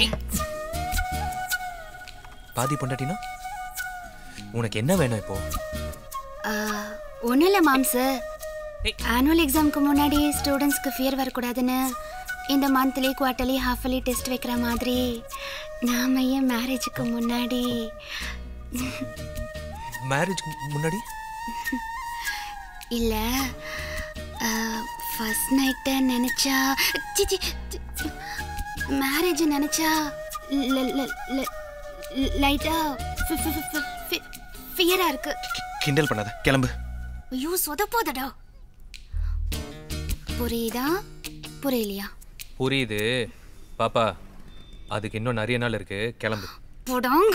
பாதி பொண்டாட்டினா உனக்கு என்ன வேணும் இப்போ ஒன்றும் இல்லை மாம்சு ஆனுவல் எக்ஸாமுக்கு முன்னாடி ஸ்டூடெண்ட்ஸ்க்கு ஃபியர் வரக்கூடாதுன்னு இந்த மந்த்லி குவார்ட்டர்லி ஹாஃபலி டெஸ்ட் வைக்கிற மாதிரி நாம ஏன் மேரேஜுக்கு முன்னாடி மேரேஜ்க்கு முன்னாடி இல்லை ஃபர்ஸ்ட் நைட்டை நினச்சா சிச்சி மேரேஜ் நினச்சா லைட்டாக ஃபியராக இருக்கு கிண்டல் பண்ணாத கிளம்பு ஐயோ சொதப்போதடா புரியுதா புரியலையா புரியுது பாப்பா அதுக்கு இன்னும் நிறைய நாள் இருக்கு கிளம்பு போடாங்க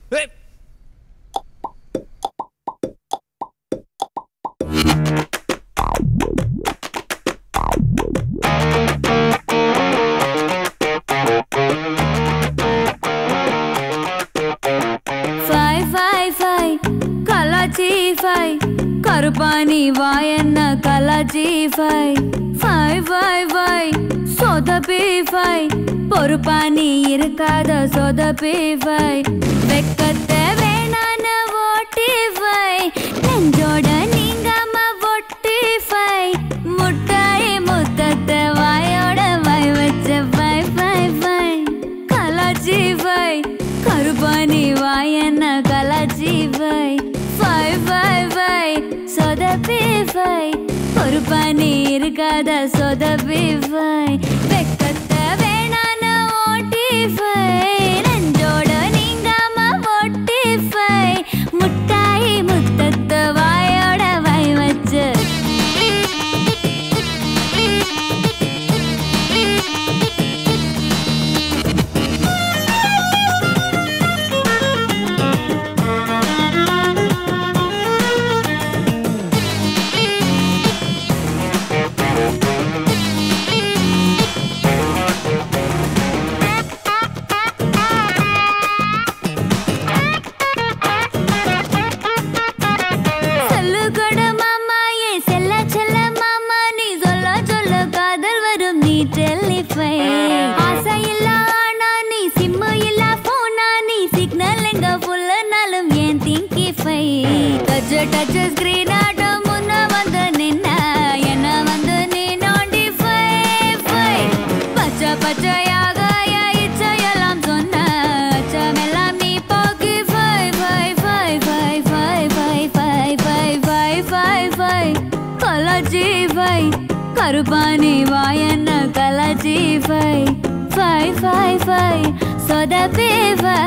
ஃபை ஃபை ஃபை கலாச்சி ஃபை கருப்பாணி வாயன்ன கலாச்சி ஃபை ஃபை ஃபை ஃபை சொதப்பி ஃபை பொறுப்பாணி இருக்காத சொதப்பி ஃபை வெக்கத்தை வேணான ஓட்டி ஃபை நெஞ்சோட நீங்காம ஒட்டி ஃபை முட்டாய் முத்தத்தை வாயோட வாய் வச்ச ஃபை ஃபை ஃபை கலாச்சி ஃபை கருப்பாணி வாயன்ன கலாச்சி ஃபை ஃபை ஃபை ஃபை சொதப்பி ஃபை பொறுப்பாணி இருக்காத சொதப்பி ஃபை வெக்கத்தை வேணான ஓட்டி ஃபை நெஞ்சோட நீங்காம ஒட்டி ஃபை முட்டாய் முத்தத்தை வாயோட வாய் வச்சு சொல்லு கொட மாமா ஏ செல்ல செல்ல மாமா நீ சொல்ல சொல்ல காதல் வரும் நீ டெலிஃபை ஆசை இல்ல ஆனா நீ சிம்மு இல்ல போனா நீ சிக்னல் எங்க ஃபுல்லனாலும் ஏன் திங்கிஃபை டச் டச் ஸ்கிரீன் ஆட்டம் முன்ன வந்து நின்ன என்ன வந்து நீ நோண்டி ஃபை ஃபை பச்சை பச்சையாக என் இச்சையெல்லாம் சொன்ன அச்சமெல்லாம் நீ போக்கி ஃபை ஃபை ஃபை ஃபை ஃபை ஃபை ஃபை ஃபை ஃபை ஃபை ஃபை கலாச்சி ஃபை கருப்பாணி வாயன்ன கலாச்சி ஃபை ஃபை ஃபை ஃபை சொதப்பி ஃபை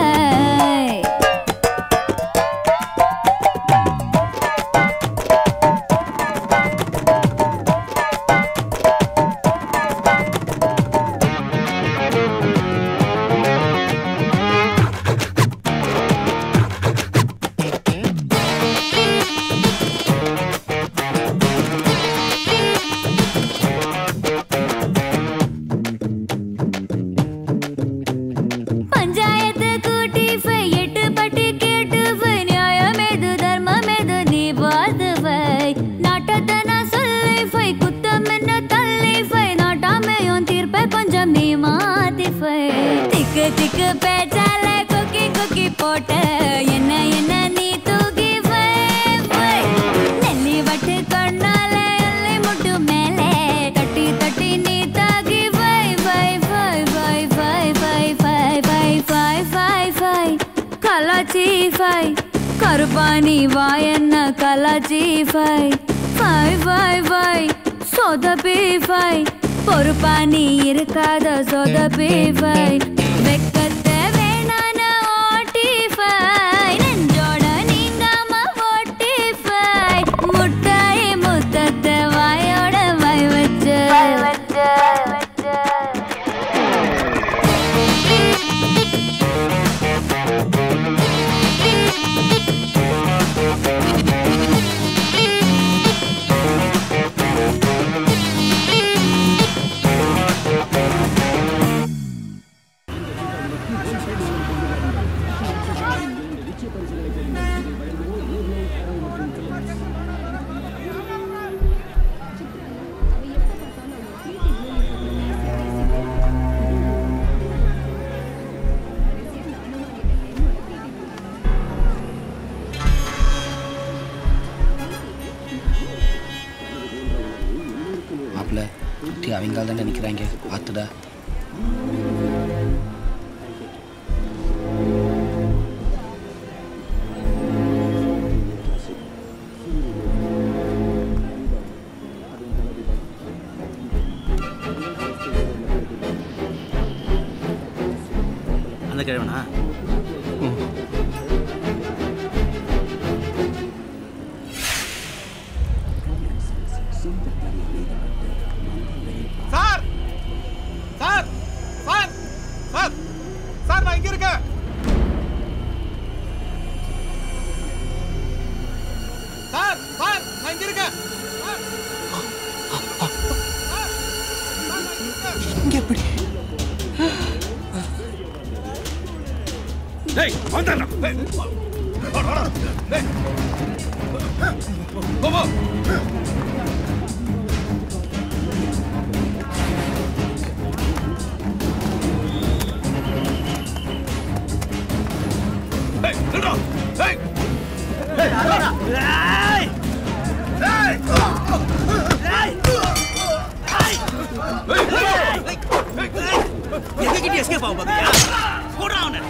பஞ்சாயத்து கூட்டி ஃபை எட்டு பட்டி கேட்டு ஃபை நியாயம் எது தர்மம் எது நீ பார்த்து ஃபை நாட்டத்தை நான் சொல்லி ஃபை குத்தம் என்ன தள்ளி ஃபை நாட்டாமையும் தீர்ப்பை கொஞ்சம் நீ மாத்தி ஃபை திக்கு திக்கு பேச்சால கொக்கி கொக்கி போட்ட என்ன என்ன நீ தூக்கி ஃபை ஃபை நெல்லி வட்டு கண்ணால எல்லை முட்டு மேலே தட்டி தட்டி நீ தாக்கி ஃபை ஃபை ஃபை ஃபை ஃபை ஃபை ஃபை ஃபை ஃபை ஃபை ஃபை கலாச்சி ஃபை கருப்பாணி வாயன்ன கலாச்சி ஃபை ஃபை ஃபை ஃபை சொதப்பி ஃபை பொறுப்பாணி இருக்காத சொதப்பி ஃபை வெக்கத்தை வேணான ஓட்டி ஃபை நெஞ்சோட நீங்காம ஓட்டி ஃபை முட்டாய் முத்தத்தை வாயோட வாய் வச்சு மாப்பிள்ள சுற்றி அவங்க தானே நிற்கிறாங்க பார்த்துடா அந்த கிழவனா சார் சார் சார் சார் இங்க எப்படி டேய் வந்துடுறா டேய் வாடா, வாடா. டேய். போ, போ. டேய், நில்றா. டேய். எங்க கிட்ட எஸ்கேப் ஆகும் பாத்தியா போடா அவனை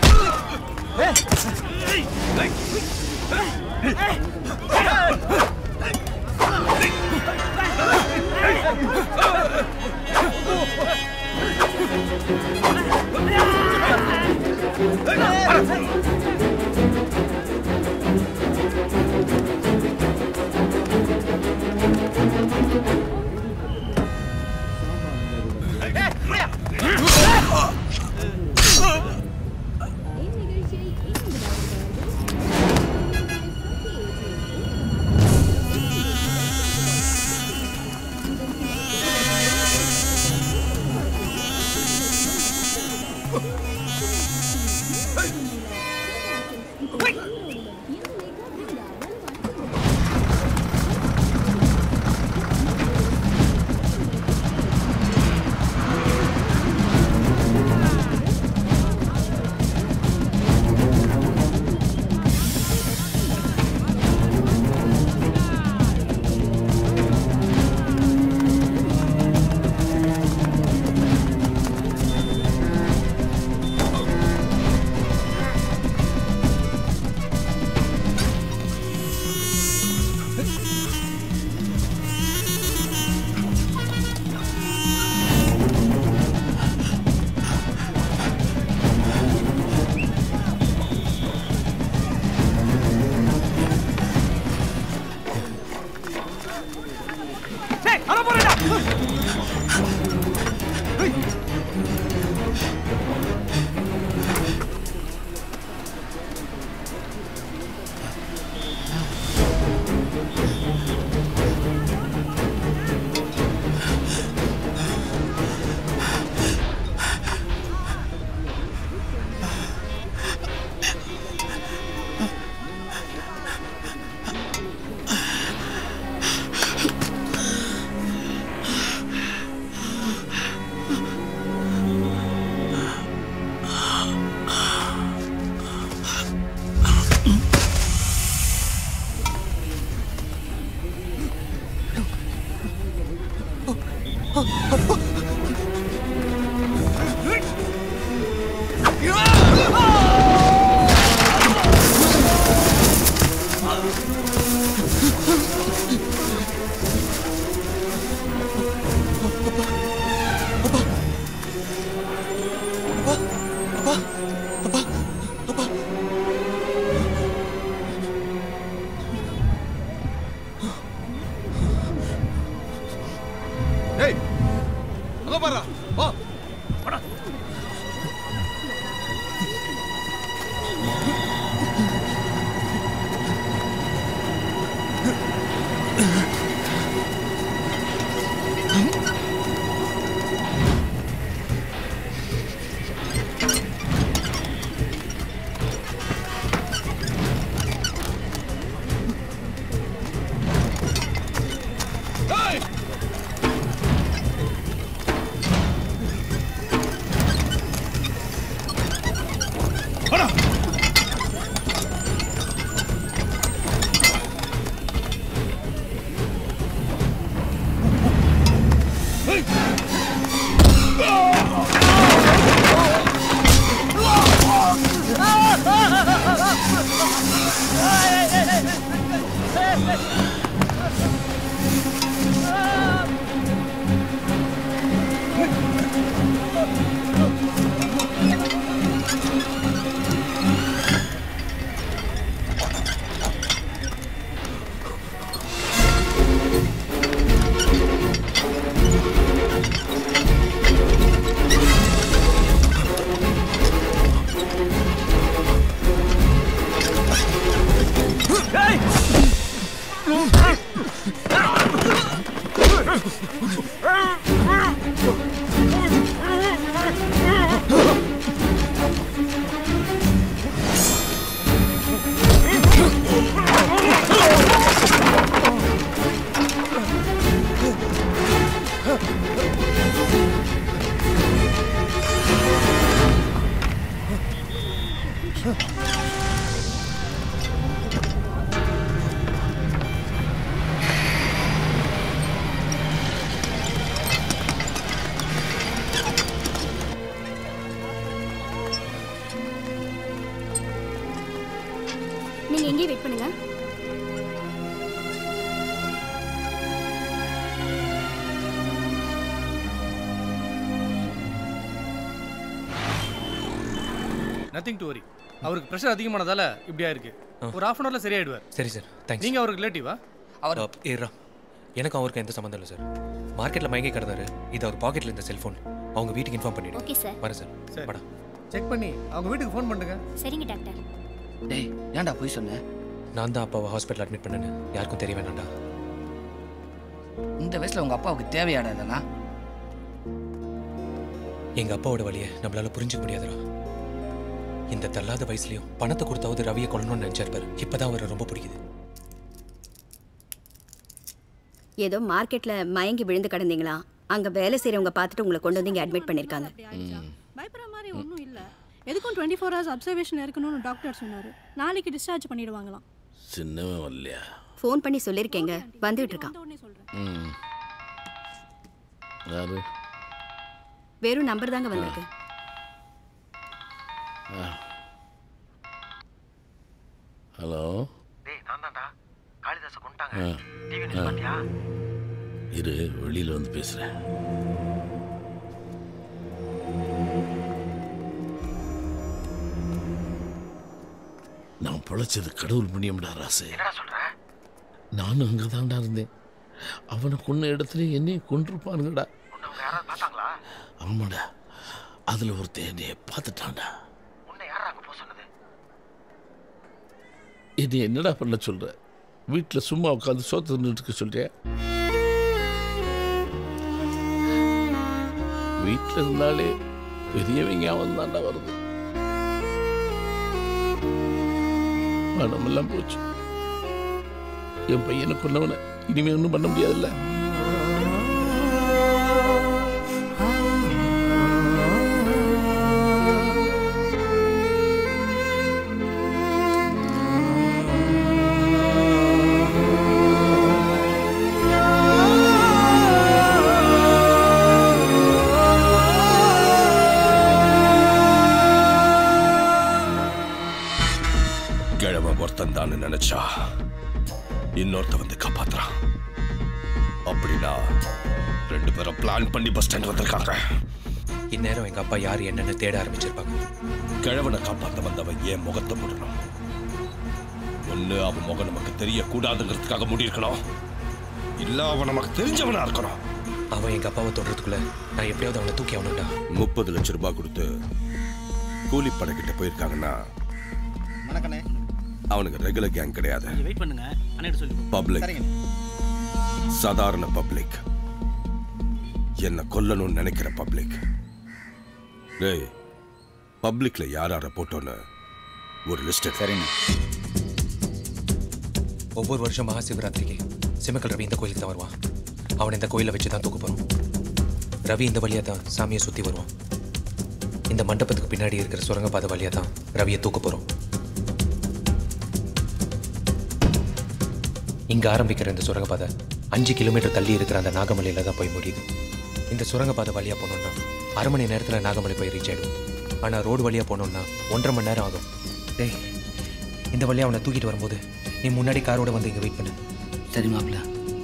டேய் அங்க பாரு வா டேய் ஏய் நீங்க எங்கேயே வெயிட் பண்ணுங்க நத்திங் டு வரி அவருக்கு ப்ரெஷர் அதிகமானதால இப்படி ஆயிருக்கு ஒரு ஹாஃப் அன் ஹவர்ல சரியாயிடுவார் சரி சார் தேங்க்ஸ் நீங்க அவருக்கு ரிலேட்டிவா அவர் ஏறா எனக்கும் அவருக்கு எந்த சம்மந்தம் இல்லை சார் மார்க்கெட்டில் மயங்கி கிடந்தாரு இது அவர் பாக்கெட்டில் இருந்த செல்ஃபோன் அவங்க வீட்டுக்கு இன்ஃபார்ம் பண்ணிடு Okay, sir. வரேன் சார் சரி வாடா செக் பண்ணி அவங்க வீட்டுக்கு ஃபோன் பண்ணுங்க சரிங்க டாக்டர் டேய் ஏன்டா போய் சொன்ன நான் தான் அப்பாவை ஹாஸ்பிட்டல் அட்மிட் பண்ணேன்னு யாருக்கும் தெரிய வேணாம்டா இந்த வயசுல உங்க அப்பாவுக்கு தேவையாடா இதெல்லாம் எங்க அப்பாவோட வழியை நம்மளால புரிஞ்சுக்க முடியாதுடா இந்த தள்ளாத வயசுலயும் பணத்தை கொடுத்தாவது ரவியை கொல்லணும்னு நினைச்சிருப்பாரு இப்பதான் அவரை ரொம்ப பிடிக்குது ஏதோ மார்க்கெட்ல மயங்கி விழுந்து கிடந்தீங்களா அங்க வேலை செய்றவங்க பார்த்துட்டு உங்களை கொண்டு வந்து இங்க அட்மிட் பண்ணிருக்காங்க பயப்படுற மாதிரி ஒன்றும் இல்லை எதுக்கும் டுவெண்ட்டி ஃபோர் ஹவர்ஸ் அப்சர்வேஷன் இருக்கணும்னு டாக்டர் சொன்னார் நாளைக்கு டிஸ்சார்ஜ் பண்ணிடுவாங்களாம் சின்னவன் வரலையா ஃபோன் பண்ணி சொல்லிருக்கேங்க வந்துட்டு இருக்கான் ம் யாரு வெறும் நம்பர் தாங்க வந்திருக்கு ஆ. ஹலோ டேய் நான் தான்டா காளிதாச கொண்டாங்க ஆ. டிவி ஆ. நியூஸ் பாத்தியா இரு வெளியில வந்து பேசுறேன் நான் பொழைச்சது கடவுள் புண்ணியம்டா ராசு என்னடா சொல்ற நானும் அங்கே தான்டா இருந்தேன் அவனை கொன்ன இடத்துல என்னையும் கொண்டிருப்பானுங்கடா உன்னை அவங்க யாராவது பார்த்தாங்களா ஆமாடா அதில் ஒருத்தன் என்னைய பார்த்துட்டான்டா உன்னை யாரா அங்க போக சொன்னது என்னை என்னடா பண்ண சொல்ற வீட்டில் சும்மா உட்காந்து சோத்து தின்னுட்டு இருக்க சொல்றியா வீட்டில் இருந்தாலே பெரியவங்க அவன் தான்டா வருது பணமெல்லாம் போச்சு என் பையனை கொன்னவனை இனிமே ஒன்றும் பண்ண முடியாதுல்ல கிழமை ஒருத்தன் தான் நினைச்சா இன்னொருத்த வந்து காப்பாத்துறான் அப்படின்னா ரெண்டு பேரும் பிளான் பண்ணி பஸ் ஸ்டாண்ட் வந்திருக்காங்க இந்நேரம் எங்க அப்பா யார் என்னன்னு தேட ஆரம்பிச்சிருப்பாங்க கிழவனை காப்பாத்த வந்தவன் ஏன் முகத்தை போடணும் ஒண்ணு அவன் முகம் நமக்கு தெரியக்கூடாதுங்கிறதுக்காக முடியிருக்கணும் இல்ல அவன் நமக்கு தெரிஞ்சவனா இருக்கணும் அவன் எங்க அப்பாவை தொடுறதுக்குள்ள நான் எப்படியாவது அவனை தூக்கி அவனுண்டா முப்பது லட்சம் ரூபாய் கொடுத்து கூலி படக்கிட்ட போயிருக்காங்கன்னா வணக்கண்ணே அவனுக்கு ரெகுலர் கேங் கிடையாது கொஞ்சம் வெயிட் பண்ணுங்க அண்ணன் சொல்லி பப்ளிக் சரிங்க சாதாரண பப்ளிக் என்ன கொல்லணும்னு நினைக்கிற பப்ளிக் டேய் பப்ளிக்ல யார் யாரை போட்டோன்னு ஒரு லிஸ்ட் சரிங்க ஒவ்வொரு வருஷம் மகா சிவராத்திரிக்கு சிமக்கல் ரவி இந்த கோயிலுக்கு தான் வருவான் அவனை இந்த கோயிலை வச்சு தான் தூக்க போறோம் ரவி இந்த வழியா தான் சாமியை சுத்தி வருவான் இந்த மண்டபத்துக்கு பின்னாடி இருக்கிற சுரங்கப்பாதை வழியா தான் ரவியை தூக்க போறோம் இங்க ஆரம்பிக்கிற இந்த சுரங்கப்பாதை அஞ்சு கிலோமீட்டர் தள்ளி இருக்கிற அந்த நாகமலையில தான் போய் முடியுது இந்த சுரங்கப்பாதை வழியா போனோம்னா அரை மணி நேரத்துல நாகமலை போய் ரீச் ஆயிடும் ஆனா ரோடு வழியா போனோம்னா ஒன்றரை மணி நேரம் ஆகும் டேய் இந்த வழியா அவனை தூக்கிட்டு வரும்போது நீ முன்னாடி காரோட வந்து இங்க வெயிட் பண்ணு சரி மாப்பிள்ள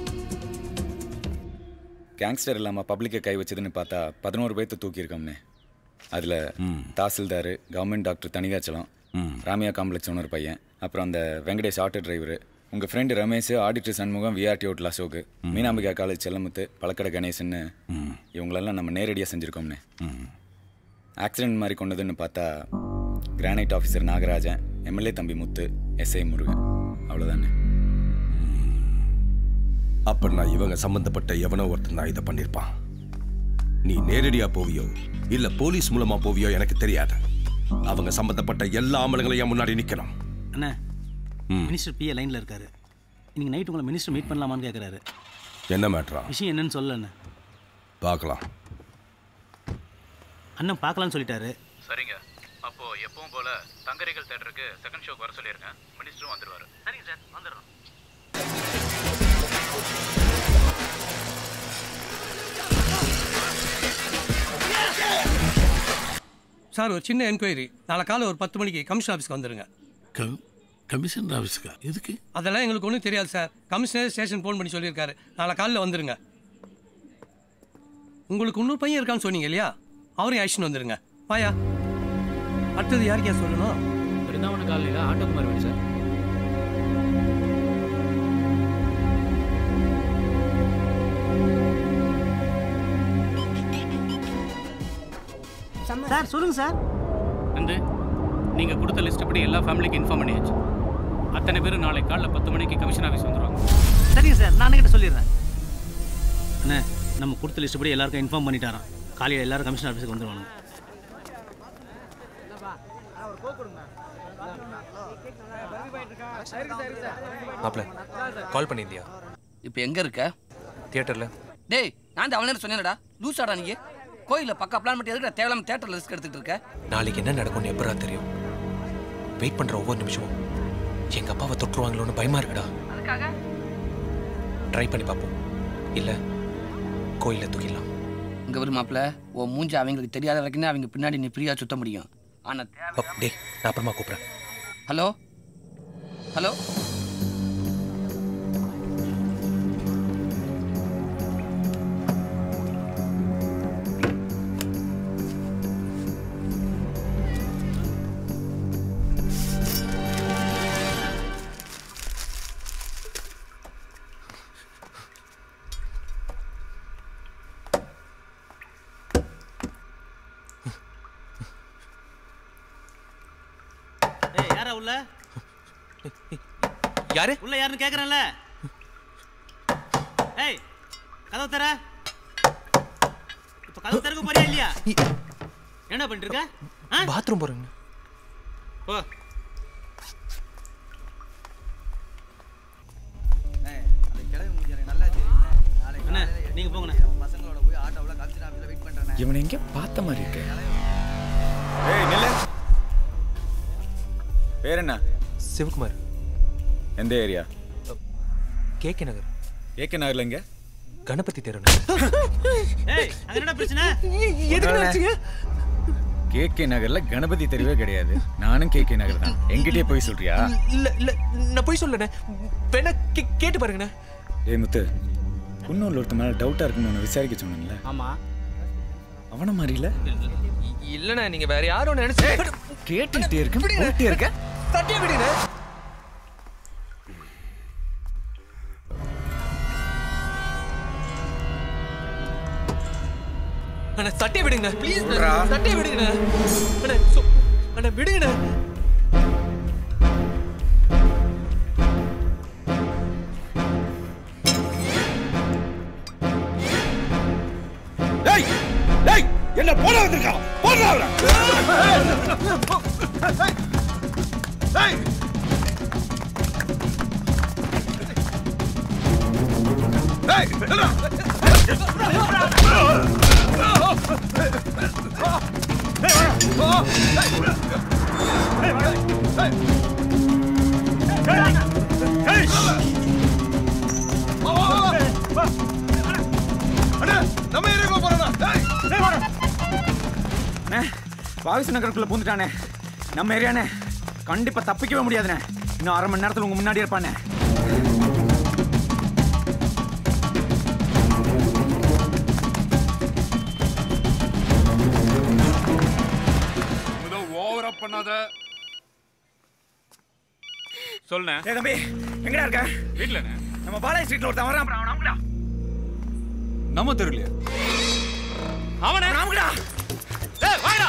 கேங்ஸ்டர் இல்லாமல் பப்ளிக்கை கை வச்சதுன்னு பார்த்தா பதினோரு பேர்த்த தூக்கியிருக்கோம்னே அதில் tahsildar government doctor Thanikachalam Ramya complex owner பையன் அப்புறம் அந்த வெங்கடேஷ் ஆட்டோ டிரைவரு உங்கள் friend Ramesh auditor Shanmugam VRT hotel Ashok Meenambika college Chellamuthu பழக்கடை கணேசன்னு இவங்களெல்லாம் நம்ம நேரடியாக செஞ்சுருக்கோம்னே ஆக்சிடென்ட் மாதிரி கொண்டதுன்னு பார்த்தா கிரானைட் ஆஃபீஸர் நாகராஜன் எம்எல்ஏ தம்பி முத்து எஸ்ஐ முருகன் அவ்வளோதானே அப்படின்னா இவங்க சம்பந்தப்பட்ட எவனோ ஒருத்தன் தான் இதை பண்ணிருப்பான் நீ நேரடியா போவியோ இல்ல போலீஸ் மூலமா போவியோ எனக்கு தெரியாது அவங்க சம்பந்தப்பட்ட எல்லா ஆம்பளங்களையும் என் முன்னாடி நிக்கணும் அண்ணா மினிஸ்டர் பிஏ லைனில் இருக்காரு இன்னைக்கு நைட் உங்களை மினிஸ்டர் மீட் பண்ணலாமான்னு கேட்குறாரு என்ன மேட்ரா விஷயம் என்னன்னு சொல்லண்ணே பார்க்கலாம் அண்ணன் பார்க்கலான்னு சொல்லிட்டாரு சரிங்க அப்போ எப்பவும் போல தங்கரிகள் தேட்டருக்கு செகண்ட் ஷோக்கு வர சொல்லிருங்க மினிஸ்டரும் வந்துருவாரு சரிங்க சார் வந்துடுறோம் சார் ஒரு சின்ன என்கொயரி நாளை காலை ஒரு பத்து மணிக்கு கமிஷன் ஆஃபீஸ்க்கு வந்துருங்க கமிஷனர் ஆஃபீஸுக்கா எதுக்கு அதெல்லாம் எங்களுக்கு ஒன்றும் தெரியாது சார் கமிஷனர் ஸ்டேஷன் ஃபோன் பண்ணி சொல்லியிருக்காரு நாளை காலையில் வந்துருங்க உங்களுக்கு இன்னொரு பையன் இருக்கான்னு சொன்னீங்க இல்லையா அவரையும் அழிச்சுன்னு வந்துருங்க வாயா அடுத்தது யாருக்கா சொல்லணும் பிருந்தாவன காலையில் ஆட்டோகுமார் வேணும் சார் சார் சொல்லுங்க சார் வந்து நீங்கள் கொடுத்த லிஸ்ட் படி எல்லா ஃபேமிலிக்கும் இன்ஃபார்ம் பண்ணியாச்சு அத்தனை பேரும் நாளை காலைல பத்து மணிக்கு கமிஷன் ஆஃபீஸ் வந்துருவாங்க சரிங்க சார் நான் கிட்ட சொல்லிடுறேன் அண்ணே நம்ம கொடுத்த லிஸ்ட் படி எல்லாருக்கும் இன்ஃபார்ம் பண்ணிட்டாராம் காலையில் எல்லாரும் கமிஷன் ஆஃபீஸுக்கு வந்துருவாங்க மாப்பிள கால் பண்ணியிருந்தியா இப்போ எங்க இருக்க தியேட்டர்ல டேய் நான் அவனே சொன்னேன்டா லூசாடா நீ கோயிலில் பக்கா பிளான் பண்ணி எதுக்கு தேவையில்லாம தேட்டரில் ரிஸ்க் எடுத்துட்டு இருக்க நாளைக்கு என்ன நடக்கும்னு எப்படா தெரியும் வெயிட் பண்ற ஒவ்வொரு நிமிஷமும் எங்க அப்பாவை தொற்றுவாங்களோன்னு பயமா இருக்குடா அதுக்காக ட்ரை பண்ணி பார்ப்போம் இல்ல கோயில தூக்கிடலாம் இங்க ஒரு மாப்பிள்ள உன் மூஞ்சி அவங்களுக்கு தெரியாத வரைக்கும் தான் அவங்க பின்னாடி நீ ஃப்ரீயா சுத்த முடியும் ஆனா அப், டேய் நான் அப்புறமா கூப்பிடுறேன் ஹலோ ஹலோ ஏய் யாரா உள்ள யாரு உள்ள யாருன்னு கேக்குறேன்ல ஏய் கதவு தர இப்ப கதவு திறக்க போறியா இல்லையா என்ன பண்ணிட்டு இருக்க ஆ? பாத்ரூம் போறேங்க போ அண்ணே நீங்க போங்கண்ணே இவனை எங்கே பார்த்த மாதிரி இருக்கு ஏய் நில்லு பேர் என்ன சிவகுமார் எந்த ஏரியா கேகே நகர் ஏகே நகர்ல எங்க கணபதி தெரு ஏய் அங்க என்னடா பிரச்சனை கேகே நகர்ல கணபதி தெருவே கிடையாது நானும் கேகே நகர் தான் எங்கிட்டயே போய் சொல்றியா இல்ல இல்ல நான் போய் சொல்லனே வேணா கே- கேட்டு பாருங்கண்ணே ஏய் முத்து குன்னூர்ல ஒருத்த மேல டவுட்டா இருக்குன்னு உன்னை விசாரிக்க சொன்னேன்ல ஆமா அவன மாதிரி இல்ல இல்லண்ணே நீங்க வேற யாரும் நினைச்சு கேட்டுக்கிட்டே இருக்க போயிட்டே இருக்க தட்டியா விடுங்க அண்ணா தட்டியா விடுங்க ப்ளீஸ் விட்றா. தட்டியா விடுங்க அண்ணா சொ- அண்ணா விடுங்கண்ணா டேய் டேய் என்ன போட வந்திருக்கான் போடுறா அவரை டேய் டேய் நில்றா. நம்ம ஏரியா போறோம் அண்ணே வாகச நகருக்குள்ள பூந்துட்டானே நம்ம ஏரியானே கண்டிப்பா தப்பிக்கவே முடியாதுண்ணே இன்னும் அரை மணி நேரத்துல உங்க முன்னாடி இருப்பானே ஓவரா பண்ணாத சொல்லுண்ணே ஏய் தம்பி எங்கடா இருக்க வீட்டில் நம்ம பாலாஜி ஸ்ட்ரீட்ல ஒருத்தன் வரான் அப்புறம் அவன் அமுக்குடா நம்ம தெருலையா அவனை அமுக்குடா ஏய் வாடா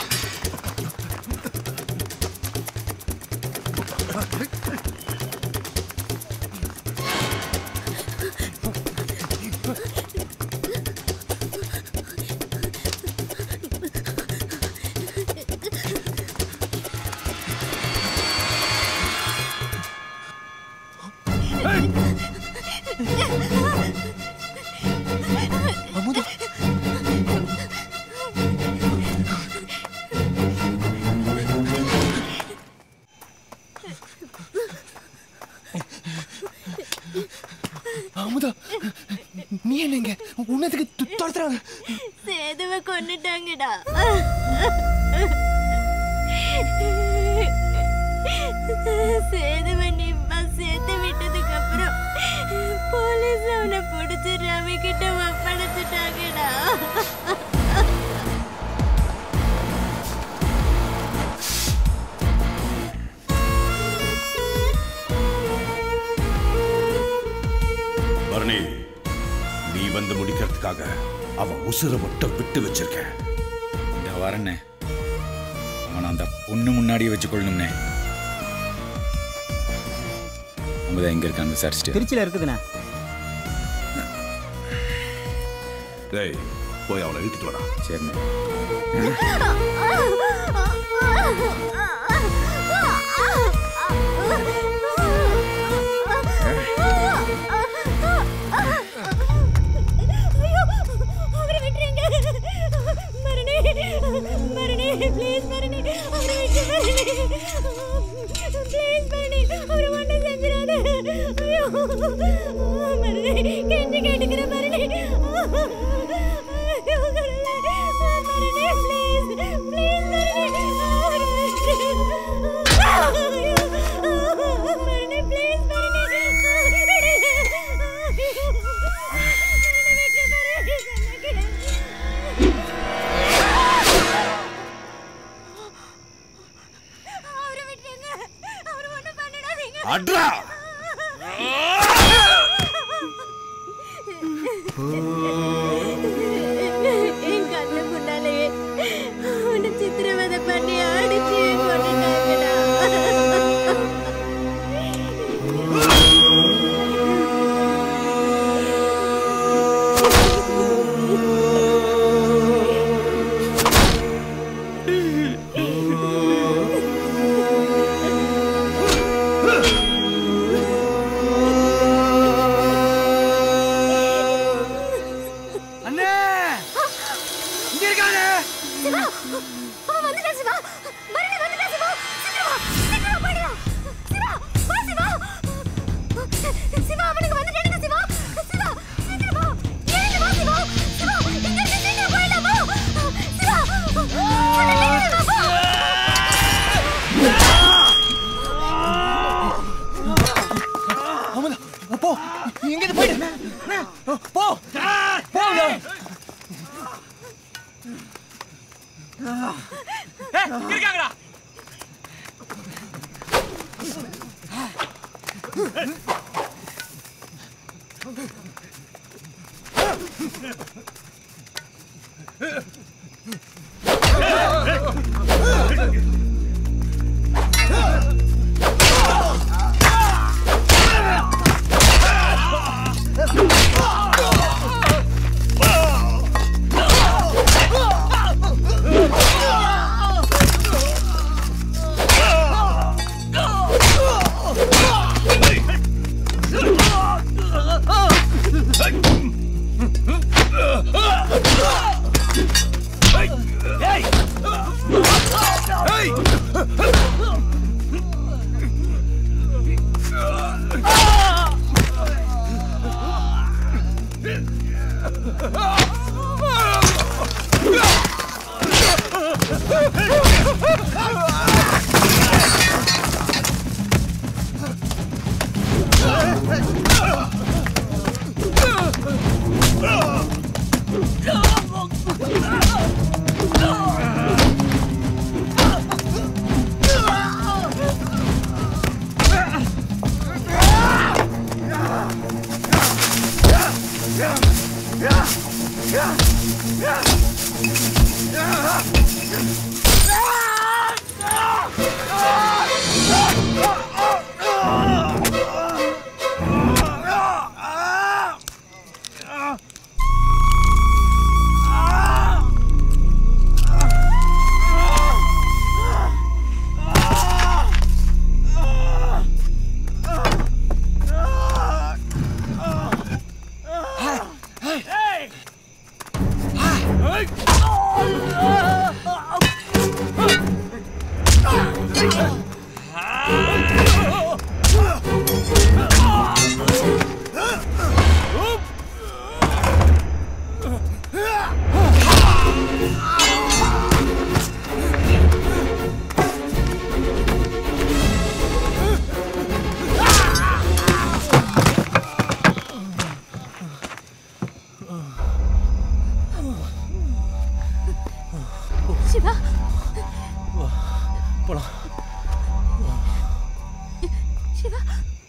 அமுதா சேதுவை கொன்னுட்டாங்கடா சேதுவை நிம்மா சேர்த்து விட்டதுக்கு அப்புறம் போலீஸ் அவனை பிடிச்சி ரவி கிட்ட ஒப்படைச்சிட்டாங்கடா பரணி நீ வந்து முடிக்கிறதுக்காக அவன் உசுரை மட்டும் விட்டு வச்சிருக்கேன் இந்த வரண்ணே அவனை அந்த பொண்ணு முன்னாடியே வச்சுக்கொள்ளணும்னே அவங்க தான் எங்க இருக்கான்னு விசாரிச்சுட்டு திருச்சியில் இருக்குதுண்ணா டேய் போய் அவனை இழுத்துட்டு வாடா சரிண்ணே அவரை விட்டுருங்க மரணி மரணி ப்ளீஸ் மரணி அவரை விட்டு மரணி ப்ளீஸ் மரணி அவரை ஒன்றும் செஞ்சிடாத ஐயோ மரணி கெஞ்சி கேட்டுக்கிற மரணி ஐயோ கடவுளே. மரணி ப்ளீஸ் ப்ளீஸ் மரணி அவரை விட்டு ஐயோ மரணி ப்ளீஸ் மரணி அவரை விட்டுருங்க அவரை ஒன்றும் பண்ணிடாதீங்க அட்ரா என் கண்ணு முன்னாலேயே அவனை சித்திரவதை பண்ணி அடிச்சு கொண்டுட்டாங்கடா அண்ணே இங்க இருக்கானே சிவா அவன் வந்துட்டான் சிவா மரணி வந்துட்டான் சிவா சீக்கிரமா சீக்கிரமா போயிடலாம் சிவா வா சிவா சிவா அவனுக்கு வந்துட்டானுங்க சிவா சிவா சீக்கிரமா ஏழு வா சிவா சிவா இங்க இருந்து சீக்கிரம் போயிடலாமா சிவா உடனே வா, வா. அமுதா போ இங்க இருந்து போயிடு போ போ இருக்காங்கடா சிவா போலாம் சிவா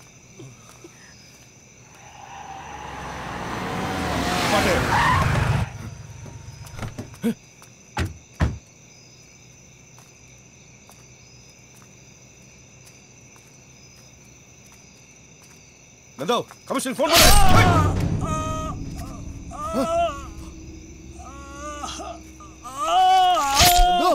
நந்தோ கமிஷன் ஃபோன் பண்ணு நந்தோ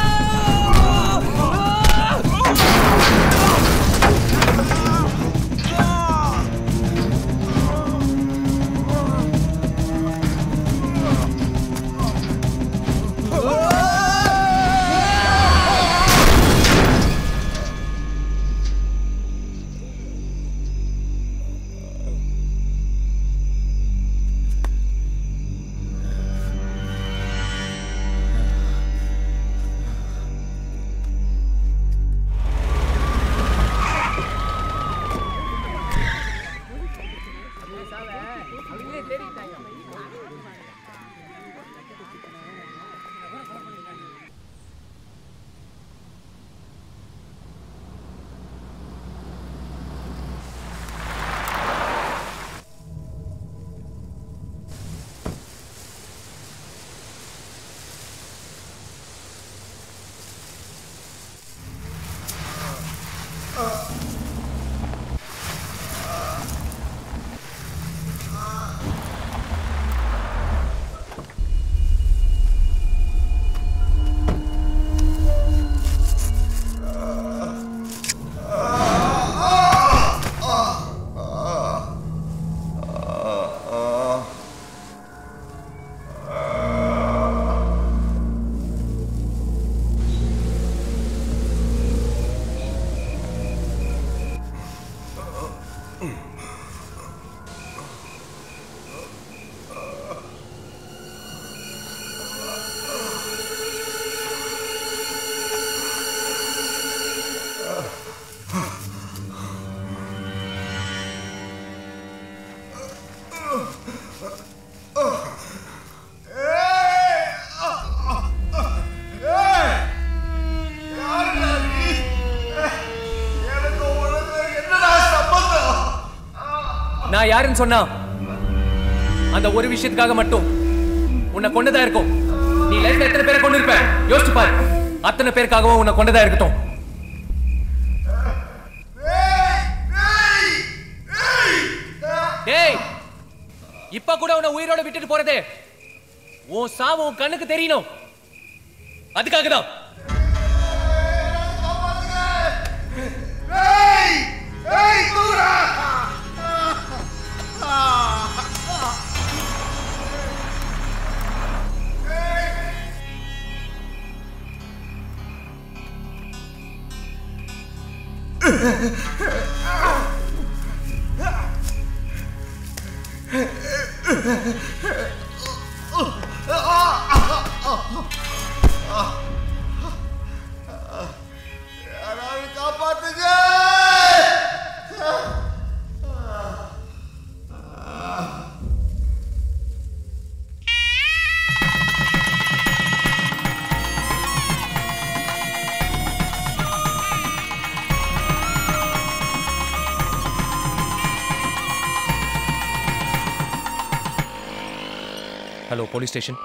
Ah! நான் யாருன்னு சொன்னா அந்த ஒரு விஷயத்துக்காக மட்டும் உன்னை கொண்டதா இருக்கும் நீ லைஃப்ல எத்தனை பேரை கொண்டு இருப்ப யோசிச்சு பாரு அத்தனை பேருக்காகவும் உன்னை கொண்டதா இருக்கட்டும் டேய் இப்ப கூட உன்னை உயிரோட விட்டுட்டு போறதே உன் சாவு உன் கண்ணுக்கு தெரியணும் அதுக்காக தான் யாராவது காப்பாத்துங்க ஹலோ போலீஸ் ஸ்டேஷன்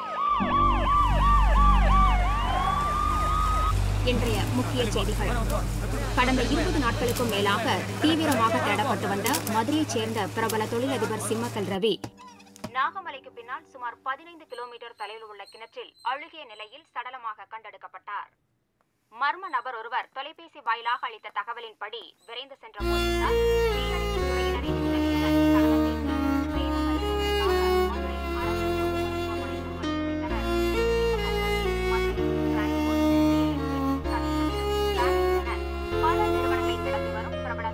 இன்றைய முக்கிய செய்திகள் கடந்த இருபது நாட்களுக்கும் மேலாக தீவிரமாக தேடப்பட்டு வந்த மதுரையைச் சேர்ந்த பிரபல தொழிலதிபர் சிம்மக்கல் ரவி நாகமலைக்கு பின்னால் சுமார் பதினைந்து கிலோமீட்டர் தொலைவில் உள்ள கிணற்றில் அழுகிய நிலையில் சடலமாக கண்டெடுக்கப்பட்டார் மர்ம நபர் ஒருவர் தொலைபேசி வாயிலாக அளித்த தகவலின்படி விரைந்து சென்ற போலீசார் தீயணைப்பு துறையினரின் உதவியுடன் சடலத்தை மீட்டு பிரேத பரிசோதனைக்காக மதுரை அரசு பொது மருத்துவமனைக்கு அனுப்பி வைத்தனர். மதுரை, டிரான்ஸ்போர்ட், DLG, கேனன் என பல நிறுவனங்களை நடத்தி வரும் பிரபல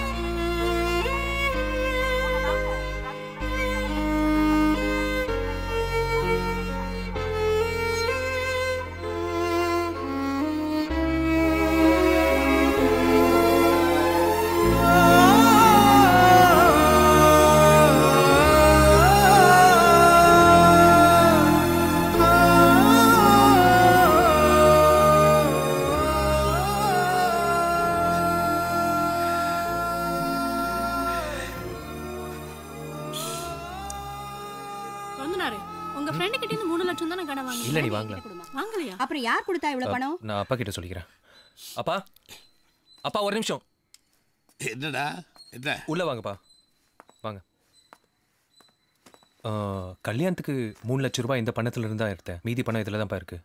வந்துனாரு உங்க ஃப்ரெண்டு கிட்ட இருந்து மூணு லட்சம் தானே கடன் வாங்க இல்ல, நீ வாங்கல. வாங்கலையா அப்புறம் யார் கொடுத்தா இவ்வளவு பணம் நான் அப்பா கிட்ட சொல்லிக்கிறேன் அப்பா அப்பா ஒரு நிமிஷம் என்னடா என்ன உள்ள வாங்கப்பா வாங்க ஆ, கல்யாணத்துக்கு மூணு லட்ச ரூபாய் இந்த பணத்துல இருந்து தான் எடுத்தேன் மீதி பணம் இதுல தான்ப்பா இருக்கு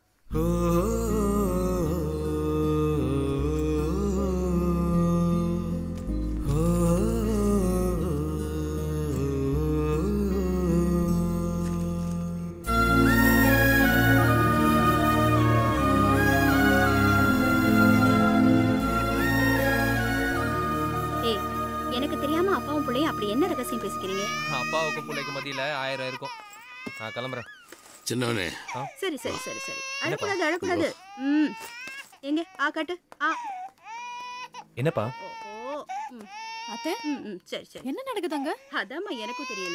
ஏய் எனக்கு தெரியாம அப்பாவும் பிள்ளையும் அப்படி என்ன ரகசியம் பேசிக்கிறீங்க அப்பாவுக்கும் பிள்ளைக்கும் மத்தியில ஆயிரம் இருக்கும் நான் கிளம்புறேன் சின்னவனே சரி சரி சரி சரி அழக்கூடாது அழக்கூடாது ம் எங்க ஆ காட்டு ஆ என்னப்பா ஓ ம் அத்தை ம் ம் சரி சரி என்ன நடக்குதாங்க அதாம்மா எனக்கும் தெரியல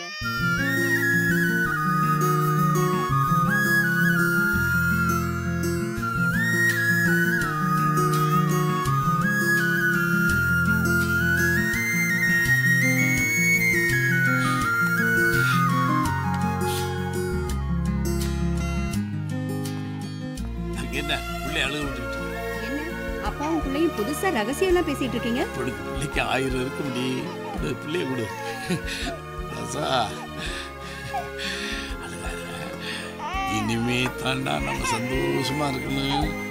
அங்க என்ன பிள்ளை அழுக விட்டுக்கிட்டு என்ன அப்பாவும் பிள்ளையும் புதுசா ரகசியம் எல்லாம் பேசிட்டு இருக்கீங்க இப்படி பிள்ளைக்கு ஆயிரம் இருக்க முடி இந்த பிள்ளைய கொடு ராசா அழுகாத. இனிமே தாண்டா நம்ம சந்தோஷமா இருக்கணும்